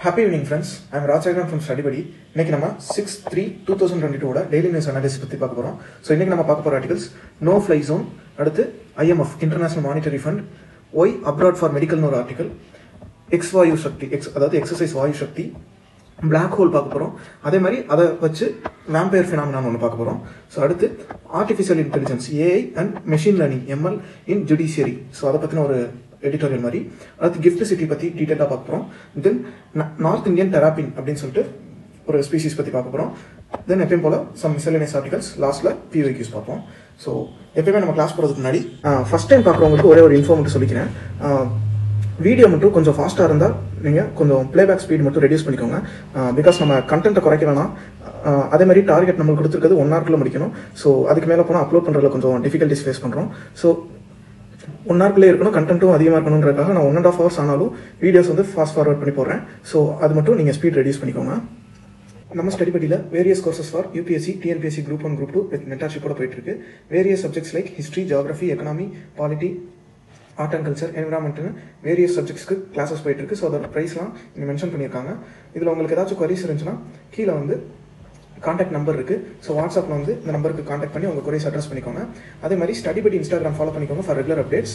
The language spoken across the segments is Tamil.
Happy evening friends I'm Rajasekaran from StudyPadi இன்னைக்கு நம்ம six three two thousand twenty two daily news analysis பற்றி பார்க்க போகிறோம் ஸோ இன்னைக்கு நம்ம பார்க்க போகிற ஆர்டிகல்ஸ் நோ ஃப்ளை ஜோன் அடுத்து IMF international monetary fund why abroad for மெடிக்கல்னு ஒரு article X Vayu Shakti X அதாவது exercise Vayu Shakti black hole பார்க்க போகிறோம் அதே மாதிரி அதை வச்சு வேம்பயர் ஃபினாமினான் ஒன்று பார்க்க போகிறோம் ஸோ அடுத்து artificial intelligence AI and machine learning ML in judiciary so அதை பற்றின ஒரு எடிட்டோரியல் மாதிரி அடுத்து கிஃப்ட் சிட்டி பற்றி டீட்டெயிலாக பார்க்க போகிறோம் தென் நார்த் இந்தியன் தெராப்பின் அப்படின்னு சொல்லிட்டு ஒரு ஸ்பீசிஸ் பற்றி பார்க்க போகிறோம் தென் எப்பயும் போல் சம் மிசலேனியஸ் ஆர்டிகல்ஸ் லாஸ்ட்டில் பியூஐக்யூஸ் பார்ப்போம் ஸோ எப்பயுமே நம்ம கிளாஸ் போகிறதுக்கு முன்னாடி ஃபஸ்ட் டைம் பார்க்குறவங்களுக்கு ஒரே ஒரு இன்ஃபார்ம் மட்டும் சொல்லிக்கிறேன் வீடியோ மட்டும் கொஞ்சம் ஃபாஸ்ட்டாக இருந்தால் நீங்கள் கொஞ்சம் ப்ளேபேக் ஸ்பீட் மட்டும் ரெடியூஸ் பண்ணிக்கோங்க பிகாஸ் நம்ம கண்டென்ட்டை குறைக்க வேணாம் ஆஹ் அதே மாதிரி டார்கெட் நம்மளுக்கு கொடுத்துருக்கிறது ஒன் ஹவர்க்குள்ள முடிக்கணும் ஸோ அதுக்கு மேலே போனால் அப்லோட் பண்ணுறதுல கொஞ்சம் டிஃபிகல்ட்டிஸ் ஃபேஸ் பண்ணுறோம் ஸோ ஒன் ஹவர்க்குள்ளே இருக்கணும் கண்டென்ட்டும் அதிகமாக இருக்கணுன்றதுக்காக நான் ஒன் அண்ட் ஆஃப் ஹவர்ஸ் ஆனாலும் வீடியோஸ் வந்து ஃபாஸ்ட் ஃபார்வர்ட் பண்ணி போடுறேன் ஸோ அது மட்டும் நீங்கள் ஸ்பீட் ரெடியூஸ் பண்ணிக்கோங்க நம்ம ஸ்டடி படியில் various courses for UPSC TNPSC group one group two with மென்டர்ஷிப்போட போயிட்டு இருக்கு various subjects like history geography economy polity art and culture என்விரான்மெண்ட்னு வேரியஸ் சப்ஜெக்ட்ஸ்க்கு கிளாஸஸ் போயிட்டு இருக்கு ஸோ அதோட ப்ரைஸ்லாம் இங்கே மென்ஷன் பண்ணியிருக்காங்க இதில் உங்களுக்கு ஏதாச்சும் queries இருந்துச்சுன்னா கீழே வந்து காண்டாக்ட் நம்பர் இருக்குது ஸோ வாட்ஸ்அப்பில் வந்து இந்த நம்பருக்கு காண்டாக்ட் பண்ணி உங்கள் queries அட்ரஸ் பண்ணிக்கோங்க அதே மாதிரி ஸ்டடி படி இன்ஸ்டாகிராம் ஃபாலோ பண்ணிக்கோங்க ஃபார் ரெகுலர் அப்டேட்ஸ்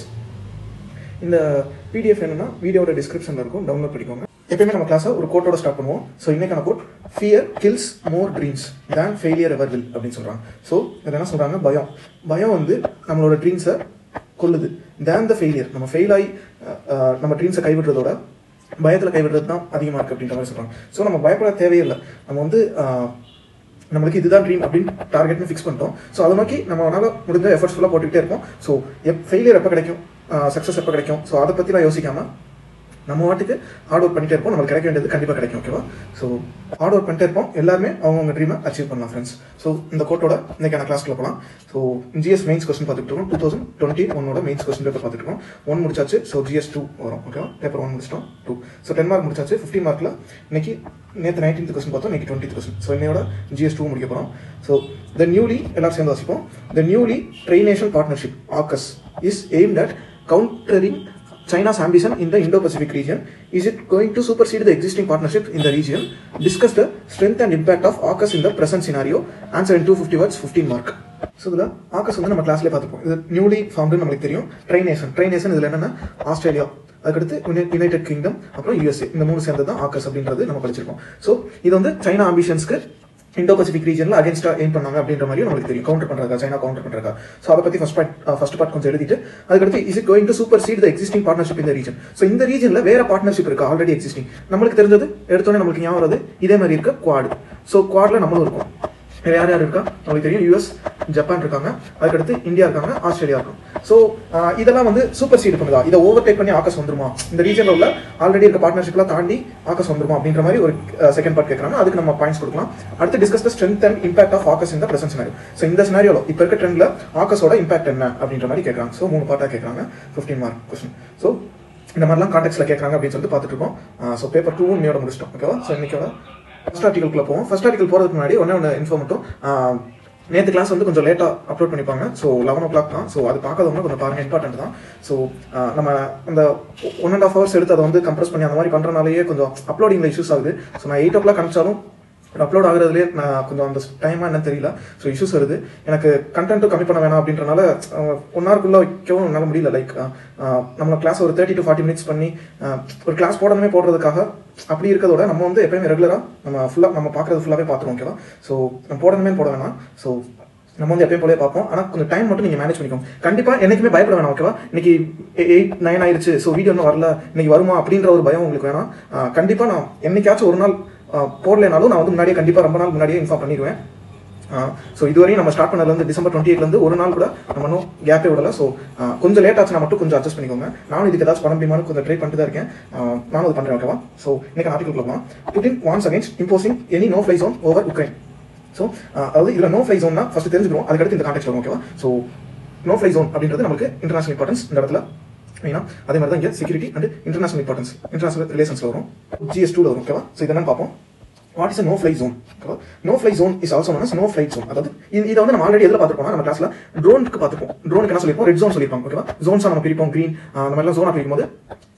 இந்த பிடிஎஃப் என்னன்னா வீடியோட டிஸ்கிரிப்ஷனில் இருக்கும் டவுன்லோட் பண்ணிக்கோங்க எப்பயுமே நம்ம கிளாஸை ஒரு கோட்டோட ஸ்டார்ட் பண்ணுவோம் ஸோ இன்னைக்கான quote fear kills more dreams than failure ever will அப்படின்னு சொல்கிறாங்க ஸோ இது என்ன சொல்கிறாங்க பயம் பயம் வந்து நம்மளோட ட்ரீம்ஸை கொல்லுது தேன் த ஃபெயிலியர் நம்ம ஃபெயில் ஆகி அஹ், அஹ், நம்ம ட்ரீம்ஸை கைவிடுறதோட பயத்தில் கைவிடுறது தான் அதிகமாக இருக்குது அப்படின்ற மாதிரி சொல்கிறாங்க ஸோ நம்ம பயப்பட தேவையில்லை நம்ம வந்து அஹ், நம்மளுக்கு இதுதான் ட்ரீம் அப்படின்னு டார்கெட்னு ஃபிக்ஸ் பண்ணிட்டோம் ஸோ அதை நோக்கி நம்மளால முடிஞ்ச எஃபர்ட்ஸ் ஃபுல்லாக போட்டுக்கிட்டே இருப்போம் ஸோ எப் ஃபெயிலியர் எப்போ கிடைக்கும் சக்ஸஸ் எப்போ கிடைக்கும் ஸோ அதை பற்றிலாம் யோசிக்காம நம்ம வாட்டுக்கு ஹார்ட் ஒர்க் பண்ணிட்டே இருப்போம் நம்மளுக்கு கிடைக்க வேண்டியது கண்டிப்பாக கிடைக்கும் ஓகேவா ஸோ ஹார்ட் ஒர்க் பண்ணிட்டே இருப்போம் எல்லாருமே அவங்கவுங்க ட்ரீமை அச்சீவ் பண்ணலாம் ஃப்ரெண்ட்ஸ் ஸோ இந்த கோட்டோட இன்னைக்கான கிளாஸ்க்குள்ள போகலாம் ஸோ ஜிஎஸ் மெயின்ஸ் கொஸ்டின் பார்த்துட்டு இருக்கோம் டூ தௌசண்ட் டுவெண்ட்டி ஒன்னோட மெயின்ஸ் கொஸ்டின் பேப்பர் பார்த்துட்டு இருக்கோம் ஒன் முடிச்சாச்சு ஸோ ஜிஎஸ் டூ வரும் ஓகேவா பேப்பர் ஒன் முடிச்சிட்டோம் டூ ஸோ டென் மார்க் முடிச்சாச்சு ஃபிஃப்டி மார்க்கில் இன்னைக்கு நேற்று நைன்டீன்த் கொஸ்டின் பார்த்தோம் இன்னைக்கு டுவெண்ட்டி கொஸ்டின் ஸோ இன்னையோட ஜிஎஸ் டூ முடிக்க போகிறோம் ஸோ த நியூலி எல்லாரும் சேர்ந்து வாசிப்போம் the newly trination partnership AUKUS is aimed at countering China's ambition in the Indo-Pacific region. Is it going to supersede the existing partnership in the region? Discuss the strength and impact of AUKUS in the present scenario. Answer in 250 words, 15 mark. So இதில் ஆக்கஸ் வந்து நம்ம கிளாஸ்லேயே பார்த்துப்போம் இது நியூலி ஃபார்ம்டு நம்மளுக்கு தெரியும் ட்ரைனேஷன் ட்ரைனேஷன் இதில் என்னென்னா ஆஸ்திரேலியா அதுக்கடுத்து யுனைடெட் கிங்டம் அப்புறம் யூஎஸ்ஏ இந்த மூணு சேர்ந்து தான் ஆக்கஸ் அப்படின்றது நம்ம படிச்சிருக்கோம் ஸோ இது வந்து சைனா ஆம்பிஷன்ஸ்க்கு இண்டோ பசிபிக் ரீஜனில் அகேன்ஸ்டா எய்ம் பண்ணாங்க அப்படின்ற மாதிரி நம்மளுக்கு தெரியும் கவுண்டர் பண்றாங்க சைனா கவுண்டர் பண்றாங்க ஸோ அதை பத்தி ஃபர்ஸ்ட் பார்ட் ஃபர்ஸ்ட் பார்ட் கொஞ்சம் எழுதிட்டு அதுக்கடுத்து is it going to supersede the existing partnership இந்த ரீஜன் ஸோ இந்த ரீஜனில் வேற பார்ட்னர்ஷிப் இருக்கு ஆல்ரெடி எக்ஸிஸ்டிங் நம்மளுக்கு தெரிஞ்சது எடுத்தோன்னே நம்மளுக்கு ஞாபகம் வருது இதே மாதிரி இருக்க குவாடு ஸோ குவாட்ல நம்மளும் இருக்கும் வேற யார் யார் இருக்கா நம்மளுக்கு தெரியும் யூஎஸ் ஜப்பான் இருக்காங்க அதுக்கடுத்து இந்தியா இருக்காங்க ஆஸ்திரேலியா இருக்கும் ஸோ இதெல்லாம் வந்து சூப்பர் சீட் பண்ணுதா இதை ஓவர் டேக் பண்ணி ஆக்கஸ் வந்துருமா இந்த ரீஜனில் உள்ள ஆல்ரெடி இருக்க பார்ட்னர்ஷிப்லாம் தாண்டி ஆக்கஸ் வந்துருமா அப்படின்ற மாதிரி ஒரு செகண்ட் பார்ட் கேட்குறாங்க அதுக்கு நம்ம பாயிண்ட்ஸ் கொடுக்கலாம் அடுத்து discuss the strength and impact of AUKUS இந்த பிரசன்ட் சினாரியோ ஸோ இந்த சினாரியோல இப்போ இருக்க ட்ரெண்ட்ல ஆக்கஸோட இம்பாக்ட் என்ன அப்படின்ற மாதிரி கேட்குறாங்க ஸோ மூணு பார்ட்டாக கேட்குறாங்க ஃபிஃப்டீன் மார்க் கொஸ்டின் ஸோ இந்த மாதிரிலாம் கான்டெக்ட்ல கேட்குறாங்க அப்படின்னு சொல்லிட்டு பார்த்துட்டு இருக்கோம் ஸோ பேப்பர் டூ இன்னையோட முடிச்சிட்டோம் ஓகேவா ஸோ இன்னைக்கோட ஃபர்ஸ்ட் ஆர்டிகல்குள்ள போவோம் ஃபர்ஸ்ட் ஆர்டிகல் போகிறதுக்கு முன்னாடி ஒன்றே ஒன்று இன்ஃபோ மட்டும் நேற்று கிளாஸ் வந்து கொஞ்சம் லேட்டாக அப்லோட் பண்ணிப்பாங்க ஸோ லெவன் ஓ கிளாக் தான் ஸோ அது பார்க்காதவங்க கொஞ்சம் பாருங்க இம்பார்ட்டன்ட் தான் ஸோ நம்ம அந்த ஒன் அண்ட் ஆஃப் ஹவர்ஸ் எடுத்து அதை வந்து கம்ப்ரஸ் பண்ணி அந்த மாதிரி பண்ணுறனாலேயே கொஞ்சம் அப்லோடிங்கில் இஷ்யூஸ் ஆகுது ஸோ நான் எயிட் ஓ கிளாக் அனுப்பிச்சாலும் அப்லோட் ஆகுறதுலேயே நான் கொஞ்சம் அந்த டைமாக என்னன்னு தெரியல ஸோ இஷ்யூஸ் வருது எனக்கு கண்டென்ட்டும் கம்மி பண்ண வேணாம் அப்படின்றனால ஒன் ஹவருக்குள்ளே வைக்கவும் என்னால் முடியல லைக் நம்ம கிளாஸ் ஒரு தேர்ட்டி டு ஃபார்ட்டி மினிட்ஸ் பண்ணி அஹ், ஒரு கிளாஸ் போடணுமே போடுறதுக்காக அப்படி இருக்கிறதோட நம்ம வந்து எப்பயுமே ரெகுலராக நம்ம ஃபுல்லாக நம்ம பார்க்குறது ஃபுல்லாகவே பார்த்துருவோம் ஓகேவா ஸோ நம்ம போடணுமே போட வேணாம் ஸோ நம்ம வந்து எப்பயும் போலே பார்ப்போம் ஆனால் கொஞ்சம் டைம் மட்டும் நீங்கள் மேனேஜ் பண்ணிக்கோங்க கண்டிப்பாக என்னைக்குமே பயப்பட வேணாம் ஓகேவா இன்னைக்கு எயிட் நைன் ஆயிருச்சு ஸோ வீடியோ இன்னும் வரல இன்னைக்கு வருமா அப்படின்ற ஒரு பயம் உங்களுக்கு வேணாம் கண்டிப்பாக நான் என்னைக்காச்சும் ஒரு நாள் ஆஹ், போடலைனாலும் நான் வந்து முன்னாடியே கண்டிப்பாக ரொம்ப நாள் முன்னாடியே இன்ஃபார்ம் பண்ணிடுவேன் ஸோ இதுவரையும் நம்ம ஸ்டார்ட் பண்ணதுலேருந்து டிசம்பர் டுவெண்ட்டி எயிட்லேருந்து ஒரு நாள் கூட நம்ம இன்னும் கேப்பே விடல ஸோ கொஞ்சம் லேட் ஆச்சுன்னா மட்டும் கொஞ்சம் அட்ஜஸ்ட் பண்ணிக்கோங்க நானும் இதுக்கு ஏதாச்சும் பண்ண முடியுமான்னு கொஞ்சம் ட்ரை பண்ணிட்டு தான் இருக்கேன் ஆஹ், நானும் அது பண்ணுறேன் ஓகேவா ஸோ இன்னைக்கு ஆர்டிகல் போகலாம் Putin warns against imposing any no fly zone over Ukraine so அதாவது இதில் நோ ஃப்ளை ஜோன்னா ஃபர்ஸ்ட் தெரிஞ்சுக்கிறோம் அதுக்கடுத்து இந்த கான்டெக்ட் வரும் ஓகேவா ஸோ நோ ஃப்ளை ஜோன் அப்படின்றது நமக்கு இன்டர்நேஷனல் இம்பார்ட்டன்ஸ் இந்த இடத்துல மெயினாக அதே மாதிரி தான் இங்கே security and international importance international ரிலேஷன்ஸில் வரும் ஜிஎஸ் டூவில் வரும் ஓகேவா ஸோ இதெல்லாம் பார்ப்போம் what is no fly zone no fly zone is also known no flight zone அதாவது இது இதை வந்து நம்ம ஆல்ரெடி எதில் பார்த்துருப்போம் நம்ம கிளாஸ்ல ட்ரோனுக்கு பார்த்துருப்போம் ட்ரோனுக்கு என்ன சொல்லியிருப்போம் ரெட் ஜோன் சொல்லியிருப்போம் ஓகேவா ஜோன்ஸாக நம்ம பிரிப்போம் க்ரீன் அந்த மாதிரிலாம் ஜோனாக பிரிக்கும் போது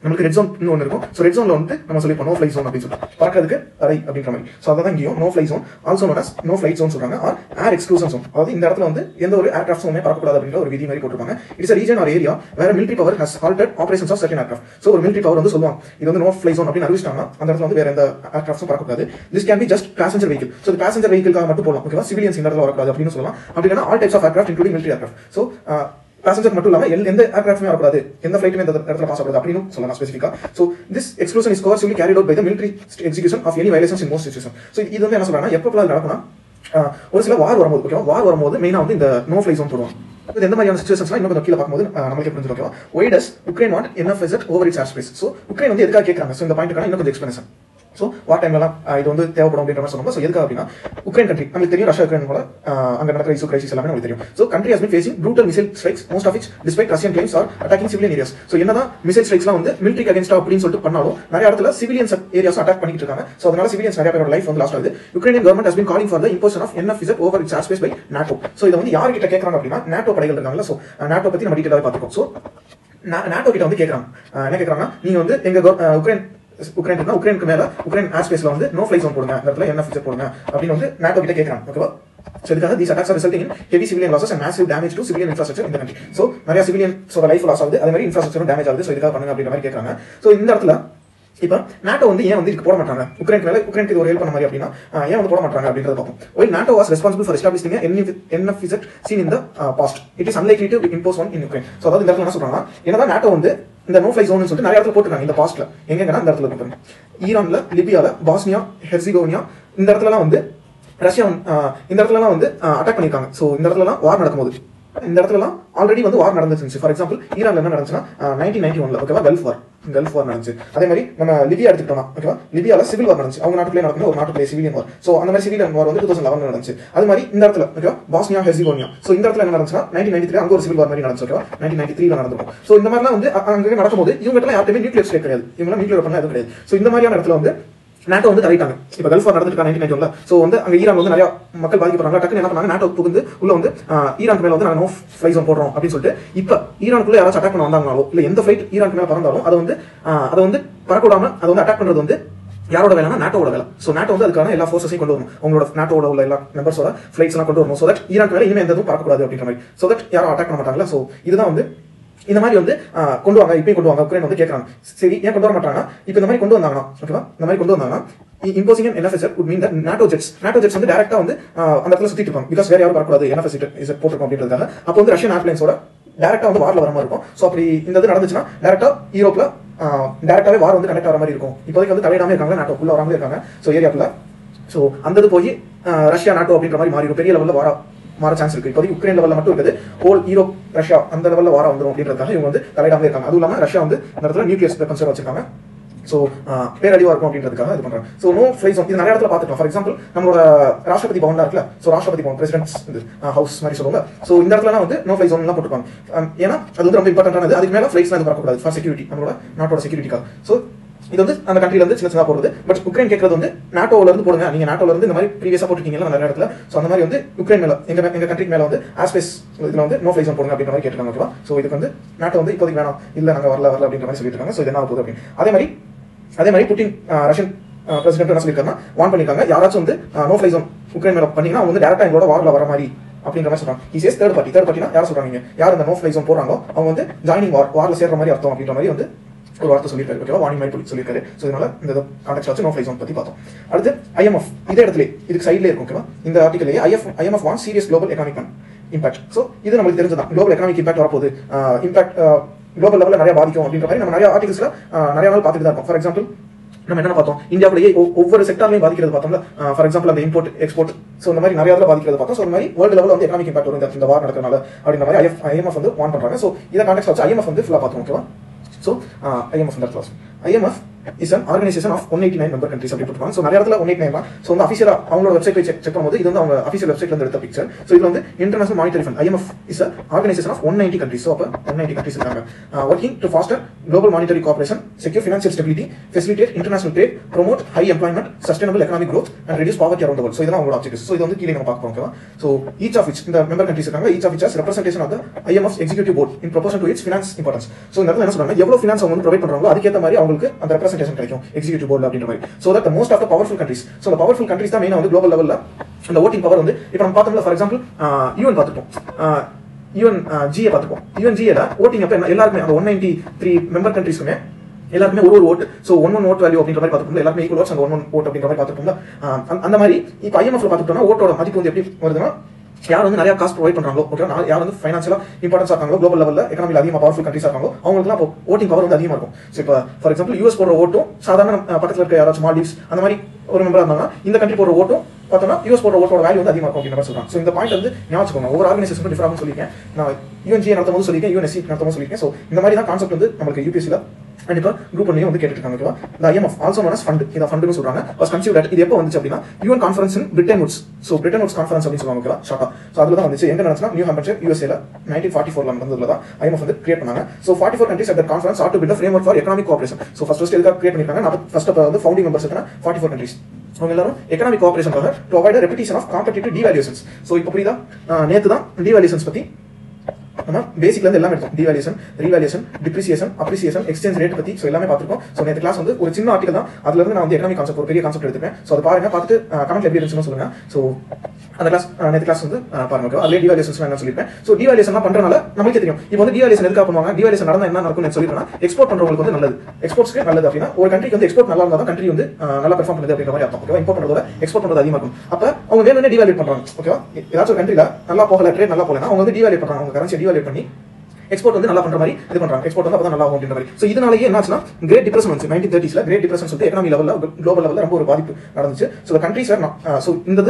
நம்மளுக்கு ரெட் ஜோன் ஒன்று இருக்கும் ஸோ ரெட் ஜோன்ல வந்து நம்ம சொல்லி நோ ஃப்ளை ஜோன் அப்படின்னு சொல்லிட்டு பறக்கிறதுக்கு தடை அப்படின்ற மாதிரி ஸோ அதான் இங்கேயும் no fly zone also noted no flight zone சொல்றாங்க ஆர் ஏர் எக்ஸ்க்ளூசன் ஜோன் அதாவது இந்த இடத்துல வந்து எந்த ஒரு ஏர்கிராஃப்ட்ஸுமே பறக்கக்கூடாது அப்படின்ற ஒரு விதி மாதிரி போட்டிருப்பாங்க இட்ஸ் ரீஜன் ஆர் ஏரியா வேற military power has halted operations of second aircraft so ஒரு மிலிட்ரி பவர் வந்து சொல்லுவாங்க இது வந்து நோ ஃப்ளை ஜோன் அப்படின்னு அறிவிச்சிட்டாங்க அந்த இடத்துல வந்து வேற எந்த ஏர்கிராஃப்ட்ஸும் பறக்கக்கூடாது this can be just passenger vehicle so இது பேசஞ்சர் வெஹிக்கிள்காக மட்டும் போகலாம் ஓகேவா சிவிலியன்ஸ் இந்த இடத்துல வரக்கூடாது அப்படின்னு சொல்லலாம் அப்படி இல்லைனா all types of aircraft including military aircraft so passenger மட்டும் இல்லாம எல்- எந்த ஏர்கிராஃப்ட்மே வரக்கூடாது எந்த ஃபிளைட்டுமே இந்த இடத்துல பாஸ் ஆகக்கூடாது அப்படின்னு சொல்லலாம் ஸ்பெசிஃபிக்கா so this exclusion is coarsely carried out by the military execution of any violations in most situation so இது வந்து என்ன சொல்றாங்கன்னா எப்போ நடக்கும்னா ஆஹ், ஒரு சில வார் வரும்போது ஓகேவா வார் வரும்போது மெயினாக வந்து இந்த நோ ஃப்ளை ஜோன் போடுவாங்க இது எந்த மாதிரியான சுச்சுவேஷன்ஸ்லாம் இன்னும் கொஞ்சம் கீழே பார்க்கும்போது ஆஹ், நம்மளுக்கு புரிஞ்சிடும் ஓகேவா why does Ukraine want N F Z over its air space so Ukraine வந்து எதுக்காக கேட்குறாங்க ஸோ இந்த பாயிண்ட்டுக்கான இன்னும் கொஞ்சம் எக்ஸ்பிளனேஷன் ஸோ வார் டைம்லலாம் இது வந்து தேவைப்படும் அப்படின்ற மாதிரி சொல்லுவாங்க ஸோ எதுக்காக அப்படின்னா உக்ரைன் கண்ட்ரி நமக்கு தெரியும் ரஷ்யா உக்ரைன் போல அங்கே நடக்கிற இஷ்யூ கிரைசிஸ் எல்லாமே நமக்கு தெரியும் so country has been facing brutal missile strikes most of its despite Russian claims are attacking civilian areas so என்னதான் மிசைல் ஸ்ட்ரைக்ஸ்லாம் வந்து மிலிட்ரி அகேன்ஸ்டா அப்படின்னு சொல்லிட்டு பண்ணாலும் நிறைய இடத்துல சிவிலியன்ஸ் ஏரியாஸ் அட்டாக் பண்ணிட்டு இருக்காங்க ஸோ அதனால சிவிலியன்ஸ் நிறைய பேரோட லைஃப் வந்து லாஸ்ட் ஆகுது Ukrainian government has been calling for the imposition of N F Z over its space by NATO so இதை வந்து யார்கிட்ட கேட்கறாங்க அப்படின்னா நாட்டோ படைகள் இருக்காங்கல்ல ஸோ நாட்டோ பத்தி நம்ம டீட்டெயிலாக பார்த்துக்கோம் ஸோ நாட்டோ கிட்ட வந்து கேட்கறாங்க அஹ் என்ன கேட்கறாங்க நீங்க வந்து எங்க கவர்- அஹ் உக்ரைன் உக்ரைன் இருக்குன்னா உக்ரைனுக்கு மேல உக்ரைன் ஏர் ஸ்பேஸ்ல வந்து நோ ஃப்ளை ஜோன் போடுங்க அந்த இடத்துல என்ன ஃபீச்சர் போடுங்க அப்படின்னு வந்து நாட்டோ கிட்ட கேட்கறாங்க ஓகேவா ஸோ இதுக்காக these attacks resulting in heavy civilian losses and massive damage to civilian infrastructure இந்த கண்ட்ரி ஸோ நிறைய சிவிலியன்ஸோட லைஃப் லாஸ் ஆகுது அதே மாதிரி இன்ஃப்ராஸ்ட்ரக்சரும் டேமேஜ் ஆகுது ஸோ இதுக்காக பண்ணுங்க அப்படின்ற மாதிரி கேட்கறாங்க ஸோ இந்த இடத்துல இப்போ நாட்டோ வந்து ஏன் வந்து இதுக்கு போட மாட்டாங்க உக்ரைன் மேல உக்ரைனுக்கு இது ஒரு ஹெல்ப் பண்ண மாதிரி அப்படின்னா ஆஹ் ஏன் வந்து போட மாட்டாங்க அப்படின்றத பார்ப்போம் why NATO was responsible for establishing N F Z seen in the past it is unlikely to impose one in Ukraine so அதாவது இந்த இடத்துல என்ன சொல்றாங்க என்னதான் நாட்டோ வந்து இந்த நோ ஃப்ளை ஜோன் சொல்லிட்டு நிறைய இடத்துல போட்டுருக்காங்க இந்த பாஸ்ட்ல எங்கன்னா இந்த இடத்துல போட்டுருங்க ஈரான்ல லிபியால பாஸ்னியா ஹெர்சிகோனியா இந்த இடத்துலலாம் வந்து ரஷ்யா வந்து, ஆஹ் இந்த இடத்துலலாம் வந்து அட்டாக் பண்ணியிருக்காங்க ஸோ இந்த இடத்துலலாம் வார் நடக்கும்போது இந்த இடத்துலலாம் ஆல்ரெடி வந்து வார் நடந்துச்சு ஃபார் எக்ஸாம்பிள் ஈரான்ல என்ன நடந்துச்சுன்னா நைன்டீன் நைன்டி ஒன்ல ஓகேவா கல்ஃப் வார் கல்ஃப் வார் நடந்துச்சு அதே மாதிரி நம்ம லிபியா எடுத்துக்கிட்டோம்னா ஓகேவா லிபியால சிவில் வார் நடந்துச்சு அவங்க நாட்டுக்குள்ளே நடக்கிற ஒரு நாட்டுக்குள்ளே சிவிலியன் வார் ஸோ அந்த மாதிரி சிவிலியன் வார் வந்து டூ தௌசண்ட் லெவன் நடந்துச்சு அது மாதிரி இந்த இடத்துல ஓகேவா பாஸ்னியா ஹெர்சிகோனியா ஸோ இந்த இடத்துல என்ன நடந்துச்சுன்னா நைன்டீன் நைன்டி த்ரீ அங்கே ஒரு சிவில் வார் மாதிரி நடந்துச்சு ஓகேவா நைன்டீன் நைன்டி த்ரீல நடந்திருக்கும் ஸோ இந்த மாதிரிலாம் வந்து அ- அங்க நடக்கும்போது இவங்ககிட்ட யார்ட்டுமே நியூக்ளியர் ஸ்டேட் கிடையாது இவங்க நியூக்ளியர் பண்ண எதுவும் கிடையாது ஸோ இந்த மாதிரியான இடத்துல வந்து நாட்டோ வந்து தள்ளிட்டாங்க இப்போ கல்ஃப் வார் நடந்துட்டு நைன்டீன் நைன்டி ஒன்ல ஸோ வந்து அங்கே ஈரான் வந்து நிறைய மக்கள் பாதிக்கப்படுறாங்க டக்குன்னு என்ன பண்ணாங்க நாட்டோ புகுந்து உள்ள வந்து ஆஹ், ஈரானுக்கு மேல வந்து நாங்கள் நோ ஃப்ளை ஜோன் போடுறோம் அப்படின்னு சொல்லிட்டு இப்போ ஈரானுக்குள்ள யாராச்சும் அட்டாக் பண்ண வந்தாங்களோ இல்லை எந்த ஃப்ளைட் ஈரானுக்கு மேல பறந்தாலும் அதை வந்து ஆஹ், அதை வந்து பறக்க விடாம அதை வந்து அட்டாக் பண்றது வந்து யாரோட வேலைனா நாட்டோட வேலை ஸோ நாட்டோ வந்து அதுக்கான எல்லா ஃபோர்ஸஸையும் கொண்டு வரணும் அவங்களோட நாட்டோட உள்ள எல்லா மெம்பர்ஸோட ஃபிளைட்ஸ் எல்லாம் கொண்டு வரணும் ஸோ தட் ஈரான் மேலே இனிமேல் எந்த இதுவும் பறக்கக்கூடாது அப்படின்ற மாதிரி ஸோ தட் யாரும் அட்டாக் பண்ண மாட்டாங்களா ஸோ இதுதான் வந்து இந்த மாதிரி வந்து ஆஹ், கொண்டு வாங்க இப்பயும் கொண்டு வாங்க உக்ரைன் வந்து கேட்கறாங்க சரி ஏன் கொண்டு வர மாட்டாங்க இப்போ இந்த மாதிரி கொண்டு வந்தாங்கன்னா ஓகேவா இந்த மாதிரி கொண்டு வந்தாங்கன்னா imposing NFZ would mean that NATO jets NATO jets வந்து டேரக்டா வந்து ஆஹ், அந்த இடத்துல சுத்திட்டு இருப்பாங்க பிகாஸ் வேற யாரும் வரக்கூடாது என்எஃப்எஸ் இஸ் போட்டிருக்கோம் அப்படின்றதுக்காக அப்போ வந்து ரஷ்யன் ஏர்பிளைன்ஸோட டேரக்டா வந்து வார்ல வர மாதிரி இருக்கும் ஸோ அப்படி இந்த இது நடந்துச்சுன்னா டேரக்டா யூரோப்ல டேரக்டாவே வார் வந்து கனெக்ட் ஆகிற மாதிரி இருக்கும் இப்போதைக்கு வந்து தலையிடாம இருக்காங்க நாட்டோ உள்ள வராமலே இருக்காங்க ஸோ ஏரியாக்குள்ள ஸோ அந்த இது போய் ஆஹ், ரஷ்யா நாட்டோ அப்படின்ற மாதிரி மாறிடும் பெரிய லெவலில் வார மாற சான்ஸ் இருக்கு இப்போதைக்கு உக்ரைன் லெவலில் மட்டும் இருக்குது ஹோல் யூரோப் ரஷ்யா அந்த லெவலில் வார வந்துடும் அப்படின்றதுக்காக இவங்க வந்து தலையிடாமலே இருக்காங்க அதுவும் இல்லாமல் ரஷ்யா வந்து இந்த இடத்துல நியூக்ளியஸ் வெப்பன்ஸ் வச்சிருக்காங்க ஸோ பேரழிவா இருக்கும் அப்படின்றதுக்காக இது பண்றாங்க ஸோ நோ ஃப்ளை ஜோன் இது நிறைய இடத்துல பார்த்துக்கலாம் ஃபார் எக்ஸாம்பிள் நம்மளோட ராஷ்டிரபதி பவன்லாம் இருக்குல்ல ஸோ ராஷ்டிரபதி பவன் பிரசிடென்ட்ஸ் இது ஹவுஸ் மாதிரி சொல்லுவாங்க ஸோ இந்த இடத்துலலாம் வந்து நோ ஃப்ளை ஜோன்லாம் போட்டுருப்பாங்க Um, ஏன்னா அது வந்து ரொம்ப இம்பார்ட்டன்டானது அதுக்கு மேலே ஃப்ளைட்ஸ்லாம் எதுவும் வரக்கூடாது ஃபார் செக்யூரிட்டி நம்மளோட நாட்டோட செக்யூரிட்டிக்காக ஸோ இது வந்து அந்த கண்ட்ரில இருந்து சின்ன சின்ன போடுறது பட் உக்ரைன் கேட்கறது வந்து நாட்டோல இருந்து போடுங்க நீங்க நாட்டோல இருந்து இந்த மாதிரி ப்ரீவியஸா போட்டுருக்கீங்களா நிறைய இடத்துல ஸோ அந்த மாதிரி வந்து உக்ரைன் மேல எங்க எங்க கண்ட்ரிக்கு மேல வந்து ஆஸ்பேஸ் இதுல வந்து நோ ஃப்ளை ஜோன் போடுங்க அப்படின்ற மாதிரி கேட்டிருக்காங்க ஓகேவா ஸோ இதுக்கு வந்து நாட்டோ வந்து இப்போதைக்கு வேணாம் இல்ல நாங்க வரல வரல அப்படின்ற மாதிரி சொல்லிட்டு இருக்காங்க ஸோ இது என்ன ஆக போகுது அப்படின்னு அதே மாதிரி அதே மாதிரி புட்டின் அஹ், ரஷ்யன் பிரசிடென்ட் என்ன சொல்லியிருக்காங்கன்னா வான் பண்ணிருக்காங்க யாராச்சும் வந்து நோ ஃப்ளை ஜோன் உக்ரைன் மேல பண்ணீங்கன்னா அவங்க வந்து டேரக்டா எங்களோட வார்ல வர மாதிரி அப்படின்ற மாதிரி சொல்றாங்க இஸ் தேர்ட் பார்ட்டி தேர்ட் பார்ட்டினா யார் சொல்றாங்க இங்க? யார் இந்த நோ ஃப்ளை ஜோன் போறாங்களோ அவங்க வந்து ஜாயினிங் வார் வார்ல சேர்ற மாதிரி அர்த்தம் அப்படின்ற மாதிரி வந்து ஒரு வார்த்தை சொல்லியிருக்காரு ஓகேவா வார்னிங் மாதிரி சொல்லி- சொல்லியிருக்காரு ஸோ இதனால இந்த கான்டெக்ட் வச்சு நோ ஃப்ளை ஜோன் பத்தி பார்த்தோம் அடுத்து ஐஎம்எஃப் இதே இடத்துல இதுக்கு சைட்ல இருக்கும் ஓகேவா இந்த ஆர்டிகலே ஐஎஃப் ஐஎம்எஃப் வான் serious global economic impact so இது நம்மளுக்கு தெரிஞ்சதான் குளோபல் எக்கனாமிக் இம்பாக்ட் வரப்போகுது இம்பாக்ட் குளோபல் லெவலில் நிறைய பாதிக்கும் அப்படின்ற மாதிரி நம்ம நிறைய ஆர்டிகல்ஸ்ல நிறைய நாள் பார்த்துட்டு தான் இருக்கோம் ஃபார் எக்ஸாம்பிள் நம்ம என்ன பார்த்தோம் இந்தியாவிலேயே ஒ- ஒவ்வொரு செக்டார்லையும் பாதிக்கிறது பார்த்தோம்ல ஃபார் எக்ஸாம்பிள் அந்த இம்போர்ட் எக்ஸ்போர்ட் ஸோ இந்த மாதிரி நிறைய இதில் பாதிக்கிறது பார்த்தோம் ஸோ இந்த மாதிரி வேர்ல்டு லெவலில் வந்து எக்கனாமிக் இம்பாக்ட் வரும் இந்த- இந்த வார் நடக்கிறனால அப்படின்ற மாதிரி ஐஎஃப் ஐஎம்எஃப் வந்து வான் பண்றாங்க ஸோ இதை கான்டெக்ட் வச்சு ஐஎம்எஃப் வந்து ஃபுல்லாக பார்த்தோம் ஓகேவா ஸோ ஐஎம்எஃப் இந்த class IMF is an organisation of one eighty nine member countries அப்படி போட்டுருக்காங்க ஸோ நிறைய இடத்துல ஒன் எயிட்டி நைன் ஸோ வந்து அஃபிஷியலா அவங்களோட வெப்சைட் போய் செக் செக் பண்ணும்போது இது வந்து அவங்க அஃபிஷியல் வெப்சைட்ல இருந்து எடுத்த பிக்சர் ஸோ இது வந்து international monetary fund IMF is a organisation of one ninety countries so அப்போ ஒன் நைன்டி கண்ட்ரிஸ் இருக்காங்க working to foster global monetary corporation secure financial stability facilitate international trade promote high employment sustainable economic growth and reduce poverty around world so இதெல்லாம் அவங்களோட ஆப்ஜெக்ட்ஸ் ஸோ இது வந்து கீழே நம்ம பார்க்க ஓகேவா ஸோ ஈச் ஆஃப் இட்ஸ் இந்த மெம்பர் கண்ட்ரிஸ் இருக்காங்க each of its representation of the IMF executive board in proportion to its finance importance so இந்த இடத்துல என்ன சொல்றாங்க எவ்வளவு ஃபினான்ஸ் அவங்க வந்து ப்ரொவைட் பண்றாங்களோ அதுக்கேற்ற மாதிரி அவங்களுக்கு அந்த ரெப்ரசன்டேஷன் கிடைக்கும் எக்ஸிகூட்டிவ் போர்டு அப்படின்ற மாதிரி so that most of the powerful countries so அந்த பவர்ஃபுல் கண்ட்ரிஸ் தான் மெயினாக வந்து குளோபல் லெவலில் அந்த ஓட்டிங் பவர் வந்து இப்போ நம்ம பார்த்தோம்ல ஃபார் எக்ஸாம்பிள் யூஎன் பார்த்துப்போம் யூஎன் ஜிஏ பார்த்துப்போம் யூஎன் ஜிஏல ஓட்டிங் அப்போ எல்லாருக்குமே அந்த ஒன் நைன்டி த்ரீ மெம்பர் கண்ட்ரிஸ்க்குமே எல்லாருமே ஒரு ஒரு vote so one one vote value அப்படின்ற மாதிரி பார்த்துப்போம் எல்லாருமே ஈக்குவல் ஓட்ஸ் அந்த ஒன் ஒன் ஓட் அப்படின்ற மாதிரி பார்த்துப்போம் அந்த மாதிரி இப்போ ஐஎம்எஃப்ல பார்த்துட்டோம்னா ஓட்டோட மதிப்பு வந்து எப்படி வருதுன்னா யார் வந்து நிறைய காசு ப்ரொவைட் பண்றாங்களோ ஓகே யார் வந்து ஃபைனான்சியலா இம்பார்ட்டன்ஸ் இருக்காங்களோ குளோபல் லெவலில் எக்கனாமியில் அதிகமாக பவர்ஃபுல் கண்ட்ரிஸ் இருக்காங்களோ அவங்களுக்குலாம் இப்போ ஓட்டிங் பவர் வந்து அதிகமாக இருக்கும் ஸோ இப்போ ஃபார் எக்ஸாம்பிள் யூஎஸ் போடுற ஓட்டும் சாதாரண அஹ், பக்கத்துல இருக்க யாராச்சும் மால்டீவ்ஸ் அந்த மாதிரி ஒரு மெம்பரா இருந்தாங்கன்னா இந்த கண்ட்ரி போடுற ஓட்டும் பார்த்தோம்னா யூஎஸ் போடுற ஓட்டோட வேல்யூ வந்து அதிகமாக இருக்கும் அப்படின்ற மாதிரி சொல்றாங்க ஸோ இந்த பாயிண்ட் வந்து ஞாபகம் வச்சுக்கோங்க ஒவ்வொரு ஆர்கனைசேஷன் டிஃபர் ஆகும் சொல்லியிருக்கேன் நான் யூஎன்ஜி நடத்தும் போது சொல்லியிருக்கேன் யூஎன்எஸ்சி நடத்தும் போது சொல்லியிருக்கேன் ஸோ இந்த மாதிரி தான் கான்செப்ட் வந்து நம்மளுக்கு யூபிஎஸ்சியில் கண்டிப்பா குரூப் ஒன்லையும் வந்து கேட்டுட்டு இருக்காங்க ஓகேவா இந்த ஐஎம்எஃப் ஆல்சோ நோனஸ் ஃபண்ட் இதை ஃபண்டுன்னு சொல்றாங்க வாஸ் கன்சியூ தட் இது எப்போ வந்துச்சு அப்படின்னா UN conference in Bretton Woods so Bretton Woods conference அப்படின்னு சொல்லுவாங்க ஓகேவா ஷார்ட்டா ஸோ அதில் தான் வந்துச்சு எங்க நடந்துச்சுன்னா நியூ ஹாம்பர்ச்சர் யூஎஸ்ஏல நைன்டீன் ஃபார்ட்டி ஃபோர்ல நடந்ததுல தான் ஐஎம்எஃப் வந்து கிரியேட் பண்ணாங்க so forty four countries at conference aimed to build frame for economic cooperation so first first எதுக்காக கிரியேட் பண்ணிருக்காங்க நான் ஃபர்ஸ்ட் அப்போ வந்து ஃபவுண்டிங் மெம்பர்ஸ் இருக்காங்க ஃபார்ட்டி ஃபோர் கண்ட்ரிஸ் அவங்க எல்லாரும் எக்கனாமிக் கோஆபரேஷனுக்காக to avoid repetition of competitive devaluations so இப்போ புரியுதா நேற்று தான் டிவால்யூஷன்ஸ் பத்தி நம்ம பேசிக்ல இருந்து எல்லாமே எடுத்தோம் devaluation revaluation depreciation appreciation exchange rate பத்தி ஸோ எல்லாமே பார்த்துருக்கோம் ஸோ நேற்று கிளாஸ் வந்து ஒரு சின்ன ஆர்டிகல் தான் அதுல இருந்து நான் வந்து எக்கனாமிக் கான்செப்ட் ஒரு பெரிய கான்செப்ட் எடுத்துப்பேன் ஸோ அதை பாருங்க பார்த்துட்டு கமெண்ட்ல எப்படி இருந்துச்சுன்னு சொல்லுங்க ஸோ அந்த கிளாஸ் நேற்று கிளாஸ் வந்து அஹ், பாருங்க ஓகே அதுலேயே டிவாலியேஷன் என்ன சொல்லியிருப்பேன் ஸோ டிவாலியேஷன் பண்றனால நமக்கே தெரியும் இப்போ வந்து டிவாலியேஷன் எதுக்காக பண்ணுவாங்க டிவாலியேஷன் நடந்தா என்ன நடக்கும்னு சொல்லிட்டோம்னா எக்ஸ்போர்ட் பண்றவங்களுக்கு வந்து நல்லது எக்ஸ்போர்ட்ஸ்க்கு நல்லது அப்படின்னா ஒரு கண்ட்ரிக்கு வந்து எக்ஸ்போர்ட் நல்லா இருந்தால் தான் கண்ட்ரி வந்து அஹ், நல்லா பெர்ஃபார்ம் பண்ணுது அப்படின்ற மாதிரி அர்த்தம் ஓகேவா இம்போர்ட் பண்றதோட எக்ஸ்போர்ட் பண்றது அதிகமாக இருக்கும் அப்ப அவங்க வேணும்னே டிவாலியேட் பண்றாங்க ஓகேவா ஏதாச்சும் ஒரு கண்ட்ரில நல்லா போகல ட்ரேட் நல்லா போகலன்னா அவங்க வந்து டிவாலியேட் பண்றாங்க அவங்க கரன்சி டிவாலியேட் பண்ணி எக்ஸ்போர்ட் வந்து நல்லா பண்ற மாதிரி இது பண்றாங்க எக்ஸ்போர்ட் வந்து அப்பதான் நல்லா ஆகும் அப்படின்ற மாதிரி சோ இதனாலேயே என்னாச்சுன்னா கிரேட் டிப்ரெஷன் வந்து நைன்டீன் தேர்ட்டிஸ்ல கிரேட் டிப்ரெஷன் சொல்லிட்டு எக்கனாமி லெவல்ல குளோபல் லெவல்ல ரொம்ப ஒரு பாதிப்பு நடந்துச்சு ஸோ கண்ட்ரிஸ் ஸோ இந்த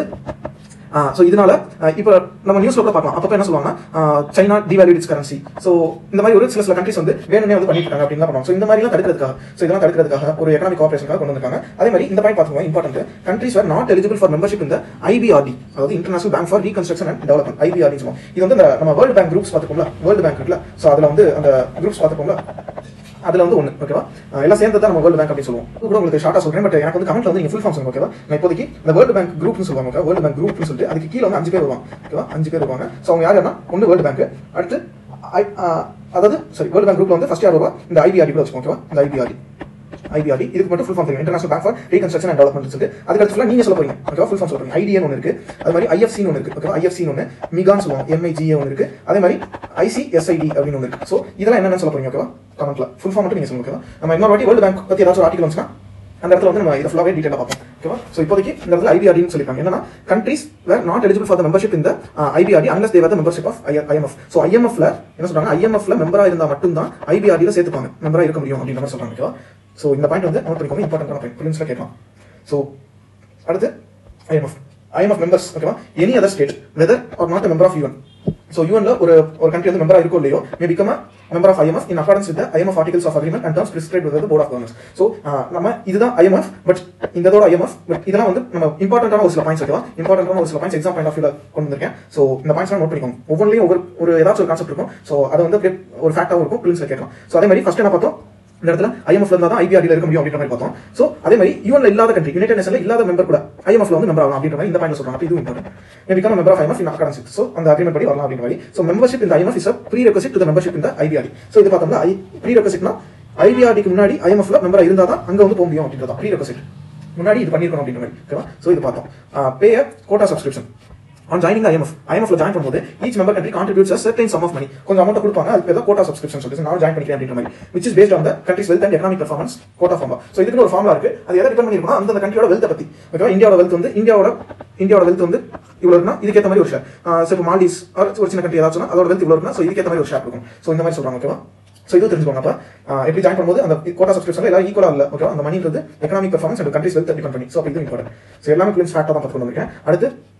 ஸோ இதனால அஹ், இப்போ நம்ம நியூஸ்ல கூட பார்க்கலாம் அப்பப்போ என்ன சொல்லுவாங்க China devalued its currency so இந்த மாதிரி ஒரு சில சில கண்ட்ரிஸ் வந்து வேணும்னே வந்து பண்ணிட்டு இருக்காங்க அப்படின்னு பண்ணுவாங்க ஸோ இந்த மாதிரிலாம் தடுக்கிறதுக்காக ஸோ இதெல்லாம் தடுக்கிறதுக்காக ஒரு எக்கனாமிக் கார்பரேஷனுக்காக கொண்டு வந்திருக்காங்க அதே மாதிரி இந்த பாயிண்ட் பார்த்துக்கோங்க important countries are not eligible for membership இந்த ஐபிஆர்டி அதாவது international bank for reconstruction and development IBRD சொல்லுவோம் இது வந்து இந்த நம்ம வேர்ல்டு பேங்க் குரூப்ஸ் பார்த்துக்கோம்ல வேர்ல்டு பேங்க் இருக்குல்ல ஸோ அதில் வந்து அந்த குரூப்ஸ் பார்த்துக்கோம்ல அதுல வந்து ஒன்று ஓகேவா அஹ் எல்லாம் சேர்ந்து தான் நம்ம வேர்ல்டு பேங்க் அப்படின்னு சொல்லுவோம் இது கூட உங்களுக்கு ஷார்ட்டா சொல்றேன் பட் எனக்கு வந்து கமெண்ட்ல வந்து நீங்க ஃபுல் ஃபார்ம் சொல்லுங்க ஓகேவா நான் இப்போதைக்கு இந்த வேர்ல்டு பேங்க் குரூப்னு சொல்லுவாங்க ஓகே வேர்ல்டு பேங்க் குரூப்னு சொல்லிட்டு அதுக்கு கீழே வந்து அஞ்சு பேர் வருவாங்க ஓகேவா அஞ்சு பேர் வருவாங்க ஸோ அவங்க யாருன்னா ஒன்று வேர்ல்டு பேங்க் அடுத்து I- அஹ் அதாவது சரி வேர்ல்டு பேங்க் குரூப்ல வந்து ஃபர்ஸ்ட் யார் வருவா இந்த ஐபிஆர்டி கூட வச்சுக்கோங்க ஓகேவா இந்த ஐபிஆர்டி ஐபிஆர்டி இதுக்கு மட்டும் ஃபுல் ஃபார்ம் தெரியும் international bank for reconstruction and development சொல்லிட்டு அதுக்கு அடுத்து நீங்க சொல்ல போறீங்க ஓகேவா ஃபுல் ஃபார்ம் சொல்ல போறீங்க ஐடிஎன் ஒன்று இருக்கு அது மாதிரி ஐஎஃப்சி ஒன்று இருக்கு ஓகேவா ஐஎஃப்சி ஒன்று மிகான் சொல்லுவாங்க எம்ஐஜிஏ ஒன்று இருக்கு அதே மாதிரி ஐசிஎஸ்ஐடி அப்படின்னு ஒன்று இருக்கு ஸோ இதெல்லாம் என்னென்னு சொல்ல போறீங்க ஓகேவா கமெண்ட்ல ஃபுல் ஃபார்ம் மட்டும் நீங்க சொல்லுங்க ஓகேவா நம்ம இன்னொரு வாட்டி வேர்ல்டு பேங்க் பத்தி ஏதாச்சும் ஆர்டிகல் வந்துச்சுன்னா அந்த இடத்துல வந்து நம்ம இதை ஃபுல்லாவே டீடைலா பார்ப்போம் ஓகேவா சோ இப்போதைக்கு இந்த இடத்துல ஐபிஆர்டின்னு சொல்லிருக்காங்க என்னன்னா countries where not eligible for the membership இந்த IBRD unless they're the membership of IMF so ஐஎம்எஃப்ல என்ன சொல்றாங்க ஐஎம்எஃப்ல மெம்பரா இருந்தா மட்டும் தான் ஐபிஆர்டில சேர்த்துப்பாங்க மெம்பரா இருக்க முடியும் அப்படின்ற மாதிரி சொல்றாங்க ஓகேவா சோ இந்த பாயிண்ட் வந்து நோட் பண்ணிக்கோங்க இம்பார்ட்டன்டான பாயிண்ட் பிலிம்ஸ்ல கேட்கலாம் சோ அடுத்து ஐஎம்எஃப் ஐஎம்எஃப் மெம்பர்ஸ் ஓகேவா any other state whether are not member of UN so யூஎன்ல ஒரு ஒரு கண்ட்ரி வந்து மெம்பரா இருக்கோ இல்லையோ may become member of IMF in accordance with IMF articles of agreement and terms prescribe with board of governors so நம்ம இதுதான் ஐஎம்எஃப் பட் இந்த இதோட ஐஎம்எஃப் பட் இதெல்லாம் வந்து நம்ம இம்பார்ட்டன்டான ஒரு சில பாயிண்ட்ஸ் ஓகேவா இம்பார்ட்டன்டான ஒரு சில பாயிண்ட்ஸ் எக்ஸாம் பாயிண்ட் ஆஃப் வியூல கொண்டு வந்திருக்கேன் ஸோ இந்த பாயிண்ட்ஸ் நோட் பண்ணிக்கோங்க ஒவ்வொன்றிலையும் ஒவ்வொரு ஒரு ஏதாச்சும் ஒரு கான்செப்ட் இருக்கும் ஸோ அது வந்து அப்படியே ஒரு ஃபேக்டாகவும் இருக்கும் பிரின்ஸ்ல கேட்கலாம் ஸோ அதே மாதிரி ஃபர்ஸ்ட் என்ன பார்த்தோம் இந்த இடத்துல ஐஎம்எஃப்ல இருந்தா தான் ஐபிஆர்டில இருக்க முடியும் அப்படின்ற மாதிரி பார்த்தோம் சோ அதே மாதிரி யூஎன்ல இல்லாத கண்ட்ரி யுனைடெட் நேஷன்ல இல்லாத மெம்பர் கூட ஐஎம்எஃப்ல வந்து மெம்பர் ஆகலாம் அப்படின்ற மாதிரி இந்த பாயிண்ட் சொல்றாங்க அப்ப இது important may become member of IMF in accordance so அந்த அக்ரிமெண்ட் படி வரலாம் அப்படின்ற மாதிரி சோ மெம்பர்ஷிப் இந்த IMF is a prerequisite to membership இந்த ஐபிஆர்டி சோ இது பார்த்தோம்னா ஐ ப்ரீ ரெக்வசிட்னா ஐபிஆர்டிக்கு முன்னாடி ஐஎம்எஃப்ல மெம்பரா இருந்தா தான் அங்க வந்து போக முடியும் அப்படின்றதா ப்ரீ ரெக்வசிட் முன்னாடி இது பண்ணிருக்கணும் அப்படின்ற மாதிரி ஓகேவா சோ இது பார்த்தோம் pay quota subscription on joining IMF ஐஎம்எஃப்ல ஜாயின் பண்ணும்போது each member country contributes certain sum of money கொஞ்சம் அமௌண்ட் கொடுப்பாங்க அதுக்கு ஏதோ கோட்டா சப்ஸ்கிரிப்ஷன் சொல்லிட்டு நான் ஜாயின் பண்ணிக்கிறேன் அப்படின்ற மாதிரி which is based on the countries wealth and economic performance quota ஃபார்மா ஸோ இதுக்கு ஒரு ஃபார்முலா இருக்கு அது எதை டிபெண்ட் பண்ணிருக்கோம் அந்த கண்ட்ரியோட வெல்த் பத்தி ஓகேவா இந்தியாவோட வெல்த் வந்து இந்தியாவோட இந்தியாவோட வெல்த் வந்து இவ்வளவு இருக்குன்னா இதுக்கேற்ற மாதிரி ஒரு ஷேர் ஸோ இப்போ மால்டீஸ் ஒரு சின்ன கண்ட்ரி ஏதாச்சும் அதோட வெல்த் இவ்வளவு இருக்குன்னா ஸோ இதுக்கேற்ற மாதிரி ஒரு ஷேர் இருக்கும் ஸோ இந்த மாதிரி சொல்றாங்க ஓகேவா ஸோ இது தெரிஞ்சுக்கோங்க அப்ப ஆஹ் எப்படி ஜாயின் பண்ணும்போது அந்த கோட்டா சப்ஸ்கிரிப்ஷன் எல்லாம் ஈக்குவலா இல்ல ஓகேவா அந்த மணின்றது economic performance and countries wealth depend பண்ணி ஸோ அப்ப இது இம்பார்ட்டன்ட் ஸோ எல்லாமே பிளின்ஸ் ஃபேக்டா தான் பார்த்து கொண்டு வந்திருக்கேன் அடுத்து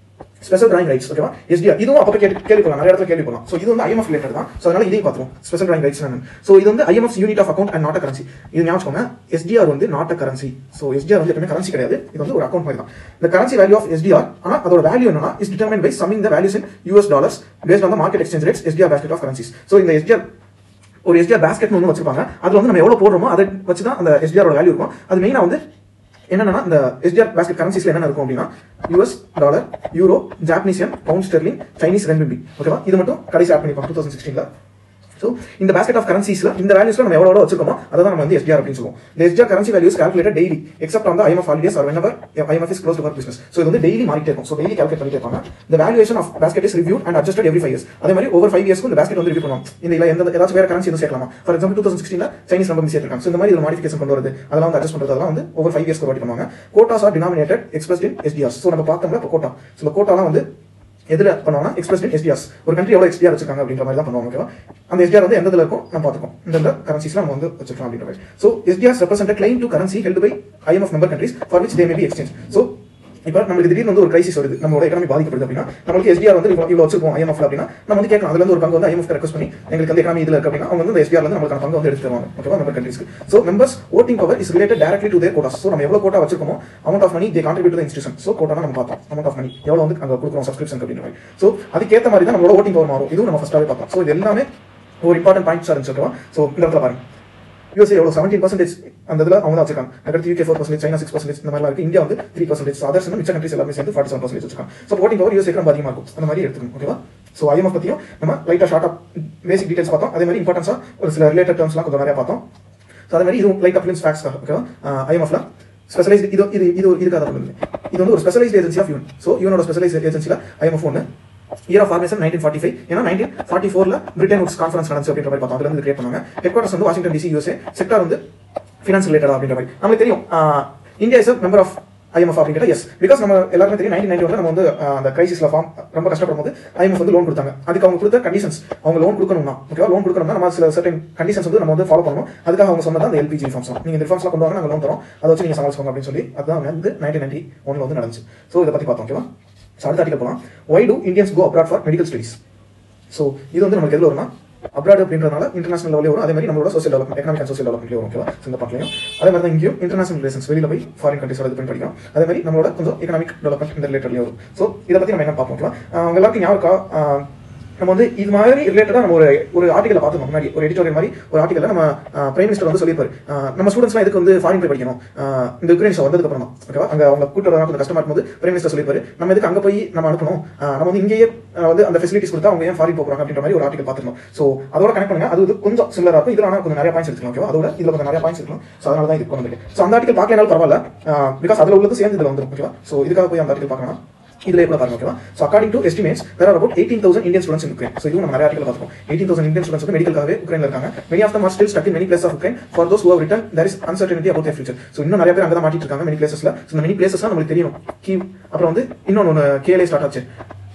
ஸ்பெஷல் டிராயிங் ரைட்ஸ் ஓகேவா எஸ்டிஆர் இதுவும் அப்போ கேள்வி கேள்வி போகலாம் நிறைய இடத்துல கேள்வி போகலாம் ஸோ இது வந்து ஐஎம்எஃப் ரிலேட்டட் தான் ஸோ அதனால இதையும் பார்த்துருவோம் ஸ்பெஷல் டிராயிங் ரைட்ஸ் ஸோ இது வந்து IMF unit of account and not currency இது ஞாபகம் எஸ்டிஆர் வந்து நாட் கரன்சி ஸோ எஸ்டிஆர் வந்து எப்பவுமே கரன்சி கிடையாது இது வந்து ஒரு அக்கௌண்ட் மாதிரி தான் இந்த கரன்சி வேல்யூ ஆஃப் எஸ்டிஆர் ஆனால் அதோட வேல்யூ என்னன்னா is determined by summing the values in US dollars based on the market exchange rates SDR basket of currencies so இந்த எஸ்டிஆர் ஒரு எஸ்டிஆர் பேஸ்கெட்னு ஒன்று வச்சிருப்பாங்க அதில் வந்து நம்ம எவ்வளோ போடுறோமோ அதை வச்சு தான் அந்த எஸ்டிஆரோட வேல்யூ இருக்கும் அது மெயினாக வந்து என்னன்னா இந்த எஸ்டிஆர் பேஸ்கெட் கரன்சிஸ்ல என்ன இருக்கும் அப்படின்னா US dollar euro Japanese yen pound sterling Chinese renminbi ஓகேவா இது மட்டும் கடைசி ஆட் பண்ணிப்போம் டூ தௌசண்ட் சிக்ஸ்டீன்ல ஸோ இந்த பேஸ்கெட் ஆஃப் கரன்சிஸ்ல இந்த வேல்யூஸ்ல நம்ம எவ்வளோ எவ்வளோ வச்சிருக்கோமோ அதை தான் நம்ம வந்து எஸ்டிஆர் அப்படின்னு சொல்லுவோம் இந்த SDR currency values calculated daily except on IMF holidays or whenever IMF is closed to business so இது வந்து டெய்லி மாறிட்டே இருக்கும் ஸோ டெய்லி கால்குலேட் பண்ணிட்டே இருப்பாங்க இந்த valuation of basket is review and adjusted every five years அதே மாதிரி ஒவ்வொரு ஃபைவ் இயர்ஸ்க்கு இந்த பேஸ்கெட் வந்து ரிவ்யூ பண்ணுவோம் இந்த இல்லை எந்த ஏதாச்சும் வேற கரன்சி எதுவும் சேர்க்கலாமா ஃபார் எக்ஸாம்பிள் டூ தௌசண்ட் சிக்ஸ்டீன்ல சைனீஸ் நம்பர் சேர்த்துருக்காங்க ஸோ இந்த மாதிரி ஒரு மாடிஃபிகேஷன் கொண்டு வருது அதெல்லாம் வந்து அட்ஜஸ்ட் பண்ணுறது அதெல்லாம் வந்து ஒவ்வொரு ஃபைவ் இயர்ஸ்க்கு வாட்டி பண்ணுவாங்க quotas are denominated express in SDRs so நம்ம பார்த்தோம்ல இப்போ கோட்டா ஸோ இந்த கோட்டாலாம் வந்து எதுல பண்ணுவாங்கன்னா எக்ஸ்பிரஸ் இன் எஸ்டிஆர்ஸ் ஒரு கண்ட்ரி எவ்வளோ எக்ஸ்டிஆர் வச்சிருக்காங்க அப்படின்ற மாதிரி தான் பண்ணுவாங்க ஓகேவா அந்த எஸ்டிஆர் வந்து எந்த இதில் இருக்கும் நம்ம பார்த்துக்கோம் இந்த கரன்சிஸ்ல நம்ம வந்து வச்சிருக்கோம் அப்படின்ற மாதிரி so SDRs represent claim to currency held by IMF member countries for which they may be exchange so இப்போ நம்மளுக்கு திடீர்னு வந்து ஒரு கிரைசிஸ் வருது நம்மளோட எக்கனாமி பாதிக்கப்படுது அப்படின்னா நம்மளுக்கு எஸ்டிஆர் வந்து இவ்வளோ இவ்வளோ வச்சிருப்போம் ஐஎம்எஃப் அப்படின்னா நம்ம வந்து கேட்கலாம் அதுல இருந்து ஒரு பங்கு வந்து ஐஎம்எஃப் ரெக்வஸ்ட் பண்ணி எங்களுக்கு வந்து எக்கனாமி இதில் இருக்கு அப்படின்னா அவங்க வந்து எஸ்டிஆர் வந்து நம்மளுக்கான பங்கு வந்து எடுத்து தருவாங்க ஓகேவா மெம்பர் கண்ட்ரிஸ்க்கு so members voting power is related directly to their quotas so நம்ம எவ்வளோ கோட்டா வச்சிருக்கோமோ amount of money they contribute to institution so quota நம்ம பார்த்தோம் அமௌண்ட் ஆஃப் மணி எவ்வளோ வந்து அங்கே கொடுக்குறோம் சப்ஸ்கிரிப்ஷன் அப்படின்ற மாதிரி ஸோ அதுக்கேற்ற மாதிரி தான் நம்மளோட ஓட்டிங் பவர் மாறும் இதுவும் நம்ம ஃபஸ்ட்டாகவே பார்த்தோம் ஸோ இது எல்லாமே ஒரு இம்பார்ட்டன்ட் பாயிண்ட்ஸ் இருந்துச்சு ஓகேவா ஸோ இந்த இடத்துல பாருங்க யூஎஸ்ஏ எவ்வளோ செவன்டீன் பர்சன்டேஜ் அந்த இதில் அவங்க தான் வச்சிருக்காங்க அடுத்து UK four percentage China six percentage இந்த மாதிரி இருக்கு இந்தியா வந்து த்ரீ பர்சன்டேஜ் அதர்ஸ் மிச்ச கண்ட்ரிஸ் எல்லாமே சேர்ந்து ஃபார்ட்டி செவன் பர்சன்டேஜ் வச்சிருக்காங்க ஸோ ஓட்டிங் பவர் யூஎஸ்ஏ ரொம்ப அதிகமாக இருக்கும் அந்த மாதிரி எடுத்துக்கணும் ஓகேவா ஸோ ஐஎம்எஃப் பற்றியும் நம்ம லைட்டாக ஷார்ட் ஆஃப் பேசிக் டீடைல்ஸ் பார்த்தோம் அதே மாதிரி இம்பார்ட்டன்ஸாக ஒரு சில ரிலேட்டட் டேர்ம்ஸ்லாம் கொஞ்சம் நிறையா பார்த்தோம் ஸோ அதே மாதிரி இதுவும் லைட்டாக ஃபிலிம்ஸ் ஃபேக்ஸ் ஓகேவா ஐஎம்எஃப்ல ஸ்பெஷலைஸ்ட் இது இது இது இதுக்காக தான் இது வந்து ஒரு specialised agency of UN so யூனோட ஸ்பெஷலைஸ்ட் ஏஜென்சியில் ஐஎம்எஃப் ஒன்று year of formation nineteen forty five ஏன்னா நைன்டீன் ஃபார்ட்டி ஃபோர்ல பிரிட்டன் உட்ஸ் கான்ஃபரன்ஸ் நடந்துச்சு அப்படின்ற மாதிரி பார்த்தோம் அதுல இருந்து கிரியேட் பண்ணாங்க ஹெட் குவார்டர்ஸ் வந்து வாஷிங்டன் டிசி யூஎஸ்ஏ செக்டார் வந்து ஃபினான்ஸ் ரிலேட்டட் அப்படின்ற மாதிரி நமக்கு தெரியும் India is member of IMF அப்படிங்கிற எஸ் பிகாஸ் நம்ம எல்லாருமே தெரியும் நைன்டீன் நைன்டி நம்ம வந்து அந்த கிரைசிஸ்ல ஃபார்ம் ரொம்ப கஷ்டப்படும் போது ஐஎம்எஃப் வந்து லோன் கொடுத்தாங்க அதுக்கு அவங்க கொடுத்த கண்டிஷன்ஸ் அவங்க லோன் கொடுக்கணும்னா ஓகேவா லோன் கொடுக்கணும்னா நம்ம சில சர்டன் கண்டிஷன்ஸ் வந்து நம்ம வந்து ஃபாலோ பண்ணணும் அதுக்காக அவங்க சொன்னது அந்த எல்பிஜி ரிஃபார்ம்ஸ் நீங்க இந்த ரிஃபார்ம்ஸ்லாம் கொண்டு வாங்க நாங்கள் லோன் தரோம் அதை வச்சு நீங்க சமாளிச்சுக்கோங்க அப்படின்னு சொல்லி அதான் வந்து நைன்டீன் நைன்டி ஒன்ல வந்து நடந்துச்சு ஸோ இதை பத்தி பார்த்தோம் ஓகேவா ஸோ அடுத்த ஆர்டிகல் போகலாம் why do Indians go abroad for medical studies so இது வந்து நமக்கு எதில் வரும்னா அப்ராட் அப்படின்றனால இன்டர்நேஷனல் லெவலே வரும் அதே மாதிரி நம்மளோட social development economic and social டெவலப்மெண்ட்லேயே வரும் ஓகேவா இந்த பார்ட்லையும் அதே மாதிரி தான் இங்கேயும் இன்டர்நேஷனல் ரிலேஷன்ஸ் வெளியில் போய் ஃபாரின் கண்ட்ரிஸோட இது பண்ணி படிக்கிறோம் அதே மாதிரி நம்மளோட கொஞ்சம் எக்கனாமிக் டெவலப்மெண்ட் இந்த ரிலேட்டட்லேயும் வரும் ஸோ இதை பற்றி நம்ம என்ன பார்ப்போம் ஓகேவா அவங்க எல்லாருக்கும் ஞாபகம் நம்ம வந்து இது மாதிரி ரிலேட்டடாக நம்ம ஒரு ஒரு ஆர்டிகலை பார்த்துருக்கோம் முன்னாடி ஒரு எடிட்டோரியல் மாதிரி ஒரு ஆர்டிகல் நம்ம பிரைம் மினிஸ்டர் வந்து சொல்லியிருப்பாரு நம்ம ஸ்டூடெண்ட்ஸ்லாம் இதுக்கு வந்து ஃபாரின் போய் படிக்கணும் இந்த யுக்ரைன் வந்ததுக்கு அப்புறம் தான் ஓகேவா அங்கே அவங்க கூட்டு வரலாம் கொஞ்சம் கஷ்டமா இருக்கும்போது பிரைம் மினிஸ்டர் சொல்லியிருப்பாரு நம்ம இதுக்கு அங்கே போய் நம்ம அனுப்பணும் நம்ம வந்து இங்கேயே வந்து அந்த ஃபெசிலிட்டிஸ் கொடுத்தா அவங்க ஏன் ஃபாரின் போகிறாங்க அப்படின்ற மாதிரி ஒரு ஆர்டிகல் பார்த்துருந்தோம் ஸோ அதோட கனெக்ட் பண்ணுங்க அது வந்து கொஞ்சம் சிமிலராக இருக்கும் இதில் ஆனால் கொஞ்சம் நிறைய பாயிண்ட்ஸ் எடுத்துக்கலாம் ஓகேவா அதோட இதில் கொஞ்சம் நிறைய பாயிண்ட்ஸ் இருக்கும் ஸோ அதனால தான் இது கொண்டு வந்திருக்கேன் ஸோ அந்த ஆர்டிகல் பார்க்கலனாலும் பரவாயில்ல பிகாஸ் அதில் உள்ளது சேர்ந்து இதில் வந்துடும் ஓகேவா ஸோ இதுக்காக போய் அந்த ஆர்டிகல் பார்க்கலாம் இதுல கூட பாருங்க ஓகேவா so according to estimates there are about eighteen thousand Indian students in Ukraine so இதுவும் நம்ம நிறைய ஆர்டிகல் பார்த்துக்கோம் எயிட்டீன் தௌசண்ட் இந்தியன் ஸ்டூடெண்ட்ஸ் வந்து மெடிக்கலுக்காகவே உக்ரைன்ல இருக்காங்க many of them are still stuck in many place of Ukraine for those who return there is uncertainty about their future so இன்னும் நிறைய பேர் அங்கே தான் மாட்டிட்டு இருக்காங்க மெனி பிளேசஸ்ல ஸோ இந்த மெனி பிளேசஸ்லாம் நம்மளுக்கு தெரியும் கீவ் அப்புறம் வந்து இன்னொன்று ஒன்று கேலே ஸ்டார்ட் ஆச்சு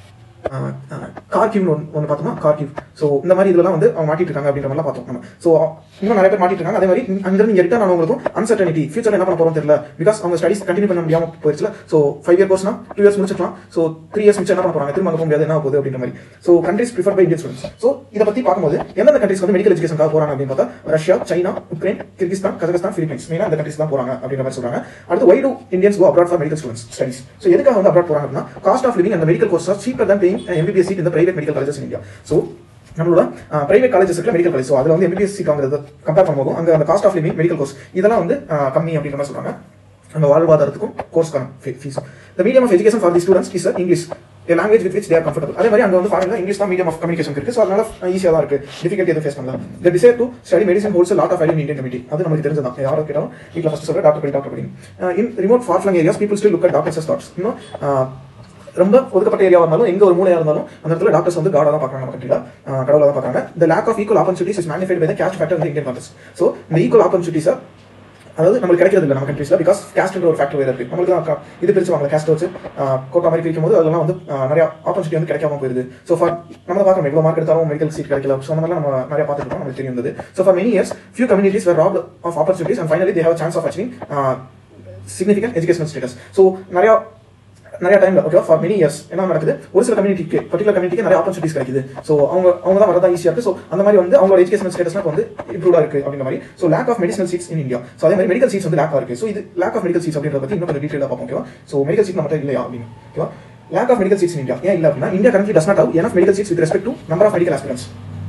கார்கிவ்னு ஒன்று ஒன்று பார்த்தோமா கார்கிவ் ஸோ இந்த மாதிரி இதெல்லாம் வந்து அவங்க மாட்டிட்டு இருக்காங்க அப்படின்ற மாதிரிலாம் பார்த்தோம் நம்ம ஸோ இன்னும் நிறைய பேர் மாட்டிட்டு இருக்காங்க அதே மாதிரி அங்கிருந்து இங்கே ரிட்டர்ன் ஆனவங்களுக்கும் அன்சர்டனிட்டி ஃபியூச்சர் என்ன பண்ண போறோம் தெரியல பிகாஸ் அவங்க ஸ்டடிஸ் கண்டினியூ பண்ண முடியாம போயிருச்சுல ஸோ ஃபைவ் இயர் கோர்ஸ்னா டூ இயர்ஸ் முடிச்சிக்கலாம் ஸோ த்ரீ இயர்ஸ் முடிச்சு என்ன பண்ண போறாங்க திரும்ப அங்க போக முடியாது என்ன போகுது அப்படின்ற மாதிரி so countries prefer by Indian students so இதை பத்தி பார்க்கும்போது எந்தெந்த கண்ட்ரிஸ் வந்து மெடிக்கல் எஜுகேஷனுக்காக போறாங்க அப்படின்னு பார்த்தா Russia China Ukraine Kyrgyzstan Kazakhstan Philippines மெயினாக அந்த கண்ட்ரிஸ் தான் போறாங்க அப்படின்ற மாதிரி சொல்றாங்க அடுத்து why do Indians go abroad for medical students studies so எதுக்காக வந்து அப்ராட் போறாங்க அப்படின்னா காஸ்ட் ஆஃப் லிவிங் அந்த மெடிக்கல் கோர்ஸ் சீப்பர் தான் பேயிங் எம்பிபிஎஸ் சீட் இந்த private medical colleges in India so நம்மளோட பிரைவேட் காலேஜஸ் இருக்கிற மெடிக்கல் காலேஜ் ஸோ அதில் வந்து எம்பிபிஎஸ் சீட் வாங்குறது கம்பேர் பண்ணும்போது அங்கே அந்த cost of living medical course இதெல்லாம் வந்து கம்மி அப்படின்ற மாதிரி சொல்றாங்க அந்த வாழ்வாதாரத்துக்கும் கோர்ஸ்க்கான fees the medium of education for the students is English language with which they're comfortable அதே மாதிரி அங்கே வந்து ஃபாரின்ல இங்கிலீஷ் தான் மீடியம் ஆஃப் கம்யூனிகேஷன் இருக்கு ஸோ அதனால ஈஸியாக தான் இருக்கு டிஃபிகல்ட்டி எதுவும் ஃபேஸ் பண்ணலாம் the desire to study medicine holds lot of value Indian committee அது நமக்கு தெரிஞ்சதான் யாரோ கேட்டாலும் வீட்டில் ஃபஸ்ட் சொல்ற டாக்டர் படி டாக்டர் படி in remote far flung areas people still look at doctors that's இன்னும் ரொம்ப ஒதுக்கப்பட்ட ஏரியாவா இருந்தாலும் எங்க ஒரு மூலையா இருந்தாலும் அந்த இடத்துல டாக்டர்ஸ் வந்து காடா தான் பார்க்கறாங்க நம்ம கண்ட்ரில கடவுளா தான் பார்க்கறாங்க the lack of equal opportunities is magnified by the caste factor in Indian context so இந்த ஈக்குவல் ஆப்பர்ச்சுனிட்டிஸை அதாவது நம்மளுக்கு கிடைக்கிறது இல்லை நம்ம கண்ட்ரீஸ்ல பிகாஸ் கேஸ்ட்ன்ற ஒரு ஃபேக்டர் வேறு இருக்கு நம்மளுக்கு தான் இது பிரிச்சுவாங்க கேஸ்ட் வச்சு கோட்டா மாதிரி பிரிக்கும் போது அதெல்லாம் வந்து நிறைய ஆப்பர்ச்சுனிட்டி வந்து கிடைக்காம போயிருது ஸோ ஃபார் நம்ம பார்க்கணும் எவ்வளோ மார்க் எடுத்தாலும் மெடிக்கல் சீட் கிடைக்கல ஸோ அந்த மாதிரிலாம் நம்ம நிறைய பார்த்துட்டு இருக்கோம் நமக்கு தெரியும் so for many years few communities were robbed of opportunities and finally they have chance of achieving significant educational status so நிறைய நிறைய டைம்ல ஓகே ஃபார் மெனி இயர்ஸ் என்ன நடக்குது ஒரு சில கம்யூனிட்டிக்கு பர்டிகுலர் கம்யூனிட்டிக்கு நிறைய ஆப்பர்ச்சுனிட்டிஸ் கிடைக்குது ஸோ அவங்க அவங்க தான் வரதான் ஈஸியா இருக்கு ஸோ அந்த மாதிரி வந்து அவங்களோட எஜுகேஷன் ஸ்டேட்டஸ்லாம் வந்து இம்ப்ரூவா இருக்கு அப்படின்ற மாதிரி so lack of medicinal seats in India so அதே மாதிரி மெடிக்கல் சீட்ஸ் வந்து லேக் இருக்கு ஸோ இது லேக் ஆஃப் மெடிக்கல் சீட்ஸ் அப்படின்றத பத்தி இன்னும் கொஞ்சம் டீட்டெயிலாக பார்ப்போம் ஓகேவா ஸோ மெடிக்கல் சீட் மட்டும் இல்லையா அப்படின்னு ஓகேவா lack of medical seats in India ஏன் இல்லை அப்படின்னா India currently does not have enough medical seats with respect to number of medical aspirants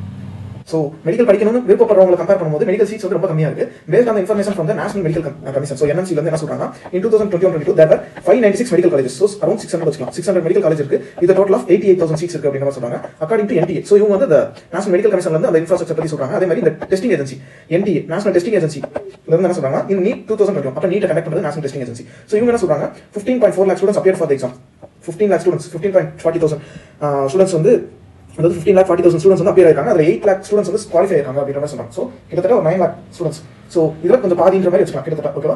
so medical படிக்கணும்னு விருப்பப்படுறவங்களை கம்பேர் பண்ணும்போது மெடிக்கல் சீட்ஸ் வந்து ரொம்ப கம்மியா இருக்கு based on information from the national medical commission so NMC வந்து என்ன சொல்றாங்க in two thousand twenty twenty two there five ninety six medical colleges so around six hundred வச்சுக்கலாம் சிக்ஸ் ஹண்ட்ரட் மெடிக்கல் காலேஜ் இருக்கு இது total of eighty eight thousand seats இருக்கு அப்படின்னு சொல்றாங்க அக்கார்டிங் டு என்டிஏ ஸோ இவங்க வந்து இந்த நேஷனல் மெடிக்கல் கமிஷன்ல இருந்து அந்த இன்ஃப்ராஸ்ட்ரக்சர் பத்தி சொல்றாங்க அதே மாதிரி இந்த testing agency NTA national testing agency இருந்து என்ன சொல்றாங்க இந்த நீட் டூ தௌசண்ட் டுவெண்ட்டி அப்போ நீட் கனெக்ட் பண்ணுறது நேஷனல் டெஸ்டிங் ஏஜென்சி ஸோ இவங்க என்ன சொல்றாங்க fifteen point four lakh students appear for exam fifteen lakh students fifteen point forty thousand students வந்து அதாவது fifteen lakh forty thousand students வந்து அப்பியர் ஆயிருக்காங்க அதில் எயிட் லேக் ஸ்டூடெண்ட்ஸ் வந்து குவாலிஃபை ஆயிருக்காங்க அப்படின்ற மாதிரி சொன்னாங்க ஸோ கிட்டத்தட்ட ஒரு நைன் லேக் ஸ்டூடெண்ட்ஸ் ஸோ இதில் கொஞ்சம் பாதின்ற மாதிரி வச்சுக்கலாம் கிட்டத்தட்ட ஓகேவா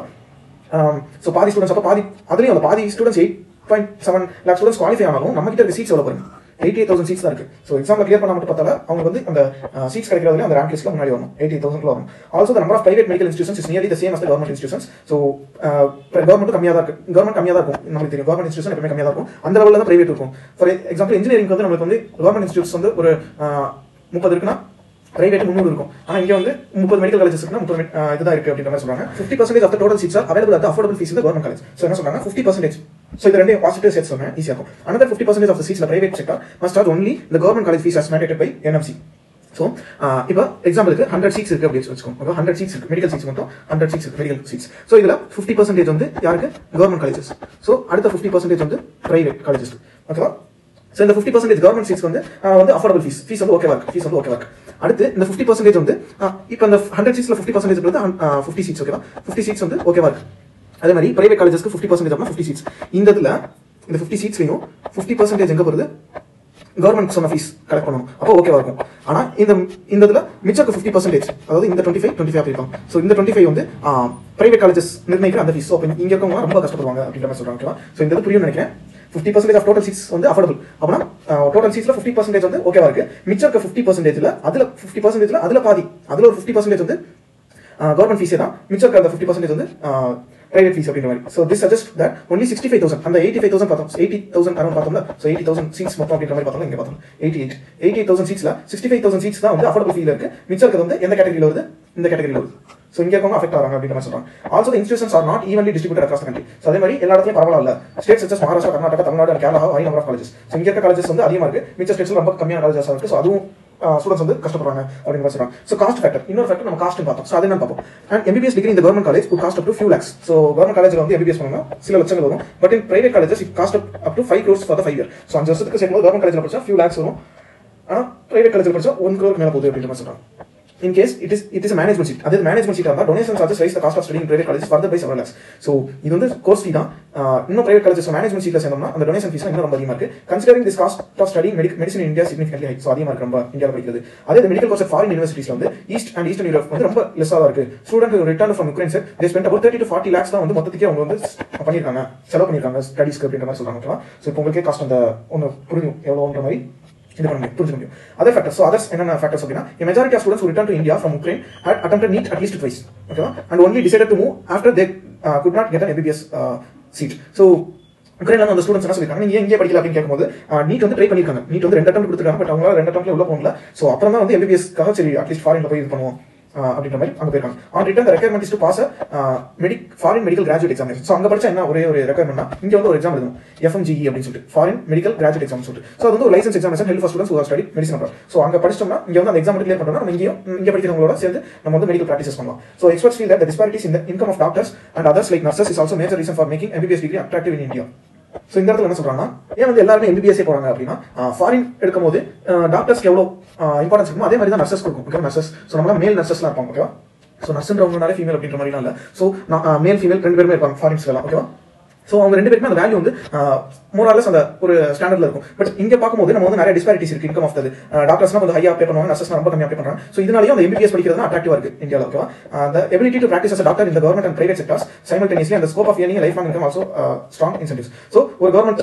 ஸோ பாதி ஸ்டூடெண்ட்ஸ் அப்போ பாதி அதுலேயும் அந்த பாதி students eight point seven lakh students qualify ஆனாலும் நம்ம கிட்ட இருக்க சீட்ஸ் எவ்வளோ பாருங்க எயிட்டி எயிட் தௌசண்ட் சீட்ஸ் தான் இருக்கு ஸோ எக்ஸாமில் கிளியர் பண்ண மட்டும் பார்த்தால அவங்க வந்து அந்த சீட்ஸ் கிடைக்கிறதுல அந்த ரேங்க் லிஸ்ட்ல முன்னாடி வரும் எயிட்டி தௌசண்ட் வரும் also the number of private medical institutions is nearly the same as the government institutions so government கம்மியாக தான் இருக்கு கவர்மெண்ட் கம்மியாக தான் இருக்கும் நமக்கு தெரியும் கவர்மெண்ட் இன்ஸ்டியூஷன் எப்பவுமே கம்மியாக தான் இருக்கும் அந்த லெவலில் தான் பிரைவேட் இருக்கும் ஃபார் எக்ஸாம்பிள் இன்ஜினியரிங் வந்து நமக்கு வந்து கவர்மெண்ட் இன்ஸ்டியூட்ஸ் வந்து ஒரு முப்பது இருக்குன்னா பிரைவேட் முந்நூறு இருக்கும் ஆனா இங்க வந்து முப்பது மெடிக்கல் காலேஜஸ் இருக்குன்னா முப்பது இதுதான் இருக்கு அப்படின்ற மாதிரி சொல்றாங்க fifty percentage of total seats available at affordable fees government college so என்ன சொல்றாங்க ஃபிஃப்டி பர்சன்டேஜ் ஸோ இது ரெண்டு பாசிட்டிவ் சேர்த்து சொன்னேன் ஈஸியாக இருக்கும் another fifty percentage of seats private sector must charge only the government college fees as mandated by NMC so இப்போ எக்ஸாம்பிளுக்கு ஹண்ட்ரட் சீட்ஸ் இருக்கு அப்படின்னு வச்சுக்கோங்க ஹண்ட்ரட் சீட்ஸ் இருக்கு மெடிக்கல் சீட்ஸ் மட்டும் ஹண்ட்ரட் சீட்ஸ் இருக்கு மெடிக்கல் சீட்ஸ் ஸோ இதில் ஃபிஃப்டி பர்சன்டேஜ் வந்து யாருக்கு கவர்மெண்ட் காலேஜஸ் ஸோ அடுத்த ஃபிஃப்டி பர்சன்டேஜ் வந்து பிரைவேட் காலேஜஸ் ஓகேவா ஸோ இந்த ஃபிஃப்டி பர்சன்டேஜ் கவர்மெண்ட் சீட்ஸ் வந்து வந்து அஃபோர்டபுள் ஃபீஸ் ஃபீஸ் வந்து ஓகேவா இருக்கு ஃபீஸ் வந்து ஓகேவா இருக்கு அடுத்து இந்த ஃபிஃப்டி பர்சன்டேஜ் வந்து இப்போ இந்த ஹண்ட்ரட் சீட்ஸ்ல ஃபிஃப்டி பர்சன்டேஜ் வந்து ஃபிஃப்டி சீட்ஸ் ஓகேவா ஃபிஃப்டி சீட்ஸ் வந்து ஓகேவா இருக்கு அதே மாதிரி பிரைவேட் காலேஜஸ்க்கு ஃபிஃப்டி பர்சன்டேஜ் அப்படின்னா ஃபிஃப்டி சீட்ஸ் இந்த இதில் இந்த ஃபிஃப்டி சீட்ஸ்லையும் ஃபிஃப்டி பர்சன்டேஜ் எங்கே வருது கவர்மெண்ட் சொன்ன ஃபீஸ் கலெக்ட் பண்ணணும் அப்போ ஓகேவா இருக்கும் ஆனா இந்த இந்த இதுல மிச்சம் ஃபிஃப்டி பர்சன்டேஜ் அதாவது இந்த டுவெண்ட்டி ஃபைவ் டுவெண்ட்டி ஃபைவ் இருக்கும் ஸோ இந்த டுவெண்ட்டி ஃபைவ் வந்து பிரைவேட் காலேஜஸ் நிர்ணயிக்கிற அந்த ஃபீஸ் ஸோ இங்க இருக்கவங்க ரொம்ப கஷ்டப்படுவாங்க அப்படின்ற மாதிரி சொல்றாங்க ஓகேவா ஸோ இந்த இது புரியும் நினைக்கிறேன் fifty percentage of total seats வந்து அஃபோர்டபுள் அப்படின்னா டோட்டல் சீட்ஸ்ல ஃபிஃப்டி பர்சன்டேஜ் வந்து ஓகேவா இருக்கு மிச்சம் இருக்க ஃபிஃப்டி பர்சன்டேஜ்ல அதுல ஃபிஃப்டி பர்சன்டேஜ்ல அதுல பாதி அதுல ஒரு ஃபிஃப்டி பர்சன்டேஜ் வந்து கவர்மெண்ட் ஃபீஸே தான் மிச்சம் இருக்க அந்த ஃபிஃப்டி பர்சன்டேஜ் வந்து பிரைவேட் ஃபீஸ் அப்படின்ற மாதிரி so this suggest that only sixty five thousand அந்த எயிட்டி ஃபைவ் தௌசண்ட் பார்த்தோம் எயிட்டி தௌசண்ட் அரௌண்ட் பார்த்தோம்ல ஸோ எயிட்டி தௌசண்ட் சீட்ஸ் மொத்தம் அப்படின்ற மாதிரி பார்த்தோம் இங்கே பார்த்தோம் eighty eight eighty eight thousand சீட்ஸ்ல சிக்ஸ்டி ஃபைவ் தௌசண்ட் சீட்ஸ் தான் வந்து அஃபோர்டபுள் ஃபீல் இருக்கு மிச்சம் இருக்கிறது வந்து எந்த கேட்டகரியில் வருது இந்த கேட்டகரியில் வருது ஸோ இங்கே இருக்கவங்க அஃபெக்ட் ஆகிறாங்க அப்படின்ற மாதிரி சொல்றாங்க also institutions are not evenly distribute across country so அதே மாதிரி எல்லா இடத்துலையும் பரவாயில்ல state such as Maharashtra Karnataka Tamil Nadu Kerala high number of colleges so இங்கே இருக்க காலேஜஸ் வந்து அதிகமாக இருக்கு மிச்ச ஸ்டேட்ஸ்ல ரொம்ப கம்மியான காலேஜஸ் இருக்கு ஸோ அதுவும் ஸ்டூடெண்ட்ஸ் வந்து கஷ்டப்படுறாங்க அப்படின்னு சொல்றாங்க ஸோ காஸ்ட் ஃபேக்டர் இன்னொரு ஃபேக்டர் நம்ம காஸ்ட் பார்த்தோம் ஸோ அதை என்ன பார்ப்போம் அண்ட் எம்பிபிஎஸ் டிகிரி இந்த government college cost up to few lakhs so government காலேஜில் வந்து எம்பிபிஎஸ் பண்ணணும் சில லட்சங்கள் வரும் but in private colleges it cost up to five crores for five year so அஞ்சு வருஷத்துக்கு சேர்க்கும்போது கவர்மெண்ட் காலேஜில் படிச்சா ஃபியூ லேக்ஸ் வரும் ஆனால் பிரைவேட் காலேஜில் படிச்சா ஒன் க்ரோர் மேலே போகுது அப்படின்னு சொல்றாங்க in case it is it is management seat அதே மேனேஜ்மெண்ட் சீட் இருந்தால் donation charges rise the cost of study in private college further by seven lakhs so இது வந்து கோர்ஸ் ஃபீ தான் இன்னும் பிரைவேட் காலேஜஸ் மேனேஜ்மெண்ட் சீட்ல சேர்ந்தோம்னா அந்த டொனேஷன் ஃபீஸ் இன்னும் ரொம்ப அதிகமாக இருக்கு considering this cost of study medicine India significantly high so அதிகமாக இருக்கு ரொம்ப இந்தியாவில் படிக்கிறது அதே இந்த மெடிக்கல் கோர்ஸ் ஃபாரின் யூனிவர்சிட்டிஸ்ல வந்து ஈஸ்ட் அண்ட் ஈஸ்டர்ன் யூரோப் வந்து ரொம்ப லெஸ்ஸாக தான் இருக்கு student return from Ukraine sir they spend about thirty to forty lakhs தான் வந்து மொத்தத்துக்கே அவங்க வந்து பண்ணியிருக்காங்க செலவு பண்ணியிருக்காங்க ஸ்டடிஸ்க்கு அப்படின்ற மாதிரி சொல்றாங்க ஓகேவா ஸோ இப்போ உங்களுக்கே காஸ்ட் அந்த ஒன்று புரியும் எவ்வளோன்ற மாதிரி இது பண்ண முடியும் புரிஞ்சுக்க முடியும் அதர் ஃபேக்டர்ஸ் ஸோ அதர்ஸ் என்னென்ன ஃபேக்டர்ஸ் அப்படின்னா majority of students return to India from Ukraine had attempted NEET at least twice ஓகேவா and only decided to move after they could not get an MBBS seat so உக்ரைன்ல அந்த ஸ்டூடெண்ட்ஸ் என்ன சொல்லிருக்காங்க நீங்க இங்கே படிக்கல அப்படின்னு கேட்கும்போது நீட் வந்து ட்ரை பண்ணிருக்காங்க நீட் வந்து ரெண்டு அட்டம் கொடுத்துருக்காங்க பட் அவங்களால ரெண்டு அட்டம்ல உள்ள போகல ஸோ அப்புறம் தான் வந்து எம்பிபிஎஸ்க்காக சரி அட்லீஸ்ட் ஃபாரின்ல போய் இது பண்ணுவோம் அப்படின்ற மாதிரி அங்க போயிருக்காங்க on return requirement is to pass medi foreign medical graduate examination so அங்க படிச்சா என்ன ஒரே ஒரு ரெக்யர்மெண்ட்னா இங்க வந்து ஒரு எக்ஸாம் எழுதணும் எஃப்எம்ஜிஇ அப்படின்னு சொல்லிட்டு ஃபாரின் மெடிக்கல் கிராஜுவேட் எக்ஸாம் சொல்லிட்டு ஸோ அது வந்து ஒரு license examination help for students study medicine பண்ணுறோம் ஸோ அங்க படிச்சோம்னா இங்க வந்து அந்த எக்ஸாம் கிளியர் பண்ணோம்னா நம்ம இங்கேயும் இங்க படிக்கிறவங்களோட சேர்ந்து நம்ம வந்து மெடிக்கல் ப்ராக்டிஸ் பண்ணலாம் so experts feel that disparities இந்த income of doctors and others like nurses is also major reason for making MBBS degree attractive in India so இந்த இடத்துல என்ன சொல்றாங்கன்னா ஏன் வந்து எல்லாருமே எம்பிபிஎஸ்ஏ போறாங்க அப்படின்னா ஃபாரின் எடுக்கும் போது டாக்டர்ஸ்க்கு எவ்வளோ இம்பார்ட்டன்ஸ் இருக்குமோ அதே மாதிரி தான் நர்சஸ் கொடுக்கும் ஓகே நர்சஸ் ஸோ நம்மளா மேல் நர்சஸ்லாம் இருப்பாங்க ஓகேவா ஸோ நர்ஸ்ன்றவங்கனாலே ஃபீமேல் அப்படின்ற மாதிரிலாம் இல்லை ஸோ மேல் ஃபீமேல் ரெண்டு பேருமே இருப்பாங்க ஃபாரின்ஸ்லாம் ஓகேவா ஸோ அவங்க ரெண்டு பேருக்குமே அந்த வேல்யூ வந்து மோராலஸ் அந்த ஒரு ஸ்டாண்டர்ட்ல இருக்கும் பட் இங்க பார்க்கும்போது நம்ம வந்து நிறைய டிஸ்பாரிட்டிஸ் இருக்கு இன்கம் ஆஃப் தது டாக்டர்ஸ்லாம் கொஞ்சம் ஹையா பே பண்ணுவாங்க நர்சஸ் ரொம்ப கம்மியாக பே பண்ணுறாங்க ஸோ இதனாலேயும் அந்த எம்பிபிஎஸ் படிக்கிறது அட்ராக்டிவா இருக்கு இந்தியாவில் ஓகேவா அந்த ability to practice as doctor இந்த government and private sectors simultaneously அந்த scope of earning life long income also strong incentives so ஒரு கவர்மெண்ட்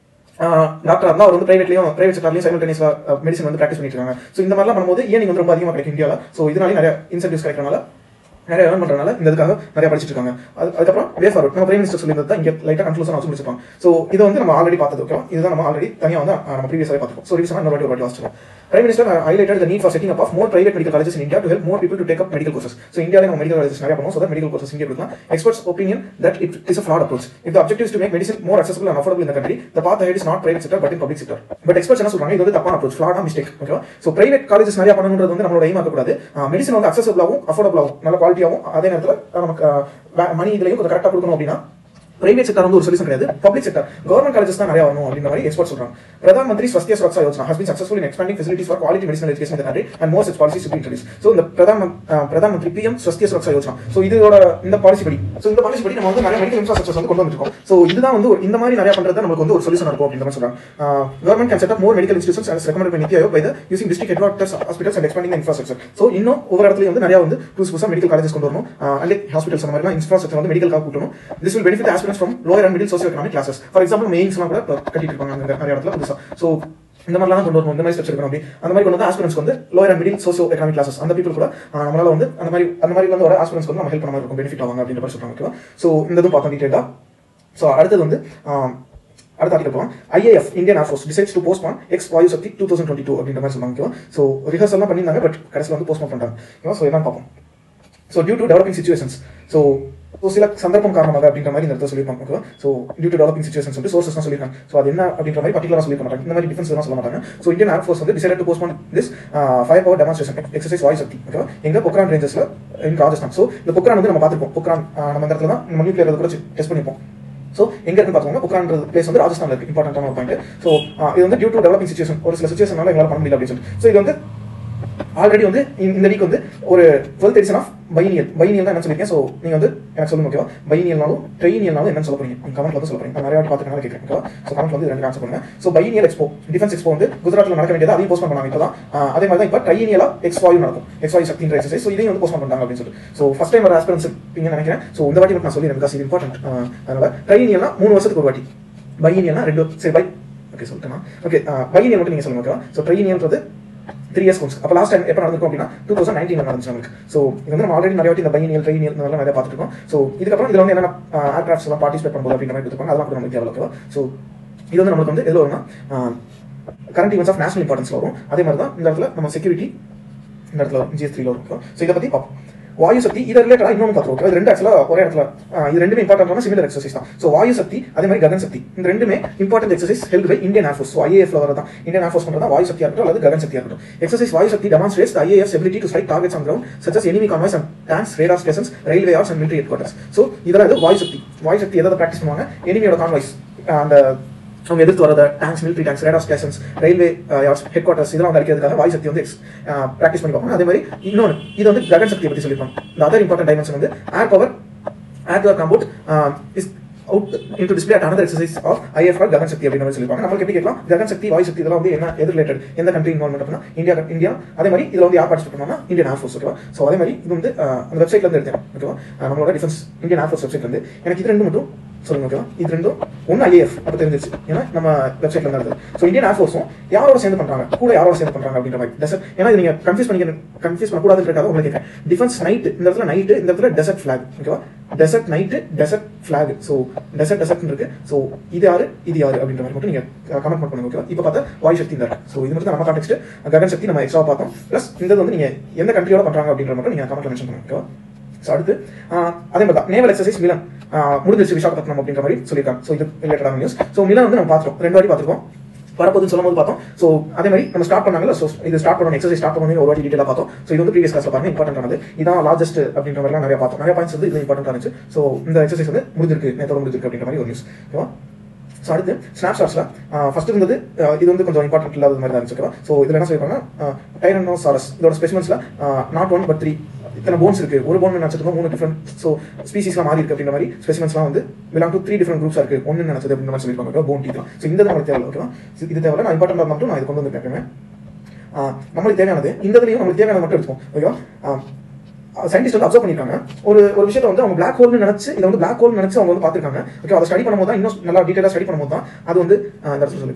டாக்டர் இருந்தால் அவர் வந்து பிரைவேட்லையும் பிரைவேட் செக்டர்லையும் சைமல்டேனியஸா மெடிசன் வந்து ப்ராக்டிஸ் பண்ணிட்டு இருக்காங்க ஸோ இந்த மாதிரிலாம் பண்ணும்போது ஏன் வந்து ரொம்ப அதிகமாக கிடைக்கும் இந்தியாவில் ஸோ இதனாலே நிறைய இன்சென்டிவ்ஸ் கிடைக்கிறனால நிறைய ஏர்ன் பண்றதுனால இந்த இதுக்காக நிறைய படிச்சிட்டு இருக்காங்க அது அதுக்கப்புறம் வே ஃபார்வர்ட் நம்ம பிரைம் மினிஸ்டர் சொல்லியிருந்தது தான் இங்க லைட்டா கன்ஃபியூஷன் வச்சு முடிச்சிருப்பாங்க ஸோ இது வந்து நம்ம ஆல்ரெடி பார்த்தது ஓகே இதுதான் நம்ம ஆல்ரெடி தனியாக வந்து அஹ், நம்ம ப்ரீவியஸாக பார்த்துருக்கோம் ஸோ ரீசனாக இன்னொரு வாட்டி ஒரு வாட்டி வாசிச்சிருக்கோம் prime minister highlighted the need for setting up of more private medical colleges in India to help more people to take up medical courses so இந்தியாவில் நம்ம மெடிக்கல் காலேஜஸ் நிறைய பண்ணுவோம் ஸோ மெடிக்கல் கோர்சஸ் இங்கே கொடுக்கலாம் experts opinion that it is a flat approach if objective to make medicine more accessible and affordable இந்த country the path head is not private sector but in public sector but experts என்ன சொல்றாங்க இது வந்து தப்பான அப்ரோச் ஃப்ளாடா மிஸ்டேக் ஓகேவா ஸோ பிரைவேட் காலேஜஸ் நிறைய பண்ணணுன்றது வந்து நம்மளோட எய்ம் இருக்கக்கூடாது மெடிசன் வந்து அக்சசபிளாகவும் அஃபோர்டபுளாகவும் நல்ல குவாலிட்டியாகவும் அதே நேரத்தில் நமக்கு மணி இதுலையும் கொஞ்சம் கரெக்டாக கொடுக்கணும் அப்படின்னா பிரைவேட் செக்டர் வந்து ஒரு சொல்யூஷன் கிடையாது பப்ளிக் செக்டர் கவர்மெண்ட் காலேஜஸ் தான் நிறைய வரணும் அப்படின்ற மாதிரி எக்ஸ்பர்ட் சொல்றாங்க Pradhan Mantri Swasthya Suraksha Yojana has been successful in expanding facilities for quality medicinal education இந்த country and more such policies to introduce so இந்த பிரதான் மந்த்- அஹ், பிரதான் மந்திரி பிஎம் ஸ்வஸ்திய சுரக்ஷா யோஜனா ஸோ இதோட இந்த பாலிசி படி ஸோ இந்த பாலிசி படி நம்ம வந்து நிறைய மெடிக்கல் இன்ஃப்ராஸ்ட்ரக்சர் வந்து கொண்டு வந்துருக்கோம் ஸோ இதுதான் வந்து ஒரு- இந்த மாதிரி நிறைய பண்றது நமக்கு வந்து ஒரு சொல்யூஷன் இருக்கும் அப்படின்ற மாதிரி சொல்றாங்க government can set up more medical institutions as recommend by Niti Aayog by the using district head quarters hospitals and expanding infrastructure so இன்னும் ஒவ்வொரு இடத்துலயும் வந்து நிறைய வந்து புதுசு புதுசாக மெடிக்கல் காலேஜஸ் கொண்டு வரணும் அண்ட் ஹாஸ்பிட்டல்ஸ் அந்த மாதிரி இன்ஃப்ராஸ்ட்ரக்சர் வந்து மெடிக்கல் கூட்டணும் this will benefit aspirants from lower and middle socio economic classes for example மெயின்ஸ்லாம் கூட இப்ப கட்டிட்டு இருப்பாங்க அங்க நிறைய இடத்துல புதுசா ஸோ இந்த மாதிரிலாம் தான் கொண்டு வரணும் இந்த மாதிரி ஸ்டெப்ஸ் எடுக்கணும் அப்படி அந்த மாதிரி கொண்டு வந்து ஆஸ்பிரன்ஸ்க்கு வந்து lower and middle socio economic classes அந்த பீப்புள் கூட ஆஹ், நம்மளால வந்து அந்த மாதிரி அந்த மாதிரி வந்து வர ஆஸ்பிரன்ஸ்க்கு வந்து நம்ம ஹெல்ப் பண்ண மாதிரி இருக்கும் பெனிஃபிட் ஆவாங்க அப்படின்ற மாதிரி சொல்றாங்க ஓகேவா ஸோ இந்த இதுவும் பார்த்தோம் டீட்டெயிலாக ஸோ அடுத்தது வந்து ஆஹ், அடுத்த ஆர்டிகல் போகலாம் IAF Indian air force decides to postpone ex Vayu Shakti two thousand twenty two அப்படின்ற மாதிரி சொன்னாங்க ஓகேவா ஸோ ரிஹர்சல்லாம் பண்ணியிருந்தாங்க பட் கடைசியில் வந்து போஸ்ட்பான் பண்ணிட்டாங்க ஓகேவா ஸோ என்னன்னு பார்ப்போம் so due to developing situations so so சில சந்தர்ப்பம் காரணமாக அப்படின்ற மாதிரி இந்த இடத்துல சொல்லியிருப்பாங்க ஓகேவா so due to developing situation சொல்லிட்டு சோர்சஸ் தான் சொல்லியிருக்காங்க ஸோ அது என்ன அப்படின்ற மாதிரி பர்டிகுலராக சொல்லியிருக்க மாட்டாங்க இந்த மாதிரி டிஃபென்ஸ் எல்லாம் சொல்ல மாட்டாங்க ஸோ இந்தியன் ஏர்ஃபோர்ஸ் வந்து decide to postpone this fire power demonstration exercise Vayu Shakti ஓகேவா எங்க பொக்ரான் ரேஞ்சஸ்ல இன் ராஜஸ்தான் ஸோ இந்த பொக்ரான் வந்து நம்ம பார்த்துருப்போம் பொக்ரான் ஆஹ், நம்ம இந்த இடத்துல தான் நம்ம நியூக்ளியர் கூட டெஸ்ட் பண்ணிப்போம் ஸோ எங்க இருக்கு பார்த்துக்கோங்க பொக்ரான்றது பிளேஸ் வந்து ராஜஸ்தான்ல இருக்கு இம்பார்ட்டன்டான ஒரு பாயிண்ட் ஸோ இது வந்து டியூ டு டெவலப்பிங் சுச்சுவேஷன் ஒரு சில சுச்சுவேஷனால எங்களால் பண்ண முடியல அப்படின்னு சொல்லிட்டு ஸோ இது வந்து ஆல்ரெடி வந்து இந்த- இந்த வீக் வந்து ஒரு twelfth edition of biennial biennial தான் என்ன சொல்லியிருக்கேன் ஸோ நீங்க வந்து எனக்கு சொல்லுங்க ஓகேவா பைனியல்னாலும் ட்ரெயினியல்னாலும் என்னன்னு சொல்ல போறீங்க நீங்க கமெண்ட்ல வந்து சொல்ல போறீங்க நான் நிறைய வாட்டி பார்த்துக்கனால கேட்குறேன் ஓகேவா ஸோ கமெண்ட் வந்து ரெண்டு ஆன்சர் பண்ணுங்க so biennial expo defence expo வந்து குஜராத்ல நடக்க வேண்டியது அதையும் போஸ்ட் பண்ணாங்க இப்போ தான் அதே மாதிரி தான் இப்போ ட்ரைனியலா எக்ஸ்வாயு நடக்கும் எக்ஸ்வாயு சக்தின்ற எக்ஸசைஸ் ஸோ இதையும் வந்து போஸ்ட் பண்ணாங்க அப்படின்னு சொல்லிட்டு ஸோ ஃபர்ஸ்ட் டைம் வர ஆஸ்பிரன்ஸ் இருப்பீங்கன்னு நினைக்கிறேன் ஸோ இந்த வாட்டி மட்டும் நான் சொல்லிடுறேன் பிகாஸ் இது இம்பார்ட்டன்ட் அதனால ட்ரைனியல்னா மூணு வருஷத்துக்கு ஒரு வாட்டி பைனியல்னா ரெண்டு சரி பை ஓகே சொல்லிட்டேன் ஓகே பைனியல் மட்டும் நீங்க சொல்லுங்க ஓகேவா ஸோ ட்ரைனியல்ன்றது த்ரீ இயர்ஸ் கோர்ஸ் அப்போ லாஸ்ட் டைம் எப்போ நடந்திருக்கும் அப்படின்னா டூ தௌசண்ட் நைன்டீன் நடந்துச்சு நமக்கு ஸோ இது வந்து நம்ம ஆல்ரெடி நிறைய வாட்டி இந்த பைனியல் ட்ரைனியல் இந்த மாதிரிலாம் நிறைய பார்த்துருக்கோம் ஸோ இதுக்கப்புறம் இதில் வந்து என்னென்ன ஏர்கிராஃப்ட்ஸ் எல்லாம் பார்ட்டிசிபேட் பண்ணும்போது அப்படின்ற மாதிரி கொடுத்துருப்பாங்க அதெல்லாம் கூட நமக்கு தேவை ஓகேவா ஸோ இது வந்து நம்மளுக்கு வந்து எதில் வரும்னா கரண்ட் ஈவெண்ட்ஸ் ஆஃப் நேஷனல் இம்பார்ட்டன்ஸ்ல வரும் அதே மாதிரி தான் இந்த இடத்துல நம்ம செக்யூரிட்டி இந்த இடத்துல ஜிஎஸ் த்ரீல இருக்கும் ஸோ இதை பற்றி பார்ப்போம் வாயு சக்தி இதை ரிலேட்டடாக இன்னொன்று பார்த்துருக்கோம் இது ரெண்டு ஆக்சுவலாக ஒரே இடத்துல ஆஹ் இது ரெண்டுமே இம்பார்ட்டன்டான சிமிலர் எக்ஸசைஸ் தான் ஸோ வாயு சக்தி அதே மாதிரி ககன் சக்தி இந்த ரெண்டுமே important exercise help by Indian air force so ஐஏஎஃப்ல வரதான் இந்தியன் ஏர்ஃபோர்ஸ் பண்ணுறதா வாயு சக்தியாக இருக்கட்டும் அல்லது ககன் சக்தியாக இருக்கட்டும் exercise Vayu Shakti demonstrates IAF ability to strike targets on ground such as enemy convoys and tanks radar stations railway yards and military head quarters so இதெல்லாம் இது வாயு சக்தி வாயு சக்தி எதாவது ப்ராக்டிஸ் பண்ணுவாங்க எனிமியோட கான்வாய்ஸ் அந்த அவங்க எதிர்த்து வரத tanks military tanks radar stations railway head quarters இதெல்லாம் வந்து அடிக்கிறதுக்காக வாயு சக்தி வந்து ப்ராக்டிஸ் பண்ணி பார்ப்பாங்க அதே மாதிரி இன்னொன்று இது வந்து ககன் சக்தியை பற்றி சொல்லியிருப்பாங்க இந்த அதர் இம்பார்ட்டன்ட் டைமென்ஷன் வந்து air power air power combat is out into display at another exercise of IFR Gagan Shakti அப்படின்ற மாதிரி சொல்லியிருப்பாங்க நமக்கு எப்படி கேட்கலாம் ககன் சக்தி வாயு சக்தி இதெல்லாம் வந்து என்ன எது ரிலேட்டட் எந்த கண்ட்ரி இன்வால்மெண்ட் அப்படின்னா இந்தியா இந்தியா அதே மாதிரி இதில் வந்து யார் பார்ட்டிசிபேட் பண்ணோம்னா இந்தியன் ஏர்ஃபோர்ஸ் ஓகேவா ஸோ அதே மாதிரி இது வந்து அஹ், அந்த வெப்சைட்ல இருந்து எடுத்தேன் ஓகேவா அஹ், நம்மளோட டிஃபென்ஸ் இந்தியன் ஏர்ஃபோர்ஸ் வெப்சைட்ல இருந்து எனக்கு இது ரெண்டு மட்டும் சொல்லுங்க ஓகேவா இது ரெண்டும் ஒன்று ஐஏஎஃப் அப்போ தெரிஞ்சிச்சு ஏன்னா நம்ம வெப்சைட்ல இருந்து நடந்தது ஸோ இந்தியன் ஏர்ஃபோர்ஸும் யாரோட சேர்ந்து பண்றாங்க கூட யாரோட சேர்ந்து பண்றாங்க அப்படின்ற மாதிரி டெசர்ட் ஏன்னா இது நீங்க கன்ஃபியூஸ் பண்ணிக்க கன்ஃபியூஸ் பண்ணக்கூடாதுன்றதுக்காக உங்களுக்கு கேட்கறேன் டிஃபென்ஸ் நைட் இந்த இடத்துல நைட்டு இந்த இடத்துல டெசர்ட் ஃபிளாக் ஓகேவா desert knight desert flag so desert desert இருக்கு ஸோ இது யாரு இது யாரு அப்படின்ற மாதிரி மட்டும் நீங்க கமெண்ட் பண்ணுங்க ஓகேவா இப்போ பார்த்தா வாயு சக்தி இந்த ஸோ இது மட்டும் தான் நம்ம கான்டெக்ட் ககன் சக்தி நம்ம எக்ஸ்ட்ரா பார்த்தோம் ப்ளஸ் இந்த வந்து நீங்க எந்த கண்ட்ரியோட பண்றாங்க அப்படின்ற மட்டும் நீங்க கமெண்ட்ல மென்ஷன் பண்ணுங்க ஓகேவா ஸோ அடுத்து ஆஹ், அதே மாதிரி தான் நேவல் எக்ஸசைஸ் மிலன் ஆஹ், முடிஞ்சிருச்சு விசாகப்பட்டினம் அப்படின்ற மாதிரி சொல்லியிருக்காங்க ஸோ இது ரிலேட்டடான நியூஸ் ஸோ மிலன் வந்து நம்ம பார்த்துருக்கோம் ரெண்டு வாட்டி பார்த்துருக்கோம் வரப்போதுன்னு சொல்லும்போது பார்த்தோம் ஸோ அதே மாதிரி நம்ம ஸ்டார்ட் பண்ணாங்கல்ல ஸோ இது ஸ்டார்ட் பண்ணணும் எக்ஸசைஸ் ஸ்டார்ட் பண்ணணும் ஒரு வாட்டி டீட்டெயிலாக பார்த்தோம் ஸோ இது வந்து ப்ரீவியஸ் கிளாஸ்ல பாருங்க இம்பார்ட்டன்ட் ஆனது இதான் லார்ஜஸ்ட் அப்படின்ற மாதிரிலாம் நிறைய பார்த்தோம் நிறைய பாயிண்ட்ஸ் வந்து இது இம்பார்ட்டன்ட் இருந்துச்சு ஸோ இந்த எக்ஸசைஸ் வந்து முடிஞ்சிருக்கு நேத்தோட முடிஞ்சிருக்கு அப்படின்ற மாதிரி ஒரு நியூஸ் ஓகேவா ஸோ அடுத்து ஸ்னாப்ஷாட்ஸில் ஃபர்ஸ்ட் இருந்தது அஹ், இது வந்து கொஞ்சம் இம்பார்ட்டன்ட் இல்லாத மாதிரி தான் இருந்துச்சு ஓகேவா ஸோ இதில் என்ன சொல்லியிருக்காங்க டைரனோசாரஸ் இதோட ஸ்பெசிமென்ஸில் நாட் ஒன் பட் த்ரீ இத்தனை போன்ஸ் இருக்கு ஒரு போன் நினைச்சிருக்கோம் மூணு டிஃப்ரெண்ட் ஸோ ஸ்பீசிஸ்லாம் மாறி இருக்கு அப்படின்ற மாதிரி ஸ்பெசிமென்ஸ்லாம் வந்து belong to three different groups இருக்கு ஒன்று நினைச்சது அப்படின்ற மாதிரி சொல்லியிருப்பாங்க போன் டீ தான் ஸோ இந்த நம்மளுக்கு தேவை ஓகேவா So, இது தேவை நான் இம்பார்ட்டன்ட் மட்டும் நான் இது கொண்டு வந்து கேட்பேன் நம்மளுக்கு தேவையானது இந்த இதுலையும் நம்மளுக்கு தேவையானது மட்டும் எடுத்துக்கும் ஓகேவா சயின்டிஸ்ட் வந்து அப்சர்வ் பண்ணிருக்காங்க ஒரு ஒரு விஷயத்தை வந்து அவங்க பிளாக் ஹோல்னு நினைச்சு இதை வந்து பிளாக் ஹோல் நினைச்சு அவங்க வந்து பார்த்திருக்காங்க ஓகே அதை ஸ்டடி பண்ணும்போது தான் இன்னும் நல்லா டீட்டெயிலாக ஸ்டடி பண்ணும்போது தான் அது வந்து ஆஹ், இந்த இடத்துல சொல்லியிருப்பாங்க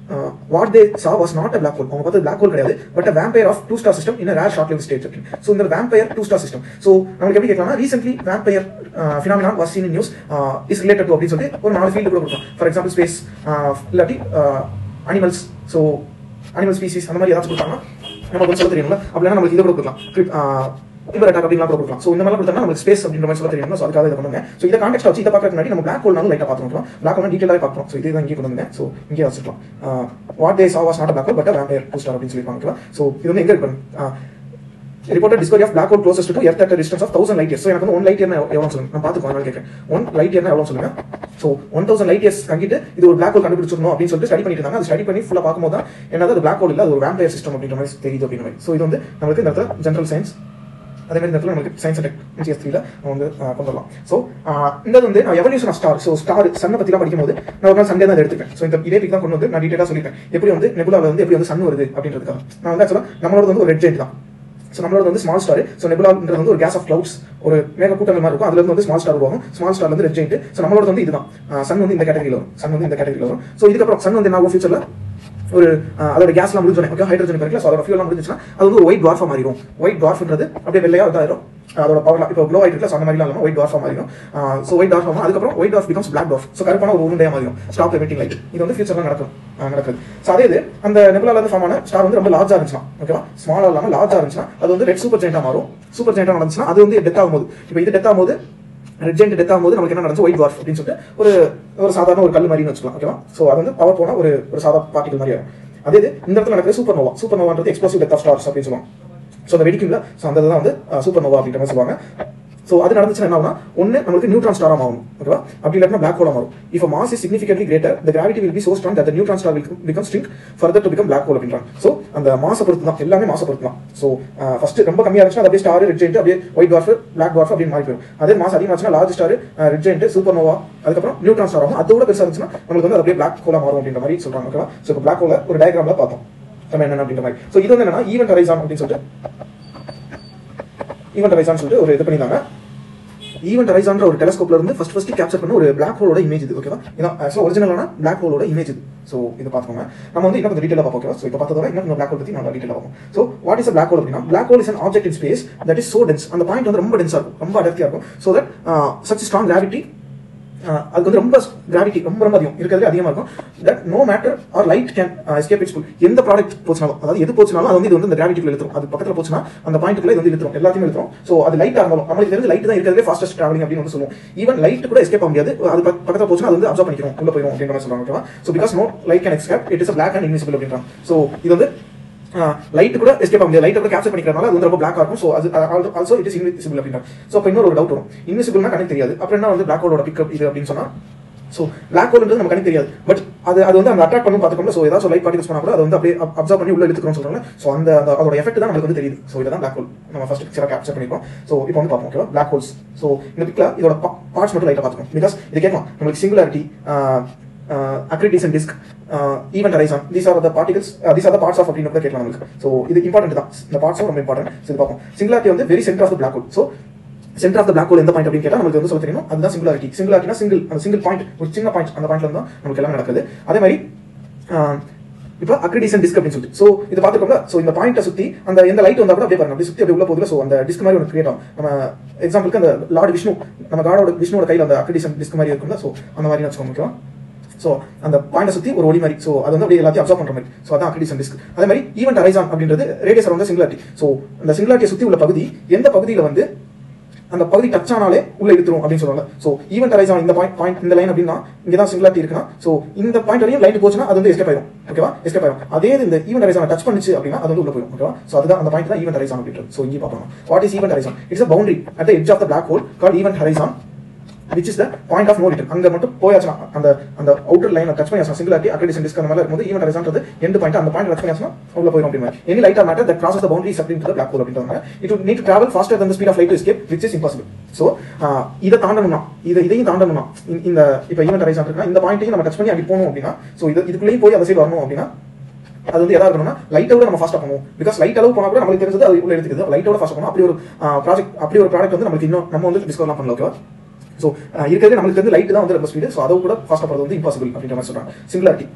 what they saw was not a black hole அவங்க பார்த்து பிளாக் ஹோல் கிடையாது but vampire of two star system in rare short live state இருக்கு ஸோ இந்த vampire two star system so நமக்கு எப்படி கேட்கலாம் recently vampire phenomenon was seen news is related to அப்படின்னு சொல்லிட்டு ஒரு நாலு ஃபீல்டு கூட கொடுக்கலாம் ஃபார் எக்ஸாம்பிள் ஸ்பேஸ் இல்லாட்டி அனிமல்ஸ் ஸோ அனிமல் ஸ்பீசிஸ் அந்த மாதிரி ஏதாச்சும் கொடுத்தாங்கன்னா நமக்கு வந்து சொல்ல தெரியும்ல அப்படின்னா நம்மளுக்கு இதை கூட கொடுக்கலாம் இவர் அட்டாக் அப்படிலாம் கூட கொடுக்கலாம் ஸோ இந்த மாதிரி கொடுத்தா நமக்கு ஸ்பேஸ் அப்படின்ற மாதிரி சொல்ல தெரியும் ஸோ அதுக்காக இதை பண்ணுங்க ஸோ இதை கான்டெக்ட் வச்சு இதை பார்க்கறதுக்கு முன்னாடி நம்ம பிளாக் ஹோல்னாலும் லைட்டாக பார்த்துக்கலாம் பிளாக் ஹோல் டீட்டெயிலாக பார்க்கலாம் ஸோ இதுதான் இங்கே கொண்டு வந்தேன் ஸோ இங்கே வச்சுக்கலாம் what they saw was not black hole but vampire two star அப்படின்னு சொல்லியிருப்பாங்க ஸோ இது வந்து எங்கே இருக்கு reported discovery of black hole closest to earth at distance of thousand light years so எனக்கு வந்து ஒன் லைட் இயர் எவ்வளோ சொல்லுங்க நான் பார்த்துக்கோ அதனால கேட்குறேன் ஒன் லைட் இயர்னா எவ்வளோ சொல்லுங்க so one thousand light years தங்கிட்டு இது ஒரு பிளாக் ஹோல் கண்டுபிடிச்சிடணும் அப்படின்னு சொல்லிட்டு ஸ்டடி பண்ணிட்டு இருந்தாங்க அது ஸ்டடி பண்ணி ஃபுல்லாக பார்க்கும்போது தான் என்னது அது பிளாக் ஹோல் இல்லை அது ஒரு வேம்பயர் சிஸ்டம் அப்படின்ற மாதிரி தெரியுது அப்படின்ற மாதிரி ஸோ இது வந்து நமக்கு இந்த இடத்துல ஜென்ரல் சயின்ஸ் அதே மாதிரி இந்த இடத்துல நமக்கு சயின்ஸ் அண்ட் டெக்னாலஜி த்ரீல வந்து கொண்டு வரலாம் ஸோ இந்த வந்து நான் evolution of star so star சன்னை பற்றிலாம் படிக்கும்போது நான் ஒரு நாள் சண்டே தான் எடுத்துப்பேன் ஸோ இந்த இதே பிக் தான் கொண்டு வந்து நான் டீட்டெயிலாக சொல்லிட்டேன் எப்படி வந்து நெபுலாவில் வந்து எப்படி வந்து சன் வருது அப்படின்றதுக்காக நான் வந்து ஆக்சுவலாக நம்மளோட வந்து ஒரு ரெட் ஜெயிண்ட் தான் ஸோ நம்மளோட வந்து ஸ்மால் ஸ்டார் ஸோ நெபுலான்றது வந்து ஒரு கேஸ் ஆஃப் கிளவுட்ஸ் ஒரு மேக கூட்டங்கள் மாதிரி இருக்கும் அதுல இருந்து வந்து ஸ்மால் ஸ்டார் உருவாகும் ஸ்மால் ஸ்டார் வந்து ரெட் ஜெயிண்ட் ஸோ நம்மளோட வந்து இதுதான் சன் வந்து இந்த கேட்டகரியில் வரும் சன் வந்து இந்த கேட்டகரியில் வரும் ஸோ இதுக்கப்புறம் சன் வந்து என்ன ஆகும் ஃபியூச்சரில் ஒரு அதோட கேஸ்லாம் முடிஞ்சோடனே ஓகே ஹைட்ரஜன் இருக்குல்ல ஸோ அதோட ஃபியூலாம் முடிஞ்சுச்சுன்னா அது வந்து ஒரு ஒயிட் டார்ஃபா மாறிடும் ஒயிட் டார்ஃப்ன்றது அப்படியே வெள்ளையா இதாயிரும் அதோட பவர் இப்போ க்ளோ ஆயிட்டு ஸோ அந்த மாதிரிலாம் இல்லாமல் ஒயிட் டார்ஃபா மாறிடும் ஸோ ஒயிட் டார்ஃபா அதுக்கப்புறம் white dwarf becomes black dwarf so கருப்பான ஒரு உருண்டையா மாறிடும் ஸ்டாப் எமிட்டிங் லைட் இது வந்து ஃபியூச்சர்ல நடக்கும் நடக்குது ஸோ அதே இது அந்த நெபுலால இருந்து ஃபார்ம் ஆன ஸ்டார் வந்து ரொம்ப லார்ஜா இருந்துச்சுன்னா ஓகேவா ஸ்மாலா இல்லாமல் லார்ஜா இருந்துச்சுன்னா அது வந்து ரெட் சூப்பர் ஜெயிண்டா மாறும் சூப்பர் ஜெயிண்டா நடந்துச்சுன்னா அது வந்து டெத் ஆகும்போது இப்போ இது டெத் ஆகும்போது ரெட் ஜெயிண்ட் டெத் ஆகும்போது நமக்கு என்ன நடந்துச்சு ஒயிட் டார்ஃப் அப்படின்னு சொல்லிட்டு ஒரு ஒரு சாதாரண ஒரு கல் மாதிரின்னு வச்சுக்கலாம் ஓகேவா ஸோ அது வந்து பவர் போனா ஒரு ஒரு சாதா பார்ட்டிகல் மாதிரி ஆகும் அதே இது இந்த இடத்துல நடக்கிற சூப்பர் நோவா சூப்பர் நோவான்றது எக்ஸ்ப்ளோசிவ் டெத் ஆஃப் ஸ்டார்ஸ் அப்படின்னு சொல்லுவாங்க ஸோ அந்த வெடிக்கும்ல ஸோ அந்த தான் வந்து சூப்பர் நோவா அப்படின்ற மாதிரி சொல்லுவாங்க ஸோ அது நடந்துச்சுன்னா என்ன ஆகும்னா ஒன்று நம்மளுக்கு நியூட்ரான் ஸ்டாரா மாறும் ஓகேவா அப்படி இல்லாட்டினா பிளாக் ஹோலா மாறும் if mass is significantly greater the gravity will be so strong that neutron star will become string further to become black hole அப்படின்றாங்க ஸோ அந்த மாச பொறுத்து தான் எல்லாமே மாச பொறுத்து தான் ஸோ ஃபர்ஸ்ட் ரொம்ப கம்மியாக இருந்துச்சுன்னா அது அப்படியே ஸ்டார் ரெட் ஜெயிண்ட் அப்படியே ஒயிட் டார்ஃப் பிளாக் டார்ஃப் அப்படின்னு மாறி போயிடும் அதே மாசம் அதிகமாச்சுன்னா large star red giant super nova அதுக்கப்புறம் நியூட்ரான் ஸ்டார் ஆகும் அதோட பெருசாக இருந்துச்சுன்னா நம்மளுக்கு வந்து அப்படியே பிளாக் ஹோலா மாறும் அப்படின்ற மாதிரி சொல்றாங்க ஓகேவா ஸோ இப்போ பிளாக் ஹோல ஒரு டயக்ராம்ல பார்த்தோம் நம்ம என்னென்ன அப்படின்ற மாதிரி ஸோ இது வந்து என்னன்னா ஈவெண்ட் ஹரைசான் அப்படின்னு சொல்லிட்டு ஈவெண்ட் ஹரைசான் சொல்லிட்டு ஒரு இது பண்ணியிருந்தாங்க ஈவெண்ட் ஹரைசான்ற ஒரு டெலஸ்கோப்ல இருந்து ஃபர்ஸ்ட் ஃபர்ஸ்ட் கேப்சர் பண்ண ஒரு பிளாக் ஹோலோட இமேஜ் இது ஓகேவா இதான் ஆக்சுவலாக ஒரிஜினலான பிளாக் ஹோலோட இமேஜ் இது ஸோ இது பார்த்துக்கோங்க நம்ம வந்து இன்னும் கொஞ்சம் டீட்டெயிலாக பார்ப்போம் ஓகேவா ஸோ இப்போ பார்த்ததோட இன்னும் பிளாக் ஹோல் பற்றி நல்லா டீட்டெயிலாக பார்ப்போம் so what is black hole அப்படின்னா black hole is an object in space that is so dense அந்த பாயிண்ட் வந்து ரொம்ப டென்ஸாக இருக்கும் ரொம்ப அடர்த்தியாக இருக்கும் so that such strong gravity அதுக்கு வந்து ரொம்ப கிராவிட்டி ரொம்ப ரொம்ப அதிகம் இருக்கிறதுல அதிகமாக இருக்கும் that no matter or light can escape it's எந்த ப்ராடக்ட் போச்சுனாலும் அதாவது எது போச்சுனாலும் அது வந்து இது வந்து இந்த கிராவிட்டிக்குள்ள இழுத்துரும் அது பக்கத்தில் போச்சுன்னா அந்த பாயிண்ட்டுக்குள்ள இது வந்து இழுத்துரும் எல்லாத்தையும் இழுத்துரும் ஸோ அது லைட்டாக இருந்தாலும் நம்மளுக்கு தெரிஞ்சு லைட் தான் இருக்கிறதுலே ஃபாஸ்டஸ்ட் ட்ராவலிங் அப்படின்னு வந்து சொல்லுவோம் ஈவன் லைட் கூட எஸ்கேப் ஆக முடியாது அது பக்கத்தில் போச்சுன்னா அது வந்து அப்சர்வ் பண்ணிக்கிறோம் உள்ள போயிடும் அப்படின்ற மாதிரி சொல்லுவாங்க ஓகேவா so because no light can escape it is black and invisible அப்படின்றாங்க ஸோ இது வந்து லைட் கூட எஸ்கேப் ஆக முடியாது லைட் கூட கேப்சர் பண்ணிக்கிறனால அது வந்து ரொம்ப பிளாக் இருக்கும் ஸோ அது ஆல்சோ இட் இஸ் இன்விசிபிள் அப்படின்னா ஸோ அப்போ இன்னொரு ஒரு டவுட் வரும் இன்விசிபிள்னா கணக்கு தெரியாது அப்புறம் என்ன வந்து பிளாக் ஹோலோட பிக்கப் இது அப்படின்னு சொன்னா ஸோ பிளாக் ஹோல்ன்றது நமக்கு கணக்கு தெரியாது பட் அது அது வந்து அந்த அட்ராக்ட் பண்ணி பார்த்துக்கோங்க ஸோ ஏதாவது லைட் பார்ட்டிகல்ஸ் பண்ணா கூட அது வந்து அப்படியே அப்சர்வ் பண்ணி உள்ள எடுத்துக்கிறோம் சொல்றாங்க ஸோ அந்த அதோட எஃபெக்ட் தான் நமக்கு வந்து தெரியுது ஸோ இதான் பிளாக் ஹோல் நம்ம ஃபர்ஸ்ட் பிக்சரா கேப்சர் பண்ணிருக்கோம் ஸோ இப்போ வந்து பார்ப்போம் ஓகேவா பிளாக் ஹோல்ஸ் ஸோ இந்த பிக்ல இதோட பார்ட்ஸ் மட்டும் லைட்டாக பார்த்துக்கோம் பிகாஸ் இது கேட்கலாம் நம்மளுக்கு singularity accretion disk uh, event horizon these are the particles uh, these are the parts of அப்படின்னு கூட கேட்கலாம் நமக்கு ஸோ இது இம்பார்ட்டன்ட் தான் இந்த பார்ட்ஸும் ரொம்ப இம்பார்ட்டன்ட் ஸோ இது பார்ப்போம் சிங்குலாரிட்டி வந்து very centre of the black hole so centre of the black hole எந்த பாயிண்ட் அப்படின்னு கேட்டால் நமக்கு வந்து சொல்ல தெரியும் அதுதான் சிங்குலாரிட்டி சிங்குலாரிட்டினா சிங்கிள் அந்த சிங்கிள் பாயிண்ட் ஒரு சின்ன பாயிண்ட் அந்த பாயிண்ட்ல தான் நமக்கு எல்லாம் நடக்குது அதே மாதிரி இப்போ அக்ரிடிசன் டிஸ்க் அப்படின்னு சொல்லிட்டு ஸோ இது பார்த்துக்கோங்க ஸோ இந்த பாயிண்ட்டை சுற்றி அந்த எந்த லைட் வந்தா கூட அப்படியே பாருங்க அப்படியே சுற்றி அப்படியே உள்ள போகுதுல ஸோ அந்த டிஸ்க் மாதிரி ஒன்று கிரியேட் ஆகும் நம்ம எக்ஸாம்பிளுக்கு அந்த லார்ட் விஷ்ணு நம்ம காடோட விஷ்ணுவோட கையில் அந்த அக்ரிடிசன் டிஸ்க் மாதிரி இருக்கும்ல ஸோ அந்த மாதிரி வச்சுக்கோங்க ஓகேவா ஸோ அந்த பாயிண்டை சுற்றி ஒரு ஒளி மாதிரி ஸோ அது வந்து அப்படியே எல்லாத்தையும் அப்சர்வ் பண்ணுற மாதிரி ஸோ அதான் அக்ரிடிசன் டிஸ்க் அதே மாதிரி ஈவெண்ட் அரைசான் அப்படின்றது ரேடியஸ் அரௌண்ட் சிங்குலாரிட்டி ஸோ அந்த சிங்குலாரிட்டியை சுற்றி உள்ள பகுதி எந்த பகுதியில் வந்து அந்த பகுதி டச் ஆனாலே உள்ள இழுத்துரும் அப்படின்னு சொல்லுவாங்க ஸோ ஈவெண்ட் அரைஸ் ஆன் இந்த பாயிண்ட் பாயிண்ட் இந்த லைன் அப்படின்னா இங்கே தான் சிங்குலாரிட்டி இருக்குன்னா ஸோ இந்த பாயிண்ட் வரையும் லைட் போச்சுன்னா அது வந்து எஸ்கேப் ஆயிடும் ஓகேவா எஸ்கேப் ஆயிடும் அதே இது இந்த ஈவெண்ட் அரைஸ் டச் பண்ணிச்சு அப்படின்னா அது வந்து உள்ள போயிடும் ஓகேவா ஸோ அதுதான் அந்த பாயிண்ட் தான் ஈவெண்ட் அரைஸ் அப்படின்றது ஸோ இங்கே பார்க்கணும் what is event horizon it's a boundary at the edge of the black hole call event horizon which is the point of no return அங்க மட்டும் போயாச்சுனா அந்த அந்த அவுட்டர் லைன் டச் பண்ணி சிங்குலாரிட்டி அக்ரிடிஷன் டிஸ்க் அந்த மாதிரி இருக்கும்போது ஈவெண்ட் ஹரைசான்றது எண்ட் பாயிண்ட் அந்த பாயிண்ட் டச் பண்ணியாச்சுனா உள்ள போயிடும் அப்படின்னு any light or matter that crosses the boundary சப்ளிங் டு த பிளாக் ஹோல் அப்படின்றாங்க it would need to travel faster than the speed of light to escape which is impossible so இதை தாண்டணும்னா இதை இதையும் தாண்டணும்னா இந்த- இந்த இப்போ ஈவெண்ட் ஹரைசான் இருக்குன்னா இந்த பாயிண்ட்டையும் நம்ம டச் பண்ணி அப்படி போகணும் அப்படின்னா ஸோ இது இதுக்குள்ளேயும் போய் அந்த சைடு வரணும் அப்படின்னா அது வந்து எதா இருக்கணும்னா லைட்டை விட நம்ம ஃபாஸ்ட்டாக பண்ணுவோம் பிகாஸ் லைட் அளவு போனா கூட நம்மளுக்கு தெரிஞ்சது அது உள்ள எடுத்துக்குது லைட்டோட ஃபாஸ்ட் பண்ணும் அப்படி ஒரு ப்ராஜெக்ட் அப்படி ஒரு ப்ராடக்ட் வந்து நமக்கு இன்னும் நம்ம வந்து டிஸ்கவர்லாம் பண்ணல ஓகேவா ஸோ இருக்கிறது நம்மளுக்கு தெரிஞ்ச லைட் தான் வந்து ரொம்ப ஸ்பீடு ஸோ அதை கூட ஃபாஸ்ட்டாக போகிறது வந்து இம்பாசிபிள் அப்படின்ற மாதிரி சொல்றாங்க சிங்குலாரிட்டி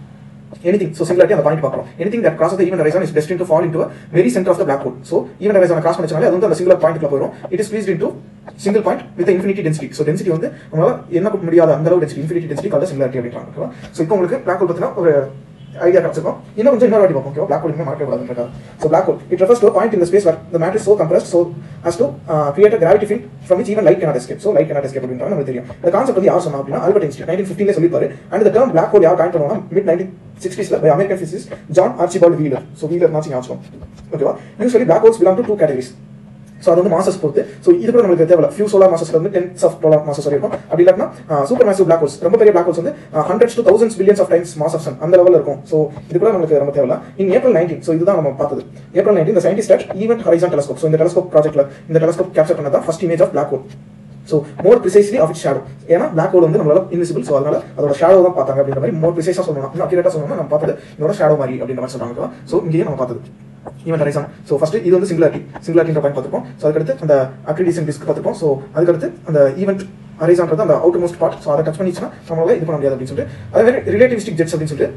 anything so similarity அந்த பாயிண்ட் பார்க்கலாம் anything that crosses the event horizon is destined to fall into a very center of the black hole so event horizon cross பண்ணிச்சனாலே அது வந்து அந்த சிங்குலர் பாயிண்ட்ல போயிடும் it is squeezed into single point with infinity density so density வந்து நம்மளால என்ன முடியாத அந்த அளவு density infinity density called singularity அப்படின்றாங்க ஓகேவா so இப்போ உங்களுக்கு black hole பத்தின ஒரு ஐடியா கிடைச்சிருக்கும் இன்னும் கொஞ்சம் இன்னொரு வாட்டி பார்ப்போம் ஓகேவா black hole இனிமே மாற்றவே கூடாதுன்றதா so black hole it refers to a point in the space where the matter is so compressed so as to uh, create a gravity field from which even light cannot escape so light cannot escape அப்படின்றாங்க நமக்கு தெரியும் இந்த கான்செப்ட் வந்து யார் சொன்னா அப்படின்னா ஆல்பர்ட் ஐன்ஸ்டீன் 1915 சொல்லிப்பாரு and the term black hole யார் காயின் பண்ணுவாங்க mid 1960s by American physicist John Archibald Wheeler so Wheeler நாச்சும் ஞாபகம் ஓகேவா usually black holes belong to two categories so அது வந்து மாசஸ் பொறுத்து ஸோ இது கூட நம்மளுக்கு தேவை ஃபியூ சோலார் மாசஸ்ல இருந்து டென்ஸ் ஆஃப் சோலார் மாசஸ் வரை இருக்கும் அப்படி இல்லாட்டினா சூப்பர் மேசிவ் பிளாக் ஹோல்ஸ் ரொம்ப பெரிய பிளாக் ஹோல்ஸ் வந்து hundreds to thousands billions of times mass of sun அந்த லெவலில் இருக்கும் ஸோ இது கூட நமக்கு ரொம்ப தேவையில்ல இன் ஏப்ரல் நைன்டீன் ஸோ இதுதான் நம்ம பார்த்தது ஏப்ரல் நைன்டீன் இந்த scientist at event horizon telescope so இந்த டெலஸ்கோப் ப்ராஜெக்ட்ல இந்த டெலஸ்கோப் கேப்சர் பண்ணதான் first image of black hole so more precisely of it shadow ஏன்னா பிளாக் ஹோல் வந்து நம்மளால இன்விசிபிள் ஸோ அதனால அதோட ஷேடோ தான் பார்த்தாங்க அப்படின்ற மாதிரி மோர் ப்ரிசைஸாக சொல்லணும் இன்னும் அக்யூரேட்டாக சொல்லணும்னா நம்ம பார்த்தது இதோட ஷேடோ மாதிரி அப்படின்ற மாதிரி சொல்றாங்க ஸோ இங்கேயே நம்ம பார்த்தது ஈவென்ட் ஹரைசான் ஸோ ஃபர்ஸ்ட் இது வந்து சிங்குலாரிட்டி சிங்குலாரிட்டின்ற பாயிண்ட் பார்த்துப்போம் ஸோ அதுக்கடுத்து அந்த அக்ரிடிஷன் டிஸ்க் பார்த்துப்போம் ஸோ அதுக்கடுத்து அந்த ஈவென்ட் ஹரைசான்றது அந்த அவுட் மோஸ்ட் பார்ட் ஸோ அதை டச் பண்ணிச்சுன்னா நம்மளால இது பண்ண முடியாது அப்படின்னு சொல்லிட்டு அதே மாதிரி ரிலேட்டிவிஸ்டிக் ஜெட்ஸ் அப்படின்னு சொல்லிட்டு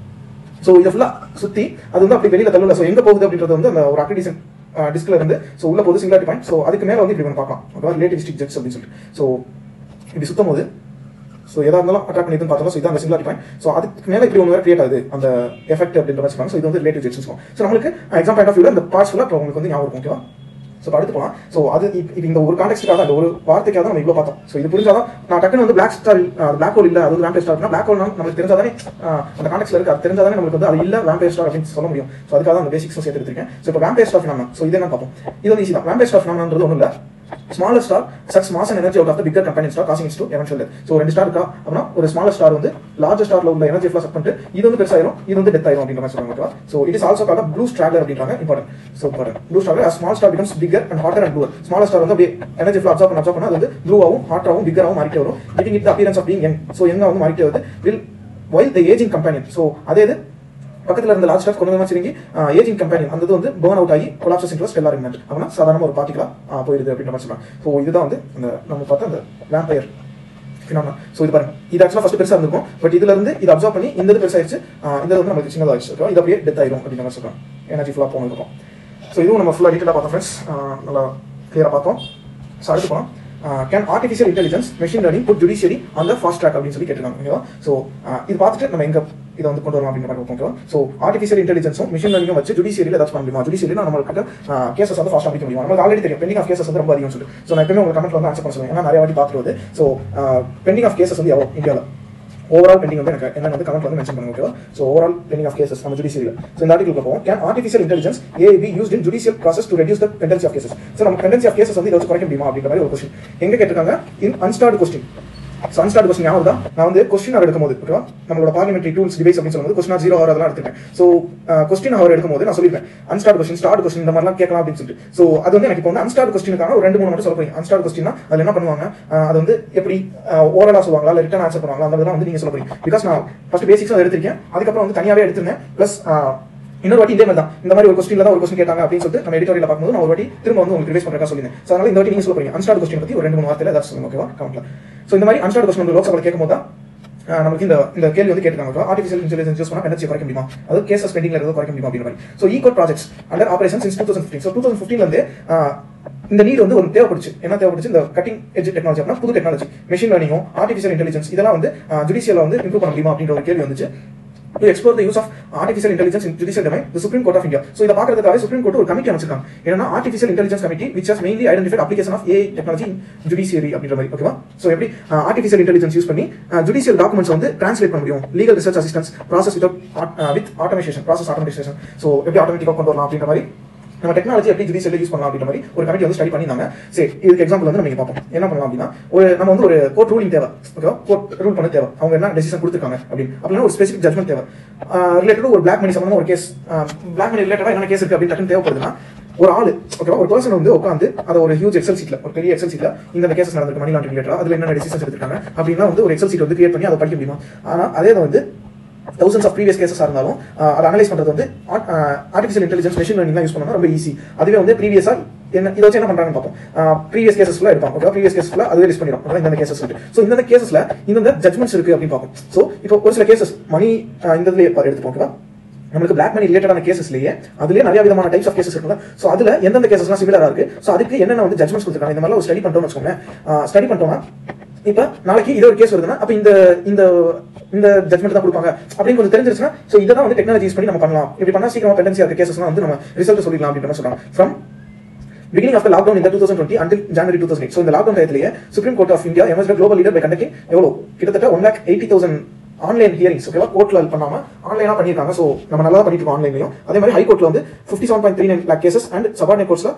ஸோ இதை ஃபுல்லாக சுற்றி அது வந்து அப்படி வெளியில் தள்ளல ஸோ எங்கே போகுது அப்படின்றது வந்து அந்த ஒரு அக்ரிடிஷன் டிஸ்க்ல இருந்து ஸோ உள்ள போகுது சிங்குலாரிட்டி பாயிண்ட் ஸோ அதுக்கு மேலே வந்து இப்படி ஒன்று பார்க்கலாம் ஓகேவா ரிலேட்டிவிஸ்டிக் ஜெட்ஸ் அப்படின்னு சொல்லிட்டு ஸோ இப்படி சுத்தும் போது ஸோ எதா இருந்தாலும் அட்ராக்ட் பண்ணிதுன்னு பார்த்தோம் ஸோ இதான் அந்த சிங்குலாரிட்டி பாயிண்ட் ஸோ அதுக்கு மேலே இப்படி ஒன்று வேறு கிரியேட் ஆகுது அந்த எஃபெக்ட் அப்படின்ற மாதிரி சொல்லுவாங்க ஸோ இது வந்து ரிலேட்டிவ் ஜெட்ஸ் சொல்லுவோம் ஸோ நம்மளுக்கு எக்ஸாம் பாயிண்ட் ஆஃப் வியூல இந்த பார்ட்ஸ் ஃபுல்லாக உங்களுக்கு வந்து ஞாபகம் இருக்கும் ஓகேவா ஸோ இப்போ அடுத்து போகலாம் ஸோ அது இப்ப இது இந்த ஒரு கான்டெக்ட்டுக்காக அந்த ஒரு வார்த்தைக்காக தான் நம்ம இவ்வளோ பார்த்தோம் ஸோ இது புரிஞ்சாதான் நான் டக்குன்னு வந்து பிளாக் ஸ்டார் பிளாக் ஹோல் இல்லை அது வந்து வேம்பேர் ஸ்டார் பிளாக் ஹோல் நம்மளுக்கு தெரிஞ்சாதானே ஆஹ், அந்த கான்டெக்ட்ல இருக்கு அது தெரிஞ்சாதானே நம்மளுக்கு வந்து அது இல்லை வேம்பேர் ஸ்டார் அப்படின்னு சொல்ல முடியும் ஸோ அதுக்காக தான் அந்த பேசிக்ஸும் சேர்த்து எடுத்திருக்கேன் ஸோ இப்போ வேம்பேர் ஸ்டார் ஃபினாமினா ஸோ இது என்ன பார்ப்போம் இது வந்து ஈஸி தான் வேம்பேர் ஸ்டார் ஃபினாமினான்றது ஒன்றும் இல்லை smaller star sucks mass and energy out of the bigger company star causing to eventual so ரெண்டு ஸ்டார் இருக்கா அப்படின்னா ஒரு ஸ்மாலர் ஸ்டார் வந்து லார்ஜர் ஸ்டார்ல உள்ள எனர்ஜி ஃபுல்லாக சக் பண்ணிட்டு இது வந்து பெருசாயிரும் இது வந்து டெத் ஆயிரும் அப்படின்ற மாதிரி சொல்றாங்க ஓகேவா so it is also called blue straggler அப்படின்றாங்க important so important blue star small star becomes bigger and hotter and bluer smaller star வந்து அப்படியே எனர்ஜி ஃபுல்லாக அப்சர்வ் பண்ண அப்சர்வ் பண்ணா அது வந்து ப்ளூவாகவும் ஹாட்டராகவும் பிகராகவும் மாறிட்டே வரும் giving it appearance of being young so யங்கா வந்து மாறிட்டே வருது will while the ageing company so அதே இது பக்கத்துல இருந்த லார்ஜ் ஸ்டார் கொஞ்சம் கொஞ்சமா சுருங்கி ஏஜிங் கம்பெனி அந்த இது வந்து பேர்ன் அவுட் ஆகி கொலாப்சஸ் இன்ட்ரெஸ்ட் ஸ்டெல்லார் இன்வென்ட் அப்படின்னா சாதாரண ஒரு பார்ட்டிகளா போயிருது அப்படின்ற மாதிரி சொல்றாங்க ஸோ இதுதான் வந்து அந்த நம்ம பார்த்த அந்த வேம்பயர் ஃபினாமினா ஸோ இது பாருங்க இது ஆக்சுவலாக ஃபர்ஸ்ட் பெருசா இருந்திருக்கும் பட் இதுல இருந்து இது அப்சர்வ் பண்ணி இந்த இது பெருசாயிருச்சு ஆஹ் இந்த இது வந்து நமக்கு சின்னதாகிடுச்சு ஓகே இது அப்படியே டெத் ஆயிரும் அப்படின்ற மாதிரி சொல்றாங்க எனர்ஜி ஃபுல்லாக போனதுக்கும் ஸோ இதுவும் நம்ம ஃபுல்லாக டீட்டெயிலாக பார்த்தோம் ஃப்ரெண்ட்ஸ் நல்லா கிளியராக பார்த்தோம் ஸோ அடுத்து போனோம் can artificial intelligence machine learning put judiciary on the fast track அப்படின்னு சொல்லி கேட்டிருக்காங்க ஓகேவா ஸோ இது பார்த்துட்டு நம்ம எங்க இதை வந்து கொண்டு வரலாம் அப்படின்ற மாதிரி பார்ப்போம் ஓகேவா ஸோ ஆர்டிஃபிஷியல் இன்டெலிஜென்ஸும் மிஷின் லேர்னிங்கும் வச்சு ஜுடிஷியரியில் ஏதாச்சும் பண்ண முடியுமா ஜுடிஷியரியில் நம்மளுக்கு கேசஸ் வந்து ஃபாஸ்ட் முடிக்க முடியும் நமக்கு ஆல்ரெடி தெரியும் பெண்டிங் ஆஃப் கேசஸ் வந்து ரொம்ப அதிகம் சொல்லிட்டு ஸோ நான் எப்பவுமே உங்களுக்கு கமெண்ட்ல வந்து ஆன்சர் பண்ண சொல்லுவேன் ஏன்னா நிறைய வாட்டி பார்த்துருவது ஸோ பெண்டிங் ஆஃப் கேசஸ் வந்து எவ்வளோ இந்தியாவில் ஓவரால் பெண்டிங் வந்து எனக்கு என்ன வந்து கமெண்ட் வந்து மென்ஷன் பண்ணுங்க ஓகேவா so overall pending of cases நம்ம ஜுடிஷியரியில் ஸோ இந்த ஆர்டிகல் போவோம் can artificial intelligence A B used in judicial process to reduce the pendency of cases so நம்ம பெண்டன்சி ஆஃப் கேசஸ் வந்து இதை வச்சு குறைக்க முடியுமா அப்படின்ற மாதிரி ஒரு கொஸ்டின் எங்க கேட்டிருக்காங்க இன் unstarred question so unstarred question ஞாபகம் தான் நான் வந்து கொஸ்டின் அவர் எடுக்கும்போது ஓகேவா நம்மளோட பார்லிமெண்ட்ரி டூல்ஸ் டிவைஸ் அப்படின்னு சொல்லும்போது கொஸ்டின் ஜீரோ அவர் அதெல்லாம் எடுத்துருக்கேன் ஸோ கொஸ்டின் அவர் எடுக்கும்போது நான் சொல்லிருப்பேன் அன்ஸ்டார்ட் கொஸ்டின் ஸ்டார்ட் கொஸ்டின் இந்த மாதிரிலாம் கேட்கலாம் அப்படின்னு சொல்லிட்டு ஸோ அது வந்து எனக்கு இப்போ வந்து அன்ஸ்டார்ட் கொஸ்டினுக்கான ஒரு ரெண்டு மூணு மட்டும் சொல்ல போறீங்க அன்ஸ்டார்ட் கொஸ்டின் அதில் என்ன பண்ணுவாங்க அஹ் அது வந்து எப்படி ஓரலா சொல்லுவாங்களா இல்லை ரிட்டன் ஆன்சர் பண்ணுவாங்களா அந்த மாதிரி வந்து நீங்க சொல்ல போறீங்க பிகாஸ் நான் ஃபர்ஸ்ட் பேசிக்ஸும் எடுத்திருக்கேன் அதுக்கப்புறம் வந்து தனியாவே எடுத்திருந்தேன் ப்ளஸ் இன்னொரு வாட்டி இதே மாதிரி தான் இந்த மாதிரி ஒரு கொஸ்டின்ல தான் ஒரு கொஸ்டின் கேட்டாங்க அப்படின்னு சொல்லிட்டு நம்ம எடிட்டோரியல் பார்க்கும்போது நான் ஒரு வாட்டி திரும்ப வந்து உங்களுக்கு ரிவைஸ் பண்றதா சொல்லியிருந்தேன் ஸோ அதனால இந்த வாட்டி நீங்க சொல்ல போறீங்க அன்ஸ்டார்ட் கொஸ்டின் பத்தி ஒரு ரெண்டு மூணு வார்த்தையில ஏதாச்சும் சொல்லுங்க ஓகேவா கமெண்ட்ல ஸோ இந்த மாதிரி அன்ஸ்டார்ட் கொஸ்டின் வந்து லோக்சபா கேட்கும்போது தான் ஆஹ் நமக்கு இந்த இந்த கேள்வி வந்து கேட்டாங்க ஆர்டிஃபிஷியல் இன்டெலிஜென்ஸ் யூஸ் பண்ணா எனர்ஜி குறைக்க முடியுமா அது கேசஸ் பெண்டிங்ல இருந்து குறைக்க முடியுமா அப்படின்ற மாதிரி so eco projects under operation since two thousand fifteen so two thousand ஃபிஃப்டின்ல இருந்து ஆஹ் இந்த நீட் வந்து ஒரு தேவைப்படுச்சு என்ன தேவைப்படுச்சு இந்த கட்டிங் எஜ் டெக்னாலஜி அப்படின்னா புது டெக்னாலஜி மெஷின் லேர்னிங்கும் ஆர்டிஃபிஷியல் இன்டெலிஜென்ஸ் இதெல்லாம் வந்து ஜுடிஷியல வந்து இம்ப்ரூவ் பண்ண முடியுமா அப்படின்ற ஒரு கேள்வி வந்துச்சு to explore the use of artificial intelligence in judicial domain, the Supreme Court of India. So இதை பார்க்கறதுக்காக சுப்ரீம் கோர்ட் ஒரு கமிட்டி அமைச்சிருக்காங்க என்னன்னா artificial intelligence committee which has mainly identified application of AI technology in judiciary அப்படின்ற மாதிரி ஓகேவா ஸோ எப்படி ஆர்டிஃபிஷியல் இன்டெலிஜென்ஸ் யூஸ் பண்ணி ஜுடிஷியல் டாக்குமெண்ட்ஸ் வந்து டிரான்ஸ்லேட் பண்ண முடியும் legal research assistance process with with automation process automation so எப்படி ஆட்டோமேட்டிக்காக கொண்டு வரலாம் அப்படின்ற மாதிரி நம்ம டெக்னாலஜி எப்படி ஜுடிஷியல் யூஸ் பண்ணலாம் அப்படின்ற மாதிரி ஒரு கமிட்டி வந்து ஸ்டடி பண்ணியிருந்தாங்க சரி இதுக்கு எக்ஸாம்பிள் வந்து நம்ம இங்க பார்ப்போம் என்ன பண்ணலாம் அப்படின்னா ஒரு நம்ம வந்து ஒரு கோர்ட் ரூலிங் தேவை ஓகேவா கோர்ட் ரூல் பண்ண தேவை அவங்க என்ன டெசிஷன் கொடுத்துருக்காங்க அப்படின்னு அப்படின்னா ஒரு ஸ்பெசிஃபிக் ஜட்மெண்ட் தேவை ரிலேட்டட் ஒரு பிளாக் மணி சம்பந்தமா ஒரு கேஸ் பிளாக் மணி ரிலேட்டடா என்ன கேஸ் இருக்கு அப்படின்னு டக்குன்னு தேவைப்படுதுன்னா ஒரு ஆளு ஓகேவா ஒரு பர்சன் வந்து உட்காந்து அதை ஒரு ஹியூஜ் எக்ஸல் சீட்ல ஒரு பெரிய எக்ஸல் சீட்ல இந்த கேசஸ் நடந்திருக்கு மணி லாண்டரிங் ரிலேட்டடா அதுல என்ன டிசிஷன்ஸ் எடுத்திருக்காங்க அப்படின்னா வந்து ஒரு எக்ஸல் சீட் வந்து கிரியேட் பண்ணி அதை படிக்க முடியுமா ஆனா அதே தான் வந்து தௌசண்ட்ஸ் ஆஃப் ப்ரீவியஸ் கேசஸாக இருந்தாலும் அஹ், அதை அனலைஸ் பண்ணுறது வந்து ஆர்டிஃபிஷியல் இன்டெலிஜென்ஸ் மெஷின் லேர்னிங்லாம் யூஸ் பண்ணா ரொம்ப ஈஸி அதுவே வந்து ப்ரீவியஸாக என்ன இதை வச்சு என்ன பண்றாங்கன்னு பார்ப்போம் ப்ரீவியஸ் கேசஸ் ஃபுல்லாக எடுப்பாங்க ஓகே ப்ரீவியஸ் கேஸ் ஃபுல்லாக அதுவே லிஸ்ட் பண்ணிடும் இந்த கேசஸ் இருக்கு ஸோ இந்த கேசஸ்ல இந்த ஜட்மெண்ட்ஸ் இருக்கு அப்படின்னு பார்ப்போம் ஸோ இப்போ ஒரு சில கேசஸ் மணி இந்த இதுல எடுத்துப்போம் ஓகேவா நம்மளுக்கு பிளாக் மணி ரிலேட்டடான கேசஸ்லயே அதுலயே நிறைய விதமான டைப்ஸ் ஆஃப் கேசஸ் இருக்குல்ல ஸோ அதுல எந்தெந்த கேசஸ்லாம் சிமிலரா இருக்கு ஸோ அதுக்கு என்னென்ன வந்து ஜட்மெண்ட்ஸ் கொடுத்துருக்காங்க இந்த மாதிரி ஒரு ஸ்டடி பண்ணிட்டோம்னு வச்சுக்கோங்க ஸ்டடி பண்ணிட்டோம்னா இப்போ நாளைக்கு இது ஒரு கேஸ் வருதுன்னா அப்போ இந்த இந்த இந்த ஜட்மெண்ட் தான் கொடுப்பாங்க அப்படின்னு கொஞ்சம் தெரிஞ்சிருச்சுன்னா ஸோ இதை தான் வந்து டெக்னாலஜி யூஸ் பண்ணி நம்ம பண்ணலாம் இப்படி பண்ணா சீக்கிரமா பெண்டன்சியா இருக்க கேசஸ்லாம் வந்து நம்ம ரிசல்ட் சொல்லிடலாம் அப்படின்னு சொல்றாங்க from beginning of the lockdown in the 2020 until January 2008. So இந்த லாக்டவுன் டயத்திலேயே Supreme Court of India emerge global leader by conducting எவ்வளோ கிட்டத்தட்ட one lakh eighty thousand online hearings ஓகேவா கோர்ட்ல பண்ணாம ஆன்லைனா பண்ணிருக்காங்க ஸோ நம்ம நல்லா பண்ணிட்டு இருக்கோம் ஆன்லைன்லையும் அதே மாதிரி ஹை கோர்ட்ல வந்து fifty seven point three nine lakh cases and subordinate கோர்ட்ஸ்ல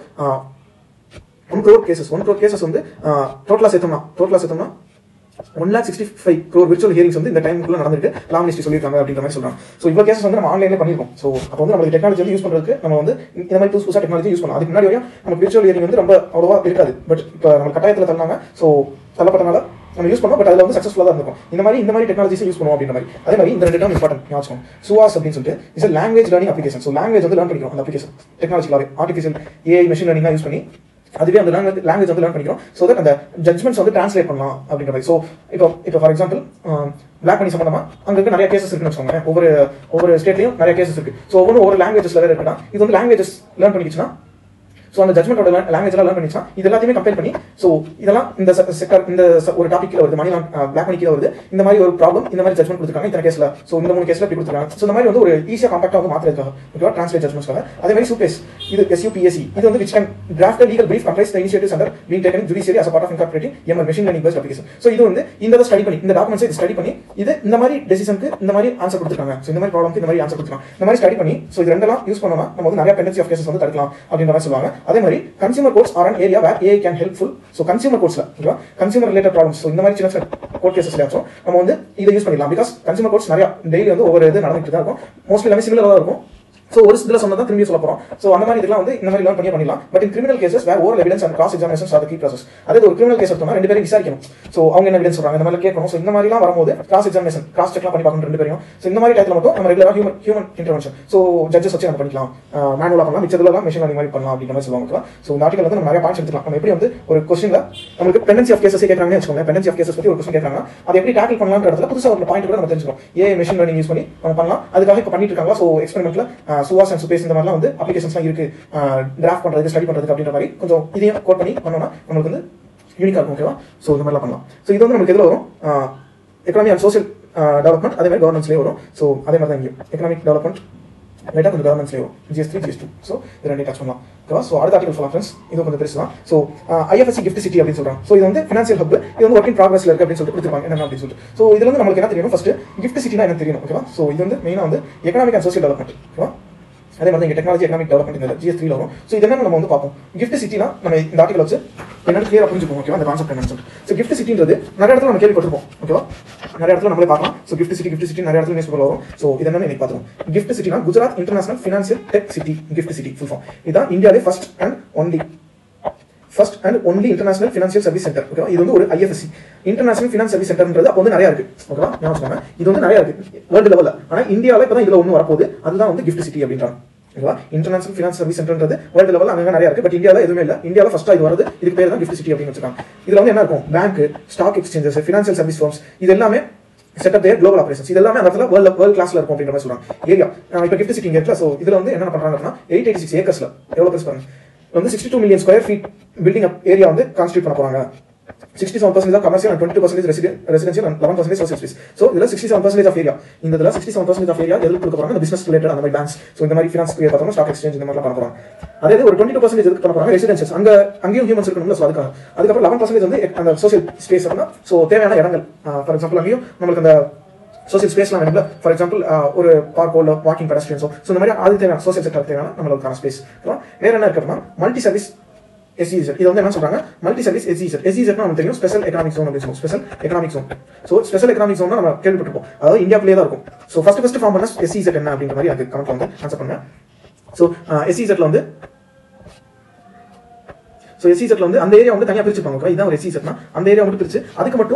one crore cases one crore cases வந்து டோட்டலா சேர்த்தோம்னா டோட்டலா சேர்த்தோம்னா one lakh sixty five crore virtual hearings வந்து இந்த டைமுக்குள்ள நடந்திருக்கு லாமினிஸ்டி சொல்லியிருக்காங்க அப்படின்ற மாதிரி சொல்றாங்க ஸோ இவ்வளோ கேசஸ் வந்து நம்ம ஆன்லைன்ல பண்ணிருக்கோம் ஸோ அப்போ வந்து நமக்கு டெக்னாலஜி வந்து யூஸ் பண்றதுக்கு நம்ம வந்து இந்த மாதிரி புதுசு புதுசாக டெக்னாலஜி யூஸ் பண்ணலாம் அதுக்கு முன்னாடி வரையும் நமக்கு விர்ச்சுவல் ஹியரிங் வந்து ரொம்ப அவ்வளோவா இருக்காது பட் இப்போ நம்ம கட்டாயத்தில் தந்தாங்க ஸோ தள்ளப்பட்டனால நம்ம யூஸ் பண்ணோம் பட் அதில் வந்து சக்ஸஸ்ஃபுல்லாக தான் இருக்கும் இந்த மாதிரி இந்த மாதிரி டெக்னாலஜிஸ் யூஸ் பண்ணுவோம் அப்படின்ற மாதிரி அதே மாதிரி இந்த ரெண்டு டேம் இம்பார்ட்டன்ட் ஞாபகம் சுவாஸ் அப்படின்னு சொல்லிட்டு is language learning application so language வந்து லேர்ன் பண்ணிக்கிறோம் அந்த அப்ளிகேஷன் டெக்னாலஜிக்கலாகவே ஆர்டிஃபிஷியல் ஏஐ மெஷின் லேர்னிங்லாம் யூஸ் பண்ணி அதுவே அந்த லாங்குவேஜ் லாங்குவேஜ் வந்து லேர்ன் பண்ணிக்கிறோம் ஸோ தட் அந்த ஜட்மெண்ட்ஸ் வந்து ட்ரான்ஸ்லேட் பண்ணலாம் அப்படின்ற மாதிரி ஸோ இப்போ இப்போ ஃபார் எக்ஸாம்பிள் பிளாக் மணி சம்பந்தமா அங்க இருக்க நிறைய கேசஸ் இருக்குன்னு வச்சுக்கோங்க ஒவ்வொரு ஒவ்வொரு ஸ்டேட்லையும் நிறைய கேசஸ் இருக்கு ஸோ ஒவ்வொரு ஒரு லாங்குவேஜஸ்ல வேற இருக்குன்னா இது வந்து லாங்குவேஜஸ் லேர்ன் பண்ணிக்கிச்சுன்னா ஸோ அந்த ஜட்மெண்டோட லாங்குவேஜ் எல்லாம் லேர்ன் பண்ணிச்சா இது எல்லாத்தையுமே கம்பேர் பண்ணி ஸோ இதெல்லாம் இந்த செக்டர் இந்த ஒரு டாபிக் வருது மணி பிளாக் மணி கீழே வருது இந்த மாதிரி ஒரு ப்ராப்ளம் இந்த மாதிரி ஜட்மெண்ட் கொடுத்துருக்காங்க இந்த கேஸ்ல ஸோ இந்த மூணு கேஸ்ல இப்படி கொடுத்துருக்காங்க ஸோ இந்த மாதிரி வந்து ஒரு ஈஸியாக காம்பாக்டாக வந்து மாத்திரக்காக ஓகேவா ட்ரான்ஸ்லேட் ஜட்மெண்ட்ஸ்க்காக அதே மாதிரி சூப்பேஸ் இது எஸ்யூபிஎஸ்சி இது வந்து which can draft legal brief complies initiatives under being taken judiciary as part of incorporating ML machine learning based application so இது வந்து இந்த ஸ்டடி பண்ணி இந்த டாக்குமெண்ட்ஸ் இது ஸ்டடி பண்ணி இது இந்த மாதிரி டெசிஷனுக்கு இந்த மாதிரி ஆன்சர் கொடுத்துருக்காங்க ஸோ இந்த மாதிரி ப்ராப்ளம்க்கு இந்த மாதிரி ஆன்சர் கொடுத்துருக்காங்க இந்த மாதிரி ஸ்டடி பண்ணி ஸோ இது ரெண்டெல்லாம் யூஸ் பண்ணோம்னா நம்ம வந்து நிறைய பெண்டன்சி ஆஃப் கேசஸ் வந்து தடுக்கலாம் அப்படின்ற மாதிரி சொல்லுவாங்க அதே மாதிரி consumer courts are an area where AI can helpful so consumer கோர்ட்ஸ்ல ஓகேவா கன்சியூமர் ரிலேட்டட் ப்ராப்ளம்ஸ் ஸோ இந்த மாதிரி சின்ன சின்ன கோர்ட் கேசஸ்லயாச்சும் நம்ம வந்து இதை யூஸ் பண்ணிடலாம் பிகாஸ் கன்சியூமர் கோர்ட்ஸ் நிறைய டெய்லி வந்து ஒவ்வொரு இது நடந்துட்டு தான் இருக்கும் மோஸ்ட்லி எல்லாமே சிமிலராக தான் இருக்கும் ஸோ ஒரு சில சொன்னதான் திரும்பி சொல்ல போறோம் ஸோ அந்த மாதிரி இதெல்லாம் வந்து இந்த மாதிரி லேர்ன் பண்ணியே பண்ணிடலாம் but in criminal cases where over evidence and cross examination are key process அதே ஒரு கிரிமினல் கேஸ் எடுத்தோம்னா ரெண்டு பேரும் விசாரிக்கணும் ஸோ அவங்க என்ன எவிடன்ஸ் சொல்றாங்க இந்த மாதிரி கேட்கணும் ஸோ இந்த மாதிரிலாம் வரும்போது கிராஸ் எக்ஸாமினேஷன் கிராஸ் செக்லாம் பண்ணி பார்க்கணும் ரெண்டு பேரும் ஸோ இந்த மாதிரி டைத்துல மட்டும் நம்ம ரெகுலராக human human intervention so judges வச்சு நம்ம பண்ணிக்கலாம் மேனுவலாக பண்ணலாம் மிச்சதுலாம் மிஷின் லேர்னிங் மாதிரி பண்ணலாம் அப்படின்ற மாதிரி சொல்லுவாங்க ஸோ இந்த ஆர்டிகல் வந்து நம்ம நிறைய பாயிண்ட்ஸ் எடுத்துக்கலாம் நம்ம எப்படி வந்து ஒரு கொஸ்டின்ல நமக்கு பெண்டன்சி ஆஃப் கேசஸ் கேட்கறாங்கன்னு வச்சுக்கோங்க பெண்டன்சி ஆஃப் கேசஸ் பத்தி ஒரு கொஸ்டின் கேட்கறாங்க அதை எப்படி டேக்கிள் பண்ணலாம்ன்ற இடத்துல புதுசாக ஒரு பாயிண்ட் கூட நம்ம தெரிஞ்சுக்கணும் ஏ மிஷின் லேர்னிங் யூஸ் பண்ணி நம்ம பண்ணலாம் அதுக்காக இப்போ பண்ணிட்டு இருக்காங்க ஸோ எக்ஸ்பெரிமெண்ட்ல சுவாஸ் அண்ட் சுபேஸ் இந்த மாதிரிலாம் வந்து அப்ளிகேஷன்ஸ்லாம் இருக்கு டிராஃப்ட் பண்றதுக்கு ஸ்டடி பண்றதுக்கு அப்படின்ற மாதிரி கொஞ்சம் இதையும் கோட் பண்ணி பண்ணோம்னா நம்மளுக்கு வந்து யூனிக்கா இருக்கும் ஓகேவா ஸோ இந்த மாதிரிலாம் பண்ணலாம் ஸோ இது வந்து நமக்கு எதில் வரும் எக்கனாமி அண்ட் சோசியல் டெவலப்மெண்ட் அதே மாதிரி கவர்னன்ஸ்லேயே வரும் ஸோ அதே மாதிரி தான் இங்கேயும் எக்கனாமிக் டெவலப்மெண்ட் லைட்டாக கொஞ்சம் கவர்மெண்ட்ஸ்லேயே வரும் GS three GS two so இது ரெண்டையும் டச் பண்ணலாம் ஓகேவா ஸோ அடுத்த ஆர்டிகல் சொல்லலாம் ஃப்ரெண்ட்ஸ் இது கொஞ்சம் பெருசு தான் ஸோ ஐஎஃப்எஸ்சி கிஃப்ட் சிட்டி அப்படின்னு சொல்றாங்க ஸோ இது வந்து ஃபினான்சியல் ஹப் இது வந்து ஒர்க் இன் ப்ராக்ரஸ்ல இருக்கு அப்படின்னு சொல்லிட்டு கொடுத்துருப்பாங்க என்ன அப்படின்னு சொல்லிட்டு ஸோ இதுல வந்து நம்மளுக்கு என்ன தெரியணும் ஃபர்ஸ்ட் கிஃப்ட் சிட்டினா என்ன தெரியணும் ஓகேவா ஸோ இது வந்து மெயினாக வந்து எக்கனாமிக் அண்ட் சோசியல் டெவலப்மெண்ட் ஓகேவா அதே மாதிரி இங்கே டெக்னாலஜி எக்கனாமிக் டெவலப்மெண்ட் இந்த ஜிஎஸ் த்ரீல வரும் ஸோ இது என்ன நம்ம வந்து பார்ப்போம் கிஃப்ட் சிட்டினா நம்ம இந்த ஆர்டிகல் வச்சு என்னன்னு கிளியரா புரிஞ்சுப்போம் ஓகேவா அந்த கான்செப்ட் என்னன்னு சொல்லிட்டு ஸோ கிஃப்ட் சிட்டின்றது நிறைய இடத்துல நம்ம கேள்விப்பட்டிருப்போம் ஓகேவா நிறைய இடத்துல நம்மளே பார்க்கலாம் so GIFT city GIFT city நிறைய இடத்துல நியூஸ் பேப்பர் வரும் ஸோ இது என்னன்னு இன்னைக்கு பார்த்துருவோம் கிஃப்ட் சிட்டினா Gujarat international financial tech city GIFT city full form இதுதான் இந்தியாவிலே first and only first and only international financial service centre ஓகேவா இது வந்து ஒரு ஐஎஃப்எஸ்சி இன்டர்நேஷனல் ஃபினான்ஸ் சர்வீஸ் சென்டர்ன்றது அப்போ வந்து நிறைய இருக்கு ஓகேவா ஞாபகம் வச்சுக்கோங்க. இது வந்து நிறைய இருக்கு வேர்ல்டு லெவலில் ஆனால் இந்தியாவில் இப்போ தான் இதில் ஒன்று வரப்போகுது அதுதான் வந்து கிஃப்ட் சிட்டி அப்படின்றாங்க ஓகேவா இன்டர்நேஷனல் ஃபினான்ஸ் சர்வீஸ் சென்டர்ன்றது வேர்ல்டு லெவலில் அங்கே நிறைய இருக்கு பட் இந்தியாவில் எதுவுமே இல்லை இந்தியாவில் ஃபர்ஸ்ட் இது வருது இதுக்கு பேர் தான் கிஃப்ட் சிட்டி அப்படின்னு வச்சிருக்காங்க இதுல வந்து என்ன இருக்கும் bank stock exchanges financial service firms இது எல்லாமே செட்டப் தேர் குளோபல் ஆபரேஷன்ஸ் இது எல்லாமே அந்த இடத்துல வேர்ல்ட் வேர்ல்ட் கிளாஸ்ல இருக்கும் அப்படின்ற மாதிரி சொல்றாங்க ஏரியா இப்போ கிஃப்ட் சிட்டி இருக்குல்ல ஸோ இதுல வந்து என்ன பண்றாங்க அப்படின்னா எயிட் எயிட்டி சிக்ஸ் ஏக்கர்ஸ்ல எவ்வளவு பெருசு பாருங்க வந்து sixty two million square feet building area வந்து கான்ஸ்டியூட் பண்ண போறாங்க சிக்ஸ்டி செவன் பர்சன்ட் தான் commercial twenty percent residential and eleven percent social space so இதில் sixty seven percent of area இந்த இதில் sixty seven percent of area எது கொடுக்க போறாங்க இந்த பிசினஸ் ரிலேட்டட் அந்த மாதிரி பேங்க்ஸ் ஸோ இந்த மாதிரி ஃபினான்ஸ் பார்த்தோம்னா ஸ்டாக் எக்ஸ்சேஞ்ச் இந்த மாதிரிலாம் பண்ண போறாங்க அதே இது ஒரு டுவெண்ட்டி டூ பர்சன்ட் எதுக்கு பண்ண போறாங்க ரெசிடென்சியல்ஸ் அங்க அங்கேயும் ஹியூமன்ஸ் இருக்கணும்ல ஸோ அதுக்காக அதுக்கப்புறம் லெவன் பர்சன்ட் வந்து அந்த சோசியல் ஸ்பேஸ் அப்படின்னா ஸோ தேவையான இடங்கள் ஃபார் எக்ஸாம்பிள் அங்கேயும் நம்மளுக்கு அந்த சோசியல் ஸ்பேஸ்லாம் வேணும்ல ஃபார் எக்ஸாம்பிள் ஒரு பார்க்கோ இல்லை வாக்கிங் பெடஸ்ட்ரியன்ஸோ ஸோ இந்த மாதிரி அது தேவையான சோசியல் செக்டர் தேவையான நம்மளுக்கான ஸ்பேஸ் வேற என்ன இருக்கு அப்படின்னா மல்டி சர்வீஸ் எஸ்இசெட் இது வந்து என்ன சொல்றாங்க மல்டி சர்வீஸ் எஸ்இசெட் எஸ்இசெட் நமக்கு தெரியும் ஸ்பெஷல் எக்கனாமிக் ஜோன் அப்படின்னு சொல்லுவோம் special economic zone so special economic zone நம்ம கேள்விப்பட்டிருப்போம் அதாவது இந்தியாக்குள்ளே தான் இருக்கும் ஸோ ஃபர்ஸ்ட் ஃபர்ஸ்ட் ஃபார்ம் பண்ண எஸ்இசெட் என்ன அப்படின்ற மாதிரி அது கமெண்ட் வந்து ஆன்சர் பண்ணுங்க ஸோ எஸ்இசெட்ல வந்து ஸோ எஸ்இசெட்ல வந்து அந்த ஏரியா வந்து தனியாக பிரிச்சுப்பாங்க okay? இதான் ஒரு எஸ்இசெட்னா அந்த ஏரியா மட்டும் பிரிச்சு அதுக்கு மட்டும்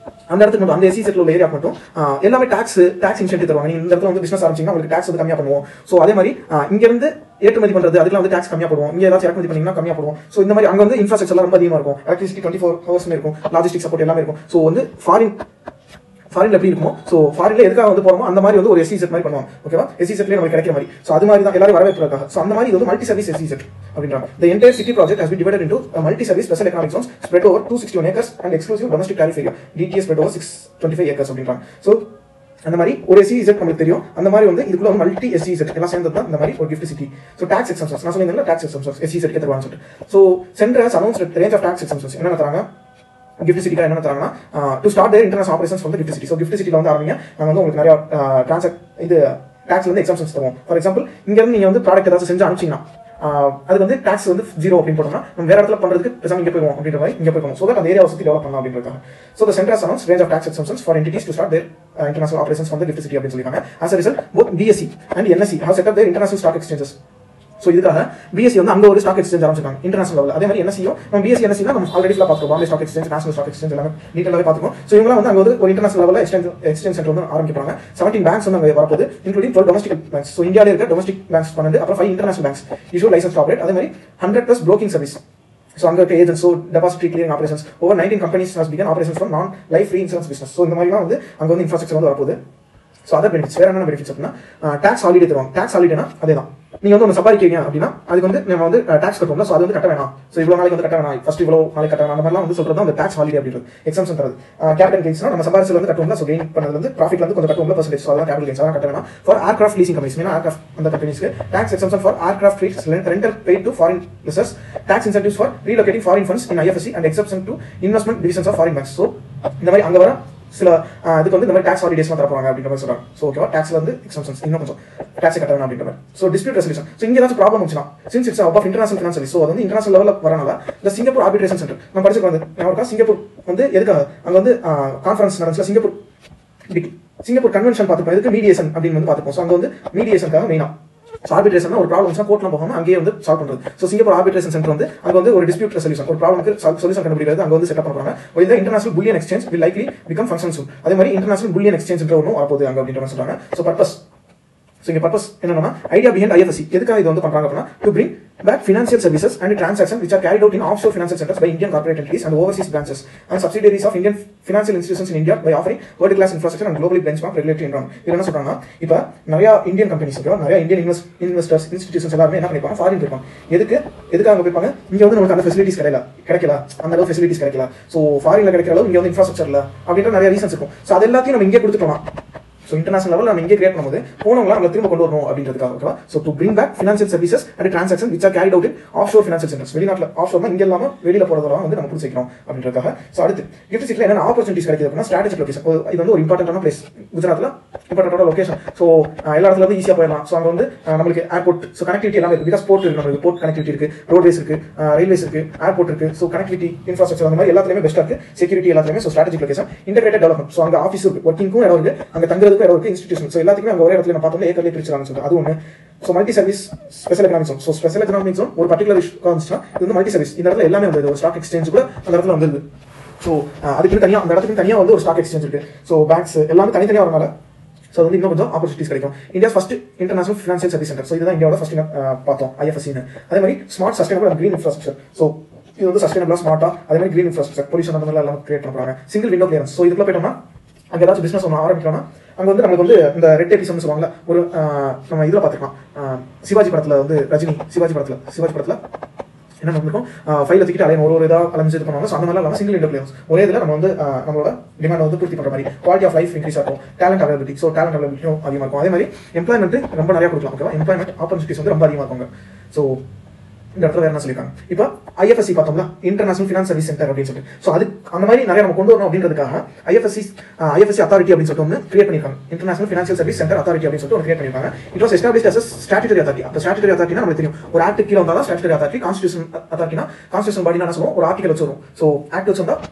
அந்த இடத்துக்கு மட்டும் அந்த எஸ்சி செட்ல உள்ள ஏரியா மட்டும் ஆஹ், எல்லாமே டாக்ஸ் டாக்ஸ் இன்சென்டிவ் தருவாங்க நீங்க இந்த இடத்துல வந்து பிசினஸ் ஆரம்பிச்சீங்கன்னா உங்களுக்கு டாக்ஸ் வந்து கம்மியா பண்ணுவோம் ஸோ அதே மாதிரி ஆஹ், இங்க இருந்து ஏற்றுமதி பண்றது அதுக்கெல்லாம் வந்து டாக்ஸ் கம்மியா போடுவோம் இங்க ஏதாச்சும் இறக்குமதி பண்ணீங்கன்னா கம்மியா போடுவோம் ஸோ இந்த மாதிரி அங்க வந்து இன்ஃப்ராஸ்ட்ரக்சர் ரொம்ப அதிகமா இருக்கும் எலக்ட்ரிசிட்டி டுவெண்ட்டி ஃபோர் ஹவர்ஸ் இருக்கும் லாஜிஸ்டிக் சப்போர்ட் எல்லாமே இருக்கும் ஸோ வந்து ஃபாரின் ஃபாரின்ல எப்படி இருக்குமோ ஸோ ஃபாரின்ல எதுக்காக வந்து போறோமோ அந்த மாதிரி வந்து ஒரு எஸ்சி செட் மாதிரி பண்ணுவாங்க ஓகேவா எஸ்சி செட்லேயே நமக்கு கிடைக்கிற மாதிரி ஸோ அது மாதிரி தான் எல்லாரும் வரவேற்கிறதுக்காக ஸோ அந்த மாதிரி இது வந்து மல்டி சர்வீஸ் எஸ்சி செட் அப்படின்றாங்க the entire city project has been divided into a multi-service special economic zones spread over 261 acres and exclusive domestic tariff area DTA spread over 625 acres அப்படின்றாங்க ஸோ அந்த மாதிரி ஒரு எஸ்சி இசட் நம்மளுக்கு தெரியும் அந்த மாதிரி வந்து இதுக்குள்ள வந்து மல்டி எஸ்சி இசட் எல்லாம் சேர்ந்தது தான் இந்த மாதிரி ஒரு gift city so tax exemptions நான் சொல்லியிருந்தேன் டாக்ஸ் எக்ஸம்ஷன்ஸ் எஸ்சி இசட் தருவாங்கன்னு சொல்லிட்டு so central announce range of tax exemptions என்ன தராங்க கிஃப்ட் சிட்டிக்கு என்ன தராங்கன்னா to start their international operations வந்து கிஃப்ட் சிட்டி ஸோ கிஃப்ட் சிட்டியில் வந்து ஆரம்பிங்க நாங்கள் வந்து உங்களுக்கு நிறைய டிரான்சாக்ட் இது டாக்ஸ்ல வந்து எக்ஸம்ஷன்ஸ் தருவோம் ஃபார் எக்ஸாம்பிள் இங்க இருந்து நீங்க வந்து ப்ராடக்ட் ஏதாச்சும் செஞ்சு அனுப்பிச்சீங்கன்னா ஆஹ் அது வந்து டாக்ஸ் வந்து ஜீரோ அப்படின்னு போட்டோம்னா நம்ம வேற இடத்துல பண்றதுக்கு பேசாம இங்க போயிடுவோம் அப்படின்ற மாதிரி இங்க போயிடும் ஸோ தட் அந்த ஏரியாவை சுத்தி டெவலப் பண்ணலாம் அப்படின்றாங்க so the central announce range of tax exemptions for entities to start their uh, international operations from the gift city அப்படின்னு சொல்லிருக்காங்க as a result both BSE and NSE have set up their international stock exchanges so இதுக்காக பிஎஸ்சி வந்து அங்க ஒரு ஸ்டாக் எக்ஸ்சேஞ்ச் ஆரம்பிச்சிருக்காங்க இன்டர்நேஷனல் லெவல் அதே மாதிரி என்எஸ்சியும் நம்ம பிஎஸ்சி என்எஸ்சி நம்ம ஆல்ரெடி ஃபுல்லாக பார்த்துருக்கோம் Bombay stock exchange national stock exchange எல்லாமே டீட்டெயிலாகவே பார்த்துருக்கோம் ஸோ இவங்களாம் வந்து அங்க வந்து ஒரு இன்டர்நேஷனல் லெவலில் எக்ஸ்சேஞ்ச் எக்ஸ்சேஞ்ச் சென்டர் வந்து ஆரம்பிக்கிறாங்க செவன்டீன் பேங்க்ஸ் வந்து அங்கே வரப்போகுது including twelve domestic banks so இந்தியாவில் இருக்க டொமஸ்டிக் பேங்க்ஸ் பன்னெண்டு அப்புறம் five international banks issue licence operate அதே மாதிரி hundred plus broking service so அங்கே இருக்க agents so depository clearing operations over nineteen companies has begun operations from non life free insurance business so இந்த மாதிரிலாம் வந்து அங்கே வந்து இன்ஃப்ராஸ்ட்ரக்சர் வந்து வரப்போகுது ஸோ அதர் பெனிஃபிட்ஸ் வேற என்ன பெனிஃபிட்ஸ் அப்படின்னா டாக்ஸ் ஹாலிடே தருவாங்க டாக்ஸ் ஹாலிடேனா அதே தான் நீங்க வந்து ஒன்று சம்பாதிக்கிறீங்க அப்படின்னா அதுக்கு வந்து நம்ம வந்து டாக்ஸ் கட்டுவோம்ல ஸோ அது வந்து கட்ட வேணாம் ஸோ இவ்வளோ நாளைக்கு வந்து கட்ட வேணாம் ஃபர்ஸ்ட் இவ்வளோ நாளைக்கு கட்ட வேணாம் அந்த மாதிரிலாம் வந்து சொல்றது அந்த டாக்ஸ் ஹாலிடே அப்படின்றது எக்ஸாம்ஷன் தரது கேபிட்டல் கெயின்ஸ்னா நம்ம சம்பாதிச்சது வந்து கட்டுவோம்ல ஸோ கெயின் பண்ணது வந்து ப்ராஃபிட் வந்து கொஞ்சம் கட்டுவோம்ல பர்சன்டேஜ் ஸோ அதான் கேபிட்டல் கெயின்ஸ் அதான் கட்ட வேணாம் ஃபார் ஏர்கிராஃப்ட் லீசிங் கம்பெனிஸ் மீனா ஏர்கிராஃப்ட் அந்த கம்பெனிஸ்க்கு tax exemption for aircraft fields rental paid to foreign lessors tax incentives for relocating foreign funds in IFSC and exemption to investment divisions of foreign banks so இந்த மாதிரி அங்கே வர சில ஆஹ், இதுக்கு வந்து இந்த மாதிரி டாக்ஸ் ஹாலிடேஸ்லாம் தர போறாங்க அப்படின்ற மாதிரி சொல்றாங்க ஸோ ஓகேவா டாக்ஸ்ல வந்து எக்ஸம்ஷன்ஸ் இன்னும் கொஞ்சம் டாக்ஸ் கட்ட வேணும் அப்படின்ற மாதிரி ஸோ டிஸ்பியூட் ரெசல்யூஷன் ஸோ இங்கே ஏதாச்சும் ப்ராப்ளம் வந்துச்சுன்னா since it's of international finance so அது வந்து இன்டர்நேஷனல் லெவலில் வரனால இந்த சிங்கப்பூர் ஆர்பிட்ரேஷன் சென்டர் நம்ம படிச்சிருக்கோம் வந்து ஞாபகம் இருக்கா? சிங்கப்பூர் வந்து எதுக்காக அங்கே வந்து கான்ஃபரன்ஸ் நடந்துச்சுல சிங்கப்பூர் டிக்- சிங்கப்பூர் கன்வென்ஷன் பார்த்துப்போம் எதுக்கு மீடியேஷன் அப்படின்னு வந்து பார்த்துப்போம் ஸோ அங்கே வந்து மீடியேஷனுக்காக மெயினா ஸோ ஆர்பிட்ரேஷன் ஒரு ப்ராப்ளம் கோர்ட்லாம் போகாம அங்கேயே வந்து சால்வ் பண்றது ஸோ சிங்கப்பூர் ஆர்பிட்ரேஷன் சென்டர் வந்து அங்கே வந்து ஒரு டிஸ்பியூட் ரெசல்யூஷன் ஒரு ப்ராப்ளம்க்கு சொல்யூஷன் கண்டுபிடிக்கிறது அங்கே வந்து செட்டப் பண்ணுறாங்க இந்த international bullion exchange will likely become function soon அதே மாதிரி இன்டர்நேஷனல் புல்லியன் எக்ஸ்சேஞ்ச் ஒன்றும் வரப்போகுது அங்கே அப்படின்ற மாதிரி சொல்றாங்க ஸோ பர்பஸ் ஸோ இங்க பர்பஸ் என்னன்னா ஐடியா பிஹைண்ட் ஐஎஃப்எஸ்சி எதுக்காக இது வந்து பண்றாங்க அப்படின்னா to bring back financial services and transaction which are carried out in offshore financial centres by Indian corporate entities and overseas branches and subsidiaries of Indian financial institutions in India by offering world class infrastructure and globally benchmark regulatory environment இது என்ன சொல்றாங்க இப்போ நிறைய இந்தியன் கம்பெனிஸ் ஓகேவா நிறைய இந்தியன் இன்வெஸ்ட் இன்வெஸ்டர்ஸ் இன்ஸ்டிடியூஷன்ஸ் எல்லாருமே என்ன பண்ணிருப்பாங்க ஃபாரின் போயிருப்பாங்க எதுக்கு எதுக்கு அங்க போயிருப்பாங்க இங்க வந்து நமக்கு அந்த ஃபெசிலிட்டிஸ் கிடைக்கல கிடைக்கல அந்த அளவு ஃபெசிலிட்டிஸ் கிடைக்கல ஸோ ஃபாரின்ல கிடைக்கிற அளவு இங்க வந்து இன்ஃப்ராஸ்ட்ரக்சர் இல்ல அப்படின்ற நிறைய ரீசன்ஸ் இருக்கும் ஸோ அது எல்லாத்தையும் நம்ம இங்கே கொடுத்துக்கலாம் ஸோ இன்டர்நேஷனல் லெவல் நம்ம இங்கே கிரியேட் பண்ணும்போது போனவங்க நம்ம திரும்ப கொண்டு வரணும் அப்படின்றதுக்காக ஓகேவா so to bring back financial services and transaction which are carried out in offshore financial centres வெளிநாட்டில் ஆஃப் ஷோர்னா இங்கே இல்லாமல் வெளியில் போகிறதெல்லாம் வந்து நம்ம பிடிச்சி வைக்கிறோம் அப்படின்றதுக்காக ஸோ அடுத்து கிஃப்ட் சிட்டியில் என்னென்ன ஆப்பர்ச்சுனிட்டிஸ் கிடைக்குது அப்படின்னா ஸ்ட்ராட்டஜிக் லொகேஷன் இது வந்து ஒரு இம்பார்ட்டன்டான பிளேஸ் குஜராத்தில் இம்பார்ட்டன்டான லொகேஷன் ஸோ எல்லா இடத்துல வந்து ஈஸியாக போயிடலாம் ஸோ அங்கே வந்து அஹ், நம்மளுக்கு ஏர்போர்ட் ஸோ கனெக்டிவிட்டி எல்லாமே இருக்குது பிகாஸ் போர்ட் இருக்கு நம்மளுக்கு போர்ட் கனெக்டிவிட்டி இருக்கு ரோட்வேஸ் இருக்கு ரயில்வேஸ் இருக்கு ஏர்போர்ட் இருக்கு ஸோ கனெக்டிவிட்டி இன்ஃப்ராஸ்ட்ரக்சர் அந்த மாதிரி எல்லாத்துலேயுமே பெஸ்ட்டாக இருக்கு செக்யூரிட்டி எல்லாத்துலேயுமே so strategic location integrated development so அங்கே ஆஃபீஸ் இருக்கு ஒர்க்கிங்கும் இடம் இருக்கு அங்கே தங்குறதுக்கும் இடம் இருக்கு இன்ஸ்டியூஷன் ஸோ எல்லாத்துக்குமே அங்கே ஒரே இடத்துல நம்ம பார்த்தோம்னா ஏக்கர்லேயே பிரிச்சிருக்காங்க சொல்லிட்டு அது ஒன்று so multi service special economic zone so special economic zone ஒரு பர்டிகுலர் இஷ்யூ வந்துச்சுன்னா இது வந்து மல்டி சர்வீஸ் இந்த இடத்துல எல்லாமே வந்து ஒரு ஸ்டாக் எக்ஸ்சேஞ்ச் கூட அந்த இடத்துல வந்துருது ஸோ அதுக்கு தனியாக அந்த இடத்துக்கு தனியாக வந்து ஒரு ஸ்டாக் எக்ஸ்சேஞ்ச் இருக்கு ஸோ பேங்க்ஸ் எல்லாமே தனித்தனியாக வரனால ஸோ வந்து இன்னும் கொஞ்சம் ஆப்பர்ச்சுனிட்டிஸ் கிடைக்கும் India first international financial service centre so இதுதான் இந்தியாவோட ஃபர்ஸ்ட் பார்த்தோம் ஐஎஃப்எஸ்சின்னு அதே மாதிரி smart sustainable and green infrastructure so இது வந்து சஸ்டைனபிளா ஸ்மார்ட்டா அதே மாதிரி க்ரீன் இன்ஃப்ராஸ்ட்ரக்சர் பொல்யூஷன் அந்த மாதிரி எல்லாம் கிரியேட் பண்ணுறாங்க சிங்கிள் விண்டோ கிளியரன்ஸ் ஸோ இதுக்குள்ள போயிட்டோம்னா அங்கே ஏதாச்சும் பிசினஸ் ஒன்று ஆரம்பிக்கிறோம்னா அங்கே வந்து நம்மளுக்கு வந்து இந்த ரெட் டேபிசம்னு சொல்லுவாங்கல்ல ஒரு ஆஹ், நம்ம இதில் பார்த்துக்கலாம் சிவாஜி படத்தில் வந்து ரஜினி சிவாஜி படத்தில் சிவாஜி படத்தில் என்ன நடந்திருக்கும் ஃபைல தூக்கிட்டு அலைன் ஒரு ஒரு இதாக அலைஞ்சு இது பண்ணுவாங்க ஸோ அந்த மாதிரி இல்லாமல் சிங்கிள் விண்டோ பிளேயர்ஸ் ஒரே இதில் நம்ம வந்து ஆஹ், நம்மளோட டிமாண்ட் வந்து பூர்த்தி பண்ணுற மாதிரி குவாலிட்டி ஆஃப் லைஃப் இன்க்ரீஸ் ஆகும் டேலண்ட் அவைலபிலிட்டி ஸோ டேலண்ட் அவைலபிலிட்டியும் அதிகமாக இருக்கும் அதே மாதிரி எம்ப்ளாய்மெண்ட் ரொம்ப நிறைய கொடுக்கலாம் ஓகேவா எம்ப்ளாய்மெண்ட் ஆப்பர்ச்சுனிட்டிஸ் வந்து ரொம்ப அதிகமாக இருக்குங்க ஸோ இந்த இடத்துல வேற என்ன சொல்லியிருக்காங்க இப்போ ஐஎஃப்எஸ்சி பார்த்தோம்ல இன்டர்நேஷனல் ஃபினான்ஸ் சர்வீஸ் சென்டர் அப்படின்னு சொல்லிட்டு ஸோ அது அந்த மாதிரி நிறைய நம்ம கொண்டு வரணும் அப்படின்றதுக்காக ஐஎஃப்எஸ்சி ஐஎஃப்எஸ்சி அத்தாரிட்டி அப்படின்னு சொல்லிட்டு ஒன்று கிரியேட் பண்ணிருக்காங்க international financial service centre authority அப்படின்னு சொல்லிட்டு ஒன்று கிரியேட் பண்ணிருக்காங்க it was establish as statutory authority அப்போ ஸ்டாட்டுட்டரி அத்தாரிட்டினா நமக்கு தெரியும் ஒரு ஆக்ட் கீழே வந்தால் தான் ஸ்டாட்டுட்டரி அத்தாரிட்டி கான்ஸ்டியூஷன் அத்தாரிட்டினா கான்ஸ்டியூஷன் பாடினா என்ன சொல்லுவோம் ஒரு ஆர்டிகல் வச்சு வரும் ஸோ ஆக்ட் வச்சு வந்தா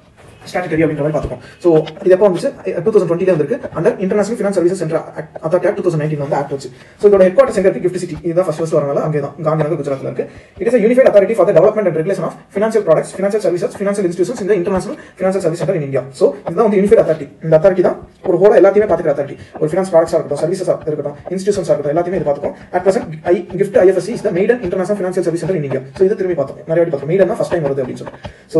ஸ்டாட்டரி அப்படின்ற மாதிரி பார்த்துக்கோம் ஸோ இது எப்போ வந்துச்சு டூ தௌசண்ட் டுவெண்ட்டில வந்திருக்கு under international finance services centre authority act two thousand nineteen வந்து ஆக்ட் வச்சு ஸோ இதோட ஹெட் குவார்ட்டர்ஸ் எங்க இருக்கு கிஃப்ட் சிட்டி இதுதான் ஃபர்ஸ்ட் ஃபர்ஸ்ட் வரனால அங்கே தான் காந்திநகர் குஜராத்ல இருக்கு it is unified authority for development and regulation of financial products financial services financial institutions இந்த international financial service centre in India so இதுதான் வந்து யூனிஃபைட் அத்தாரிட்டி இந்த அத்தாரிட்டி தான் ஒரு ஹோல எல்லாத்தையுமே பார்த்துக்கிற அத்தாரிட்டி ஒரு ஃபினான்ஸ் ப்ராடக்ட்ஸாக இருக்கட்டும் சர்வீசஸ் இருக்கட்டும் இன்ஸ்டியூஷன்ஸ் இருக்கட்டும் எல்லாத்தையுமே இது பார்த்துக்கும் at present I gift IFSC is the maiden international financial service centre in India so இது திரும்பி பார்த்தோம் நிறைய வாட்டி பார்த்தோம் மெய்டன் ஃபர்ஸ்ட் டைம் வருது அப்படின்னு சொல்லி ஸோ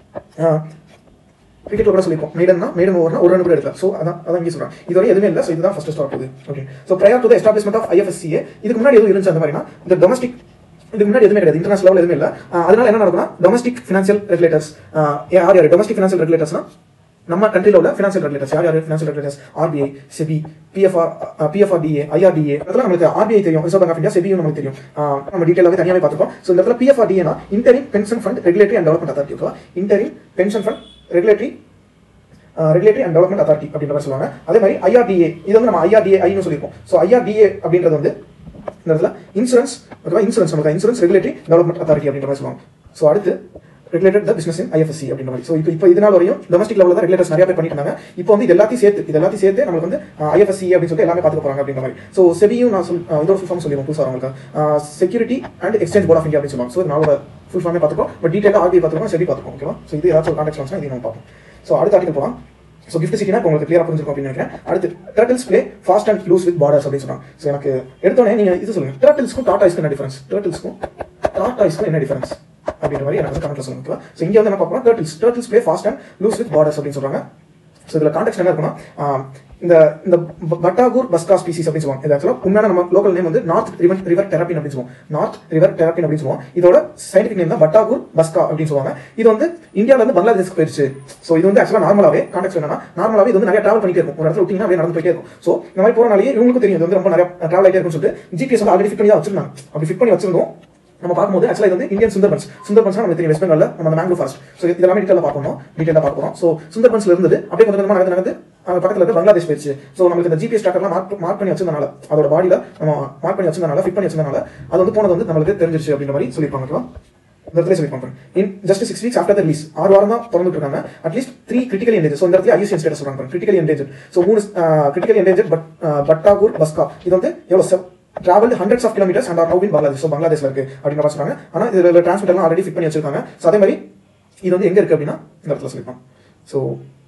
கிரிக்கெட் கூட சொல்லிப்போம் மேடன்னா மேடன் ஓவர்னா ஒரு ரன் கூட எடுக்கலாம் ஸோ அதான் அதான் இங்கே சொல்றேன் இதுவரை எதுவுமே இல்லை ஸோ இதுதான் ஃபர்ஸ்ட் ஸ்டார்ட் போகுது okay so prior to the establishment of IFSCA இதுக்கு முன்னாடி எதுவும் இருந்துச்சு அந்த மாதிரினா இந்த டொமஸ்டிக் இதுக்கு முன்னாடி எதுவுமே கிடையாது இன்டர்நேஷனல் லெவல் எதுவுமே இல்லை அதனால என்ன நடக்கும்னா டொமஸ்டிக் ஃபினான்ஷியல் ரெகுலேட்டர்ஸ் யார் யார் டொமஸ்டிக் ஃபினான்ஷியல் ரெகுலேட்டர்ஸ்னா நம்ம கண்ட்ரியில் உள்ள ஃபினான்ஷியல் ரெகுலேட்டர்ஸ் யார் யார் financial regulators RBI SEBI PFR PFRDA IRDA அதெல்லாம் நம்மளுக்கு ஆர்பிஐ தெரியும் ரிசர்வ் பேங்க் ஆஃப் இந்தியா செபியும் நமக்கு தெரியும் ஆஹ் நம்ம டீட்டெயிலாகவே தனியாகவே பார்த்துக்கோம் ஸோ இந்த இடத்துல பிஎஃப்ஆர்டிஏனா interim pension fund regulatory and development authority ஓகேவா interim pension fund regulatory regulatory and development authority அப்படின்ற மாதிரி சொல்லுவாங்க அதே மாதிரி ஐஆர்டிஏ இது வந்து நம்ம ஐஆர்டிஏ ஐன்னு சொல்லியிருப்போம் ஸோ ஐஆர்டிஏ அப்படின்றது வந்து இந்த இடத்துல இன்சூரன்ஸ் ஓகேவா இன்சூரன்ஸ் நமக்கு இன்சூரன்ஸ் ரெகுலேட்டரி டெவலப்மெண்ட் அத்தாரிட்டி அப்படின்ற மாதிரி சொல்லுவாங்க ஸோ அடுத்து regulated the business in IFSC அப்படின்ற மாதிரி ஸோ இப்போ இப்போ இதனால் வரையும் டொமஸ்டிக் லெவலில் தான் ரெகுலேட்டர்ஸ் நிறைய பேர் பண்ணிட்டு இருந்தாங்க இப்போ வந்து இது எல்லாத்தையும் சேர்த்து இது எல்லாத்தையும் சேர்த்து நமக்கு வந்து ஐஎஃப்எஸ்சி அப்படின்னு சொல்லிட்டு எல்லாமே பார்த்துக்க போறாங்க அப்படின்ற மாதிரி ஸோ செபியும் நான் சொல் இதோட ஃபுல் ஃபார்ம் சொல்லிடுவோம் புதுசாக அவங்களுக்கு security and exchange board of India அப்படின்னு சொல்லுவாங்க ஸோ நாளோட ஃபுல் ஃபார்மே பார்த்துக்கோ பட் டீட்டெயிலாக ஆர்பிஐ பார்த்துக்கோ செபி பார்த்துக்கோ ஓகேவா ஸோ இது ஏதாச்சும் ஒரு கான்டெக்ட் வந்துச்சுன்னா இதை நம்ம பார்ப்போம் ஸோ அடுத்த ஆர்டிகல் போகலாம் ஸோ கிஃப்ட் சிட்டினா இப்போ உங்களுக்கு கிளியரா புரிஞ்சிருக்கும் அப்படின்னு நினைக்கிறேன் அடுத்து turtles play fast and loose with borders அப்படின்னு சொன்னாங்க ஸோ எனக்கு எடுத்தோடனே நீங்க இது சொல்லுங்க டர்ட்டில்ஸ்க்கும் டாடாய்ஸ்க்கும் என்ன டிஃபரன்ஸ் டர்ட்டில்ஸ்க்கும் டாடாய்ஸ்க்கும் என்ன டிஃபரன்ஸ் அப்படின்ற மாதிரி எனக்கு வந்து கமெண்ட்ல சொல்லுங்க ஓகேவா ஸோ இங்க வந்து என்ன பார்ப்போம் turtles turtles play fast and loose with borders அப்படின்னு சொல்றாங்க ஸோ இதில் கான்டெக்ட் என்ன இருக்குன்னா ஆஹ் இந்த இந்த ப- பட்டாகூர் பஸ்கா ஸ்பீசிஸ் அப்படின்னு சொல்லுவாங்க இது ஆக்சுவலாக உண்மையான நம்ம லோக்கல் நேம் வந்து நார்த் ரிவர் ரிவர் தெரப்பின் அப்படின்னு சொல்லுவோம் நார்த் ரிவர் தெரப்பின் அப்படின்னு சொல்லுவோம் இதோட சயின்டிஃபிக் நேம் தான் பட்டாகூர் பஸ்கா அப்படின்னு சொல்லுவாங்க இது வந்து இந்தியால இருந்து பங்களாதேஷ்க்கு போயிருச்சு ஸோ இது வந்து ஆக்சுவலாக நார்மலாவே கான்டெக்ட் என்னன்னா நார்மலாவே இது வந்து நிறைய டிராவல் பண்ணிட்டே இருக்கும் ஒரு இடத்துல விட்டீங்கன்னா அப்படியே நடந்து போயிட்டே இருக்கும் ஸோ இந்த மாதிரி போறனாலேயே இவங்களுக்கு தெரியும் இது வந்து ரொம்ப நிறைய டிராவல் ஆகிட்டே இருக்கும்னு சொல்லிட்டு ஜிபிஎஸ் வந்து ஆல்ரெடி ஃபிட் பண்ணி தான் வச்சிருந்தாங்க அப்படி ஃபிட் பண்ணி வச்சிருந்தோம் நம்ம பார்க்கும்போது ஆக்சுவலாக இது வந்து இந்தியன் சுந்தர்பன்ஸ் சுந்தர்பன்ஸ் நமக்கு தெரியும் வெஸ்ட் பெங்கால்ல நம்ம அந்த மேங்க்ரூவ் ஃபாரஸ்ட் ஸோ இதெல்லாமே டீட்டெயிலாக பார்க்கணும் டீட்டெயிலாக பார்க்க போகிறோம் ஸோ சுந்தர்பன்ஸ்ல இருந்தது அப்படியே கொஞ்சம் கொஞ்சமாக நடந்து நடந்து அங்க பக்கத்துல இருக்க பங்களாதேஷ் போயிடுச்சு ஸோ நம்மளுக்கு இந்த ஜிபிஎஸ் ட்ராக்கர்லாம் மார்க் மார்க் பண்ணி வச்சிருந்தனால அதோட பாடியில நம்ம மார்க் பண்ணி வச்சிருந்தனால ஃபிட் பண்ணி வச்சிருந்தனால அது வந்து போனது வந்து நம்மளுக்கு தெரிஞ்சிருச்சு அப்படின்ற மாதிரி சொல்லியிருப்பாங்க ஓகேவா இந்த இடத்துல சொல்லியிருப்பாங்க in just six weeks after the release ஆறு வாரம் தான் திறந்துட்டு இருக்காங்க at least three critical endangered so இந்த இடத்துல ஐயூசியன் ஸ்டேட்டஸ் சொல்றாங்க கிரிட்டிக்கல் என்டேஜ் ஸோ மூணு critical endangered but Batagur baska இது வந்து எவ்வளோ travel hundreds of kilometres and are known in Bangladesh so பங்களாதேஷ்ல இருக்கு அப்படின்ற மாதிரி சொன்னாங்க ஆனால் இதில் டிரான்ஸ்மிட் எல்லாம் ஆல்ரெடி ஃபிட் பண்ணி வச்சிருக்காங்க ஸோ அதே மாதிரி இது வந்து எங்க இருக்கு அப்படின்னா இந்த இடத்துல சொல்லியிருப்பாங்க ஸோ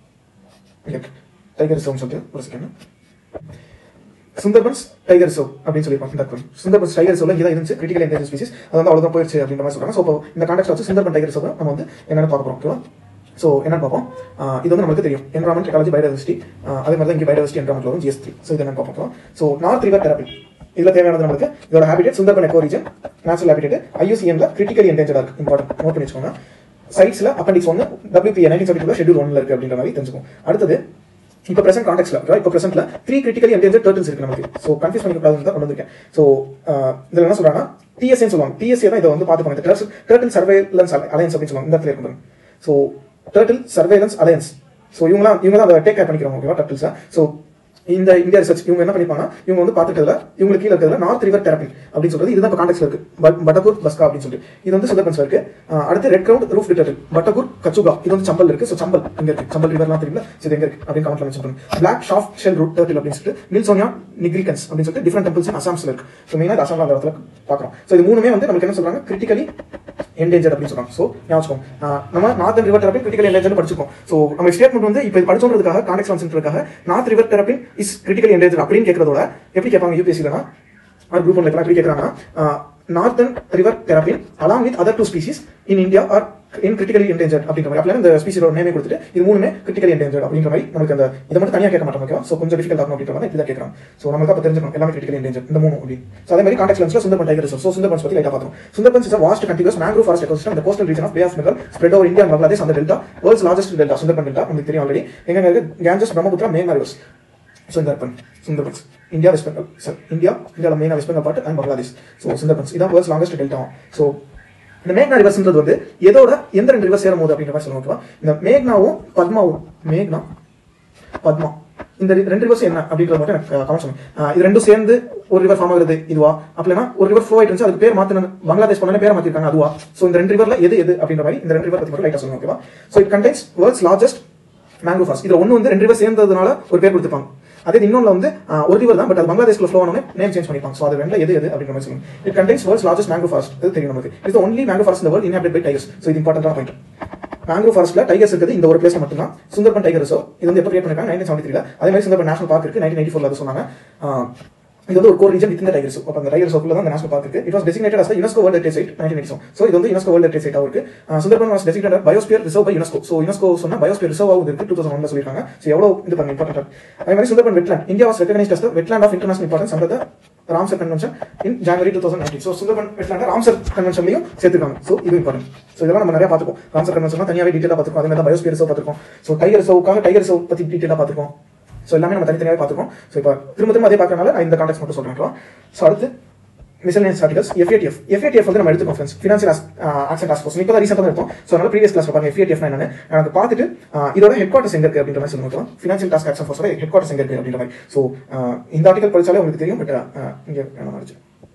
டைகர் ரிசர்வ்னு சொல்லிட்டு ஒரு செகண்ட் சுந்தர்பன்ஸ் டைகர் ரிசர்வ் அப்படின்னு சொல்லியிருப்பாங்க இந்த இடத்துல. சுந்தர்பன்ஸ் டைகர் ரிசர்வ்ல இங்கே தான் இருந்துச்சு கிரிட்டிக்கல் என்டேஜ் ஸ்பீசிஸ் அது வந்து அவ்வளோதான் போயிருச்சு அப்படின்ற மாதிரி சொல்றாங்க ஸோ இப்போ இந்த கான்டெக்ட் வச்சு சுந்தர்பன் டைகர் ரிசர்வ் நம்ம வந்து என்னென்னு பார்க்க போறோம் ஓகேவா ஸோ என்னன்னு பார்ப்போம் ஆஹ் இது வந்து நமக்கு தெரியும் என்வரான்மெண்ட் எக்காலஜி பயோடைவர்சிட்டி அதே மாதிரி தான் இங்கே பயோடைவர்சிட்டி என்வரான்மெண்ட் வரும் ஜிஎஸ் த்ரீ ஸோ இது என்னன்னு பார்ப்போம் ஸோ நார்த் ரிவர் தெரப்பி இதுல தேவையானது நம்மளுக்கு இதோட habitat Sundarban ecoregion natural habitat ஐயூசிஎம்ல கிரிட்டிக்கலி என்டேஞ்சரா இருக்கு இம்பார்ட்டன்ட் நோட் பண்ணி வச்சுக்கோங்க சைட்ஸ்ல அப்பண்டிக்ஸ் ஒன்று டபிள்யூபி நைன்டீன் செவன்டி ஷெட்யூல் ஒன்ல இருக்கு அப்படின்ற மாதிரி தெரிஞ்சுக்கும் அடுத்தது இப்போ பிரசன்ட் கான்டெக்ட்ல இப்போ பிரசன்ட்ல த்ரீ கிரிட்டிக்கலி என்டேஞ்சர் டர்ட்டில்ஸ் இருக்கு நமக்கு ஸோ கன்ஃபியூஸ் பண்ணிக்கூடாதுன்னு தான் கொண்டு வந்திருக்கேன் ஸோ இதில் என்ன சொல்றாங்கன்னா டிஎஸ்ஏன்னு சொல்லுவாங்க டிஎஸ்ஏ தான் இதை வந்து பார்த்துப்பாங்க டர்ட்டில் சர்வேலன்ஸ் அலையன்ஸ் அப்படின்னு சொல்லுவாங்க இந்த இடத்துல இருக்கு so turtle surveillance alliance so இவங்களாம் இவங்க தான் அதை டேக் கேர் பண்ணிக்கிறோம் ஓகேவா டர்ட்டில்ஸை ஸோ இந்த இந்தியா ரிசர்ச் இவங்க என்ன பண்ணிப்பாங்க இவங்க வந்து பார்த்துட்டதுல இவங்களுக்கு கீழே இருக்கிறதுல நார்த் ரிவர் தெரப்பி அப்படின்னு சொல்றது இதுதான் இப்போ கான்டெக்ட்ல இருக்கு பட் பட்டகூர் பஸ்கா அப்படின்னு சொல்லிட்டு இது வந்து சுந்தர்பன்ஸ்ல இருக்கு அஹ் அடுத்து red crowned roof turtle Batagur kachuga இது வந்து சம்பல் இருக்கு ஸோ சம்பல் இங்க இருக்கு சம்பல் ரிவர்லாம் தெரியுங்களா ஸோ இது எங்க இருக்கு அப்படின்னு கமெண்ட்ல மென்ஷன் பண்ணுங்க black soft shell root turtle அப்படின்னு சொல்லிட்டு மில்சோனியா நிக்ரிகன்ஸ் அப்படின்னு சொல்லிட்டு டிஃப்ரெண்ட் டெம்பிள்ஸ் அசாம்ஸ்ல இருக்கு ஸோ மெயினாக இது அசாம்ல அந்த இடத்துல பார்க்குறோம் ஸோ இது மூணுமே வந்து நமக்கு என்ன சொல்றாங்க கிரிட்டிக்கலி என்டேஞ்சர் அப்படின்னு சொல்றாங்க ஸோ ஞாபகம் நம்ம north river terrapin critical endangered படிச்சிருக்கோம் ஸோ நம்ம ஸ்டேட்மெண்ட் வந்து இப்போ படிச்சோன்றதுக்காக கான்டெக்ட் கான்சென்ட்ருக்காக north river terrapin is critical endangered அப்படின்னு கேட்கறதோட எப்படி கேட்பாங்க யூபிஎஸ்சிலனா ஆர் குரூப் ஒன்ல எப்படி கேட்கறாங்கன்னா northern river terrapin along with other two species in India are in critically endangered அப்படின்ற மாதிரி அப்படியே இந்த ஸ்பீசியோட நேமே கொடுத்துட்டு இது மூணுமே கிரிட்டிக்கலி என்டேஞ்சர் அப்படின்ற மாதிரி நமக்கு அந்த இதை மட்டும் தனியாக கேட்க மாட்டோம் ஓகேவா ஸோ கொஞ்சம் டிஃபிகல்ட் ஆகும் அப்படின்ற மாதிரி இப்படி தான் கேட்கறாங்க ஸோ நமக்கு அப்போ தெரிஞ்சுக்கணும் எல்லாமே கிரிட்டிக்கல் என்டேஞ்சர் இந்த மூணு அப்படி ஸோ அதே மாதிரி கான்டெக்ட் லென்ஸ்ல Sundarban tiger reserve so Sundarbans பத்தி லைட்டாக பார்த்தோம் Sundarbans is vast continuous mangrove forest ecosystem இந்த coastal region of bay of Bengal spread over India Bangladesh அந்த delta world's largest delta Sundarban delta உங்களுக்கு தெரியும் ஆல்ரெடி எங்க இருக்கு Ganges Brahmaputra main rivers Sundarban Sundarbans India west Bengal sir India இந்தியாவில் மெயினாக west Bengal part and Bangladesh so Sundarbans இதான் வேர்ல்ட்ஸ் லாங்கஸ்ட் டெல்டா ஸோ இந்த மேக்னா ரிவர்ஸ்ன்றது வந்து எதோட எந்த ரெண்டு ரிவர் சேரும் போது அப்படின்ற மாதிரி சொல்லுவோம் ஓகேவா இந்த மேக்னாவும் பத்மாவும் மேக்னா பத்மா இந்த ரெ- ரெண்டு ரிவர்ஸ் என்ன அப்படின்றத மட்டும் எனக்கு கமெண்ட் பண்ணுங்க ஆஹ் இது ரெண்டும் சேர்ந்து ஒரு ரிவர் ஃபார்ம் ஆகுது இதுவா அப்படின்னா ஒரு ரிவர் ஃப்ளோ ஆயிட்டு இருந்துச்சு அதுக்கு பேர் மாத்தின பங்களாதேஷ் பண்ண பேர் மாத்திருக்காங்க அதுவா சோ இந்த ரெண்டு ரிவர்ல எது எது அப்படின்ற மாதிரி இந்த ரெண்டு ரிவர் பத்தி மட்டும் லைட்டா சொல்லுங்க ஓகேவா so it contains world's largest mango forest இதுல ஒண்ணு வந்து ரெண்டு ரிவர் சேர்ந்ததுனால ஒரு பேர் கொடுத்துப்பாங்க அதே இன்னொன்னு வந்து ஆஹ், ஒரு ரிவர் தான் பட் அது பங்களாதேஷ்ல ஃப்ளோ ஆனோட நேம் சேஞ்ச் பண்ணிப்பாங்க சோ அது ரெண்டுல எது எது அப்படின்ற மாதிரி சொல்லுங்க it contains world's largest mango forest இது தெரியும் நமக்கு இது ஒன்லி மேங்கோ ஃபாரஸ்ட் இந்த world inhabit by tigers so இது இம்பார்ட்டன்டான பாயிண்ட் மேங்க்ரோவ் ஃபாரஸ்ட்ல டைகர்ஸ் இருக்குது இந்த ஒரு பிளேஸ்ல மட்டும் தான் சுந்தர்பன் டைகர் ரிசர்வ் இது வந்து எப்போ கிரியேட் பண்ணிருக்காங்க நைன்டீன் செவன்டி த்ரீல அதே மாதிரி சுந்தர்பன் நேஷனல் பார்க் இருக்கு நைன்டீன் எயிட்டி ஃபோர்ல அது சொன்னாங்க ஆஹ் இது வந்து ஒரு கோர் ரீஜன் வித் இந்த டைகர் ரிசர்வ் அப்போ அந்த டைகர் ரிசர்வ்ல தான் அந்த நேஷனல் பார்க் இருக்கு it was designated as UNESCO world heritage site nineteen eighty so இது வந்து யுனெஸ்கோ வேர்ல்ட் ஹெரிடேஜ் சைட்டாக இருக்கு ah Sundarban was designated biosphere reserve by UNESCO so UNESCO சொன்னா பயோஸ்பியர் ரிசர்வ் ஆகுது இருக்கு டூ தௌசண்ட் ஒன்ல சொல்லிருக்காங்க ஸோ எவ்வளோ இது பண்ணி இம்பார்ட்டன்ட் அதே மாதிரி Sundarban wetland India was recognised as wetland of international importance under Ramsar convention in January two thousand nineteen so Sundarban wetland Ramsar கன்வென்ஷன்லையும் சேர்த்துருக்காங்க ஸோ இது இம்பார்ட்டன்ட் ஸோ இதெல்லாம் நம்ம நிறைய பார்த்துக்கோம் ராம்சர் கன்வென்ஷன் தனியாகவே டீட்டெயிலாக பார்த்துக்கோம் அதே மாதிரி பயோஸ்பியர் ரிசர்வ் பார்த்துருக்கோம் ஸோ டைகர் ரிசர்வுக்காக டைகர் ரிசர்வ் பற்றி டீட்டெயிலாக பார்த்துருக்கோம் ஸோ எல்லாமே நம்ம தனித்தனியாகவே பார்த்துக்கோம் ஸோ இப்போ திரும்ப திரும்ப அதே பார்க்கறனால நான் இந்த கான்டெக்ட் மட்டும் சொல்றேன் ஸோ அடுத்து மிசலேனியஸ் ஆர்டிகல்ஸ் எஃப்ஏடிஎஃப் எஃப்ஏடிஎஃப் வந்து நம்ம எடுத்துக்கோம் friends financial action task force இப்போ தான் ரீசெண்டாக இருக்கும் ஸோ அதனால ப்ரீவியஸ் கிளாஸ் பாருங்க எஃப்ஏடிஎஃப் என்னன்னு எனக்கு பார்த்துட்டு ஆஹ் இதோட ஹெட் குவார்ட்டர்ஸ் எங்க இருக்கு அப்படின்ற மாதிரி சொல்லுங்க ஃபினான்சியல் டாஸ்க் ஆக்சன் ஃபோர்ஸோட ஹெட் குவார்ட்டர்ஸ் எங்க இருக்கு அப்படின்ற மாதிரி ஸோ இந்த ஆர்டிகல் படிச்சாலே உங்களுக்கு தெரியும் பட் இங்கே வேணாம் ஆச்சு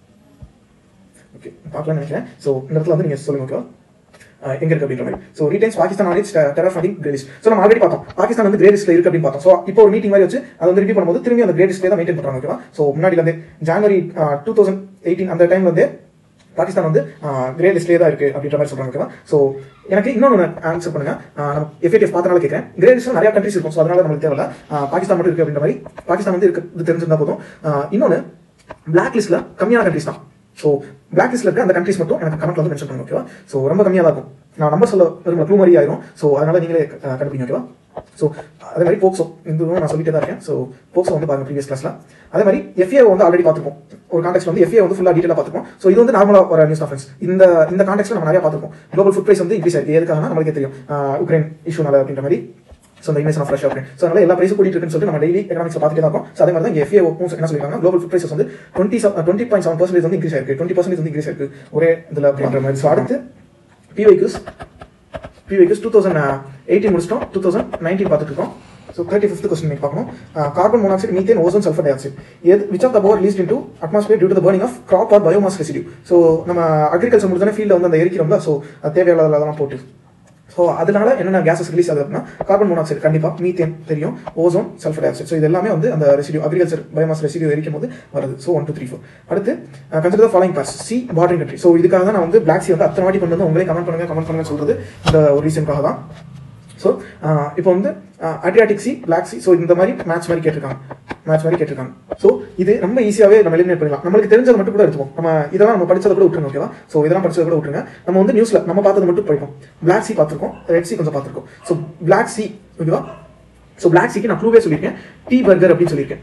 ஓகே பார்க்கலாம்னு நினைக்கிறேன் ஸோ இந்த இடத்துல வந்து நீங்க சொல்லுங்க ஓகேவா அஹ் எங்க இருக்கு அப்படின்ற மாதிரி so retains Pakistan knowledge terror funding grey list so நம்ம ஆல்ரெடி பார்த்தோம் பாகிஸ்தான் வந்து கிரே லிஸ்ட்ல இருக்கு அப்படின்னு பார்த்தோம் ஸோ இப்போ ஒரு மீட்டிங் மாதிரி வச்சு அதை வந்து ரிவ்யூ பண்ணும்போது திரும்பி அந்த கிரே லிஸ்ட்ல தான் மெயின்டைன் பண்றாங்க ஓகேவா ஸோ முன்னாடி வந்து ஜனவரி டூ தௌசண்ட் எயிட்டீன் அந்த டைம்ல வந்து பாகிஸ்தான் வந்து கிரே லிஸ்ட்லேயே தான் இருக்கு அப்படின்ற மாதிரி சொல்றாங்க ஓகேவா ஸோ எனக்கு இன்னொன்று ஆன்சர் பண்ணுங்க ஆஹ் நம்ம எஃப்ஏடிஎஃப் பார்த்தனால கேட்குறேன் கிரே லிஸ்ட்ல நிறைய கண்ட்ரிஸ் இருக்கும் ஸோ அதனால நம்மளுக்கு தேவையில்ல ஆஹ் பாகிஸ்தான் மட்டும் இருக்கு அப்படின்ற மாதிரி பாகிஸ்தான் வந்து இருக்கு தெரிஞ்சிருந்தா போதும் ஆஹ் இன்னொன்று பிளாக் லிஸ்ட்ல கம்மியான கண்ட்ரிஸ் தான் ஸோ பிளாக் லிஸ்ட்ல இருக்க அந்த கண்ட்ரிஸ் மட்டும் எனக்கு கமெண்ட்ல வந்து மென்ஷன் பண்ணுங்க ஓகேவா ஸோ ரொம்ப கம்மியாக தான் இருக்கும் நான் நம்பர் சொல்ல விரும்பல ப்ளூ மாதிரி ஆயிரும் ஸோ அதனால நீங்களே அஹ், கண்டுபிடிங்க ஓகேவா ஸோ அதே மாதிரி போக்சோ இதுவும் நான் சொல்லிட்டே தான் இருக்கேன் ஸோ போக்சோ வந்து பாருங்க ப்ரீவியஸ் கிளாஸ்ல அதே மாதிரி எஃப்ஏ வந்து ஆல்ரெடி பார்த்துருப்போம் ஒரு கான்டெக்ட் வந்து எஃப்ஏ வந்து ஃபுல்லாக டீட்டெயிலாக பார்த்துருப்போம் ஸோ இது வந்து நார்மலாக ஒரு நியூஸ் ஃப்ரெண்ட்ஸ் இந்த இந்த கான்டெக்ட்ல நம்ம நிறைய பார்த்துருப்போம் குளோபல் ஃபுட் பிரைஸ் வந்து இன்க்ரீஸ் ஆயிருக்கு எதுக்காக நம்மளுக்கே தெரியும் ஆஹ், உக்ரைன் இஷ்யூனால அப்படின்ற மாதிரி ஸோ அந்த இமேஜ் ஆஃப் ஃப்ரெஷ் அப்படின்னு ஸோ அதனால எல்லா பிரைஸும் கூட்டிட்டு இருக்குன்னு சொல்லிட்டு நம்ம டெய்லி எக்கனாமிக்ஸ் பார்த்துட்டே தான் இருக்கோம் ஸோ அதே மாதிரி தான் எஃப்ஏ என்ன சொல்லிருக்காங்க குளோபல் ஃபுட் பிரைசஸ் வந்து twenty twenty point seven percentage வந்து இன்க்ரீஸ் ஆயிருக்கு டுவெண்ட்டி பர்சன்டேஜ் வந்து இன்க்ரீஸ் ஆயிருக்கு ஒரே இதில் அப்படின்ற மாதிரி ஸோ அடுத்து PYQs PYQs two thousand eighteen முடிச்சிட்டோம் டூ தௌசண்ட் நைன்டீன் பார்த்துட்டு இருக்கோம் ஸோ தேர்ட்டி ஃபிஃப்த் கொஸ்டின் நீங்கள் பார்க்கணும் carbon monoxide methane ozone sulphur dioxide எது which of the power least into atmosphere due to the burning of crop or biomass residue so நம்ம அக்ரிகல்ச்சர் முடிஞ்சானே ஃபீல்டில் வந்து அந்த எரிக்கிறோம்ல ஸோ அது தேவையில்லாதெல்லாம் போட்டு ஸோ அதனால என்னென்ன கேஸஸ் ரிலீஸ் ஆகுது அப்படின்னா கார்பன் மோனாக்சைடு கண்டிப்பாக மீத்தேன் தெரியும் ozone sulphur dioxide so இது எல்லாமே வந்து அந்த ரெசிடியூ அக்ரிகல்ச்சர் பயோமாஸ் ரெசிடியூ எரிக்கும் போது வருது so one two three four அடுத்து consider following pass sea bordering country so இதுக்காக தான் நான் வந்து பிளாக் சி வந்து அத்தனை வாட்டி கொண்டு வந்து உங்களே கமெண்ட் பண்ணுங்க கமெண்ட் பண்ணுங்க சொல்றது இந்த ஒரு ரீசனுக்காக தான் ஸோ இப்போ வந்து Adriatic sea black sea so இந்த மாதிரி மேட்ச் மாதிரி கேட்டிருக்காங்க மேட்ச் மாதிரி கேட்டிருக்காங்க ஸோ இது ரொம்ப ஈஸியாகவே நம்ம எலிமினேட் பண்ணிடலாம் நம்மளுக்கு தெரிஞ்சதை மட்டும் கூட எடுத்துப்போம் நம்ம இதெல்லாம் நம்ம படிச்சதை கூட விட்டுருங்க ஓகேவா ஸோ இதெல்லாம் படிச்சதை கூட விட்டுருங்க நம்ம வந்து நியூஸ்ல நம்ம பார்த்தது மட்டும் படிப்போம் பிளாக் சி பார்த்துருக்கோம் ரெட் சி கொஞ்சம் பார்த்துருக்கோம் ஸோ பிளாக் சி ஓகேவா ஸோ பிளாக் சிக்கு நான் ப்ளூவே சொல்லியிருக்கேன் டீ பர்கர் அப்படின்னு சொல்லியிருக்கேன்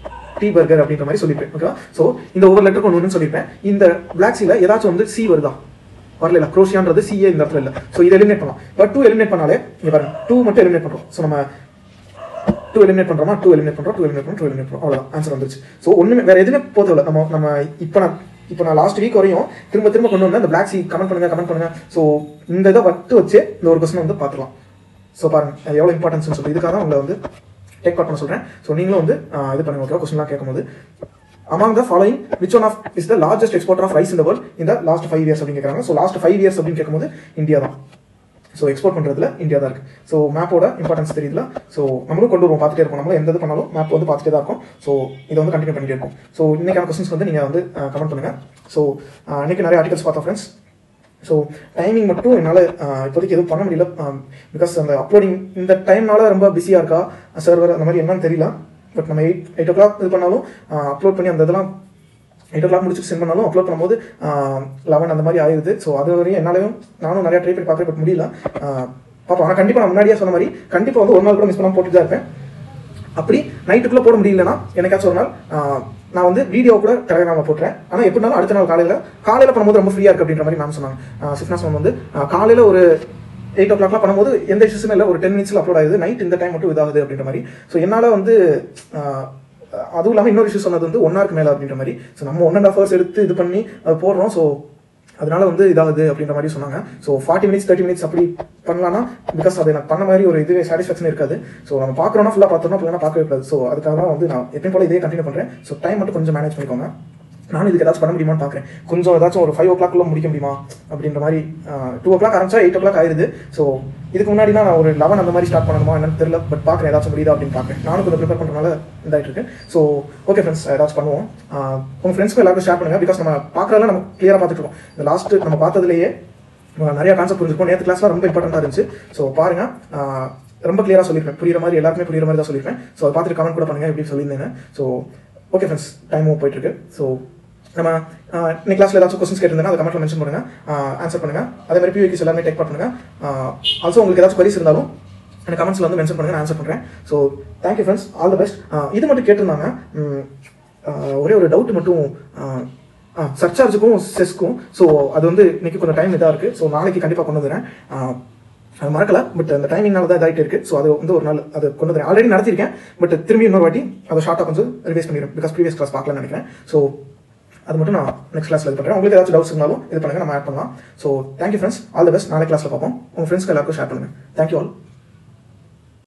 டீ பர்கர் அப்படின்ற மாதிரி சொல்லியிருப்பேன் ஓகேவா ஸோ இந்த ஒவ்வொரு லெட்டர் கொண்டு ஒன்று சொல்லியிருப்பேன் இந்த பிளாக் சீல ஏதாச்சும் வந்து சி வருதா வரல இல்ல குரோஷியான்றது சிஏ இந்த இடத்துல இல்ல ஸோ இதை எலிமினேட் பண்ணலாம் பட் டூ எலிமினேட் பண்ணாலே இங்க பாருங்க டூ மட்டும் எலிமினேட் பண்றோம் ஸோ நம்ம டூ எலிமினேட் பண்றோமா டூ எலிமினேட் பண்றோம் டூ எலிமினேட் பண்றோம் டூ எலிமினேட் பண்றோம் அவ்வளவுதான் ஆன்சர் வந்துருச்சு ஸோ ஒண்ணுமே வேற எதுவுமே போதவில்லை நம்ம நம்ம இப்போ நான் இப்போ நான் லாஸ்ட் வீக் வரையும் திரும்ப திரும்ப கொண்டு வந்தேன் இந்த பிளாக் சி கமெண்ட் பண்ணுங்க கமெண்ட் பண்ணுங்க ஸோ இந்த இதை வட்டு வச்சு இந்த ஒரு கொஸ்டின் வந்து பார்த்துக்கலாம் ஸோ பாருங்க அது எவ்வளோ இம்பார்ட்டன்ஸ் சொல்லி இதுக்காக தான் உங்களை வந்து டேக் அவுட் பண்ண சொல்றேன் ஸோ நீங்களும் வந்து ஆஹ், இது பண்ணுங்க ஓகே கொஸ்டின்லாம் கேட்கும்போது among the following which one of is the largest exporter of rice in the world in the last five years அப்படின்னு கேட்குறாங்க ஸோ லாஸ்ட் ஃபைவ் இயர்ஸ் அப்படின்னு கேட்கும்போது இந்தியா தான் ஸோ எக்ஸ்போர்ட் பண்ணுறதுல இந்தியா தான் இருக்கு ஸோ மேப்போட இம்பார்ட்டன்ஸ் தெரியுதுல ஸோ நம்மளும் கொண்டு வருவோம் பார்த்துட்டே இருப்போம் நம்மளும் எந்த இது பண்ணாலும் மேப் வந்து பார்த்துட்டே தான் இருக்கும் ஸோ இதை வந்து கண்டினியூ பண்ணிட்டே இருக்கும் ஸோ இன்னைக்கான கொஸ்டின்ஸ் வந்து நீங்கள் வந்து கமெண்ட் பண்ணுங்க ஸோ இன்னைக்கு நிறைய ஆர்டிகல்ஸ் பார்த்தோம் ஃப்ரெண்ட்ஸ் ஸோ டைமிங் மட்டும் என்னால் இப்போதைக்கு எதுவும் பண்ண முடியல பிகாஸ் அந்த அப்லோடிங் இந்த டைம்னால ரொம்ப பிஸியாக இருக்கா சர்வர் அந்த மாதிரி என்னன்னு தெரியல பட் நம்ம எயிட் எயிட் ஓ கிளாக் இது பண்ணாலும் அப்லோட் பண்ணி அந்த இதெல்லாம் எயிட் ஓ கிளாக் முடிச்சுட்டு சென்ட் பண்ணாலும் அப்லோட் பண்ணும்போது லெவன் அந்த மாதிரி ஆயிடுது ஸோ அது வரையும் என்னாலையும் நானும் நிறைய ட்ரை பண்ணி பார்க்குறேன் பட் முடியல ஆஹ் பார்ப்போம் ஆனால் கண்டிப்பாக நான் முன்னாடியே சொன்ன மாதிரி கண்டிப்பாக வந்து ஒரு நாள் கூட மிஸ் பண்ணாமல் போட்டுட்டு தான் இருப்பேன் அப்படி நைட்டுக்குள்ளே போட முடியலன்னா எனக்காச்சும் ஒரு நாள் ஆஹ், நான் வந்து வீடியோ கூட டெலகிராம போட்டுறேன் ஆனால் எப்படினாலும் அடுத்த நாள் காலையில் காலையில் பண்ணும்போது ரொம்ப ஃப்ரீயாக இருக்கு அப்படின்ற மாதிரி மேம் சொன்னாங்க சிஃப்னாஸ் மேம் வந்து காலையில் ஒரு எயிட் ஓ கிளாக்லாம் பண்ணும்போது எந்த இஷ்யூஸுமே இல்லை ஒரு டென் மினிட்ஸில் அப்லோட் ஆகுது நைட் இந்த டைம் மட்டும் இதாகுது அப்படின்ற மாதிரி ஸோ என்னால் வந்து ஆஹ், அதுவும் இல்லாமல் இன்னொரு இஷ்யூ சொன்னது வந்து ஒன் ஹவருக்கு மேலே அப்படின்ற மாதிரி ஸோ நம்ம ஒன் அண்ட் ஹாஃப் ஹவர்ஸ் எடுத்து இது பண்ணி அது போடுறோம் ஸோ அதனால வந்து இதாகுது அப்படின்ற மாதிரி சொன்னாங்க so forty minutes thirty minutes அப்படி பண்ணலாம்னா பிகாஸ் அது எனக்கு பண்ண மாதிரி ஒரு இதுவே சாட்டிஸ்ஃபேக்ஷன் இருக்காது ஸோ நம்ம பார்க்குறோம்னா ஃபுல்லாக பார்த்தோம்னா ஃபுல்லாக பார்க்கவே கூடாது ஸோ அதுக்காக தான் வந்து நான் எப்பயும் போல இதே கண்டினியூ பண்ணுறேன் ஸோ டைம் மட்டும் கொஞ்சம் மேனேஜ் பண்ணிக்கோங்க நானும் இதுக்கு ஏதாச்சும் பண்ண முடியுமான்னு பார்க்குறேன் கொஞ்சம் ஏதாச்சும் ஒரு ஃபைவ் ஓ கிளாக்குள்ள முடிக்க முடியுமா அப்படின்ற மாதிரி டூ ஓ கிளாக் ஆரம்பிச்சா எயிட் ஓ கிளாக் ஆயிருது ஸோ இதுக்கு முன்னாடி நான் ஒரு லெவன் அந்த மாதிரி ஸ்டார்ட் பண்ணணுமா என்னன்னு தெரியல பட் பார்க்குறேன் ஏதாச்சும் முடியுதா அப்படின்னு பார்க்குறேன் நானும் கொஞ்சம் ப்ரிப்பேர் பண்ணுறதுனால இதாகிட்டு இருக்கு ஸோ ஓகே ஃப்ரெண்ட்ஸ் ஏதாச்சும் பண்ணுவோம் ஆஹ் உங்க ஃப்ரெண்ட்ஸ்க்கு எல்லாருக்கும் ஷேர் பண்ணுங்க பிகாஸ் நம்ம பார்க்குறதுல நம்ம கிளியராக பார்த்துட்டு இருக்கோம் இந்த லாஸ்ட் நம்ம பார்த்ததுலேயே நம்ம நிறைய கான்செப்ட் புரிஞ்சுக்கோம் நேற்று கிளாஸ்லாம் ரொம்ப இம்பார்ட்டண்டாக இருந்துச்சு ஸோ பாருங்க ஆஹ் ரொம்ப கிளியராக சொல்லியிருப்பேன் புரியுற மாதிரி எல்லாருக்குமே புரியுற மாதிரி தான் சொல்லியிருப்பேன் ஸோ அதை பார்த்துட்டு கமெண்ட் கூட பண்ணுங்க எப்படி சொல்லியிருந்தேன் ஸோ ஓகே ஃப்ரெண்ட்ஸ் டைமும் போயிட்டு இருக்கு ஸோ நம்ம ஆஹ் இன்னைக்கு கிளாஸ்ல ஏதாச்சும் கொஸ்டின்ஸ் கேட்டிருந்தா அதை கமெண்ட்ல மென்ஷன் பண்ணுங்க ஆன்சர் பண்ணுங்க அதே மாதிரி பிவிக்ஸ் எல்லாமே டேக் பார்ட் பண்ணுங்க ஆல்சோ உங்களுக்கு ஏதாச்சும் queries இருந்தாலும் எனக்கு கமெண்ட்ஸ்ல வந்து மென்ஷன் பண்ணுங்க நான் ஆன்சர் பண்றேன் so thank you friends all the best இது மட்டும் கேட்டிருந்தாங்க உம், ஆஹ் ஒரே ஒரு டவுட் மட்டும் சர்ச்சார்ஜுக்கும் செஸ்க்கும் ஸோ அது வந்து இன்னைக்கு கொஞ்சம் டைம் இதாக இருக்கு ஸோ நாளைக்கு கண்டிப்பாக கொண்டு வந்துடுறேன் ஆஹ் அது மறக்கல பட் அந்த டைமிங்னால தான் இதாகிட்டு இருக்கு ஸோ அது வந்து ஒரு நாள் அது கொண்டு வந்துடுறேன் ஆல்ரெடி நடத்திருக்கேன் பட் திரும்பி இன்னொரு வாட்டி அதை ஷார்ட்டாக கொஞ்சம் ரிவைஸ் பண்ணிடுறேன் பிகாஸ் ப்ரீவியஸ் கிளாஸ் பார்க்கலன்னு நினைக்கிறேன் ஸோ அது மட்டும் நான் நெக்ஸ்ட் கிளாஸ்ல இது பண்ணுறேன் உங்களுக்கு ஏதாச்சும் டவுட்ஸ் இருந்தாலும் இது பண்ணுங்க நம்ம ஆட் பண்ணலாம் so thank you friends all the best நாளை கிளாஸ்ல பார்ப்போம் உங்க ஃப்ரெண்ட்ஸ்க்கு எல்லாருக்கும் ஷேர் பண்ணுங்க தேங்க்யூ ஆல்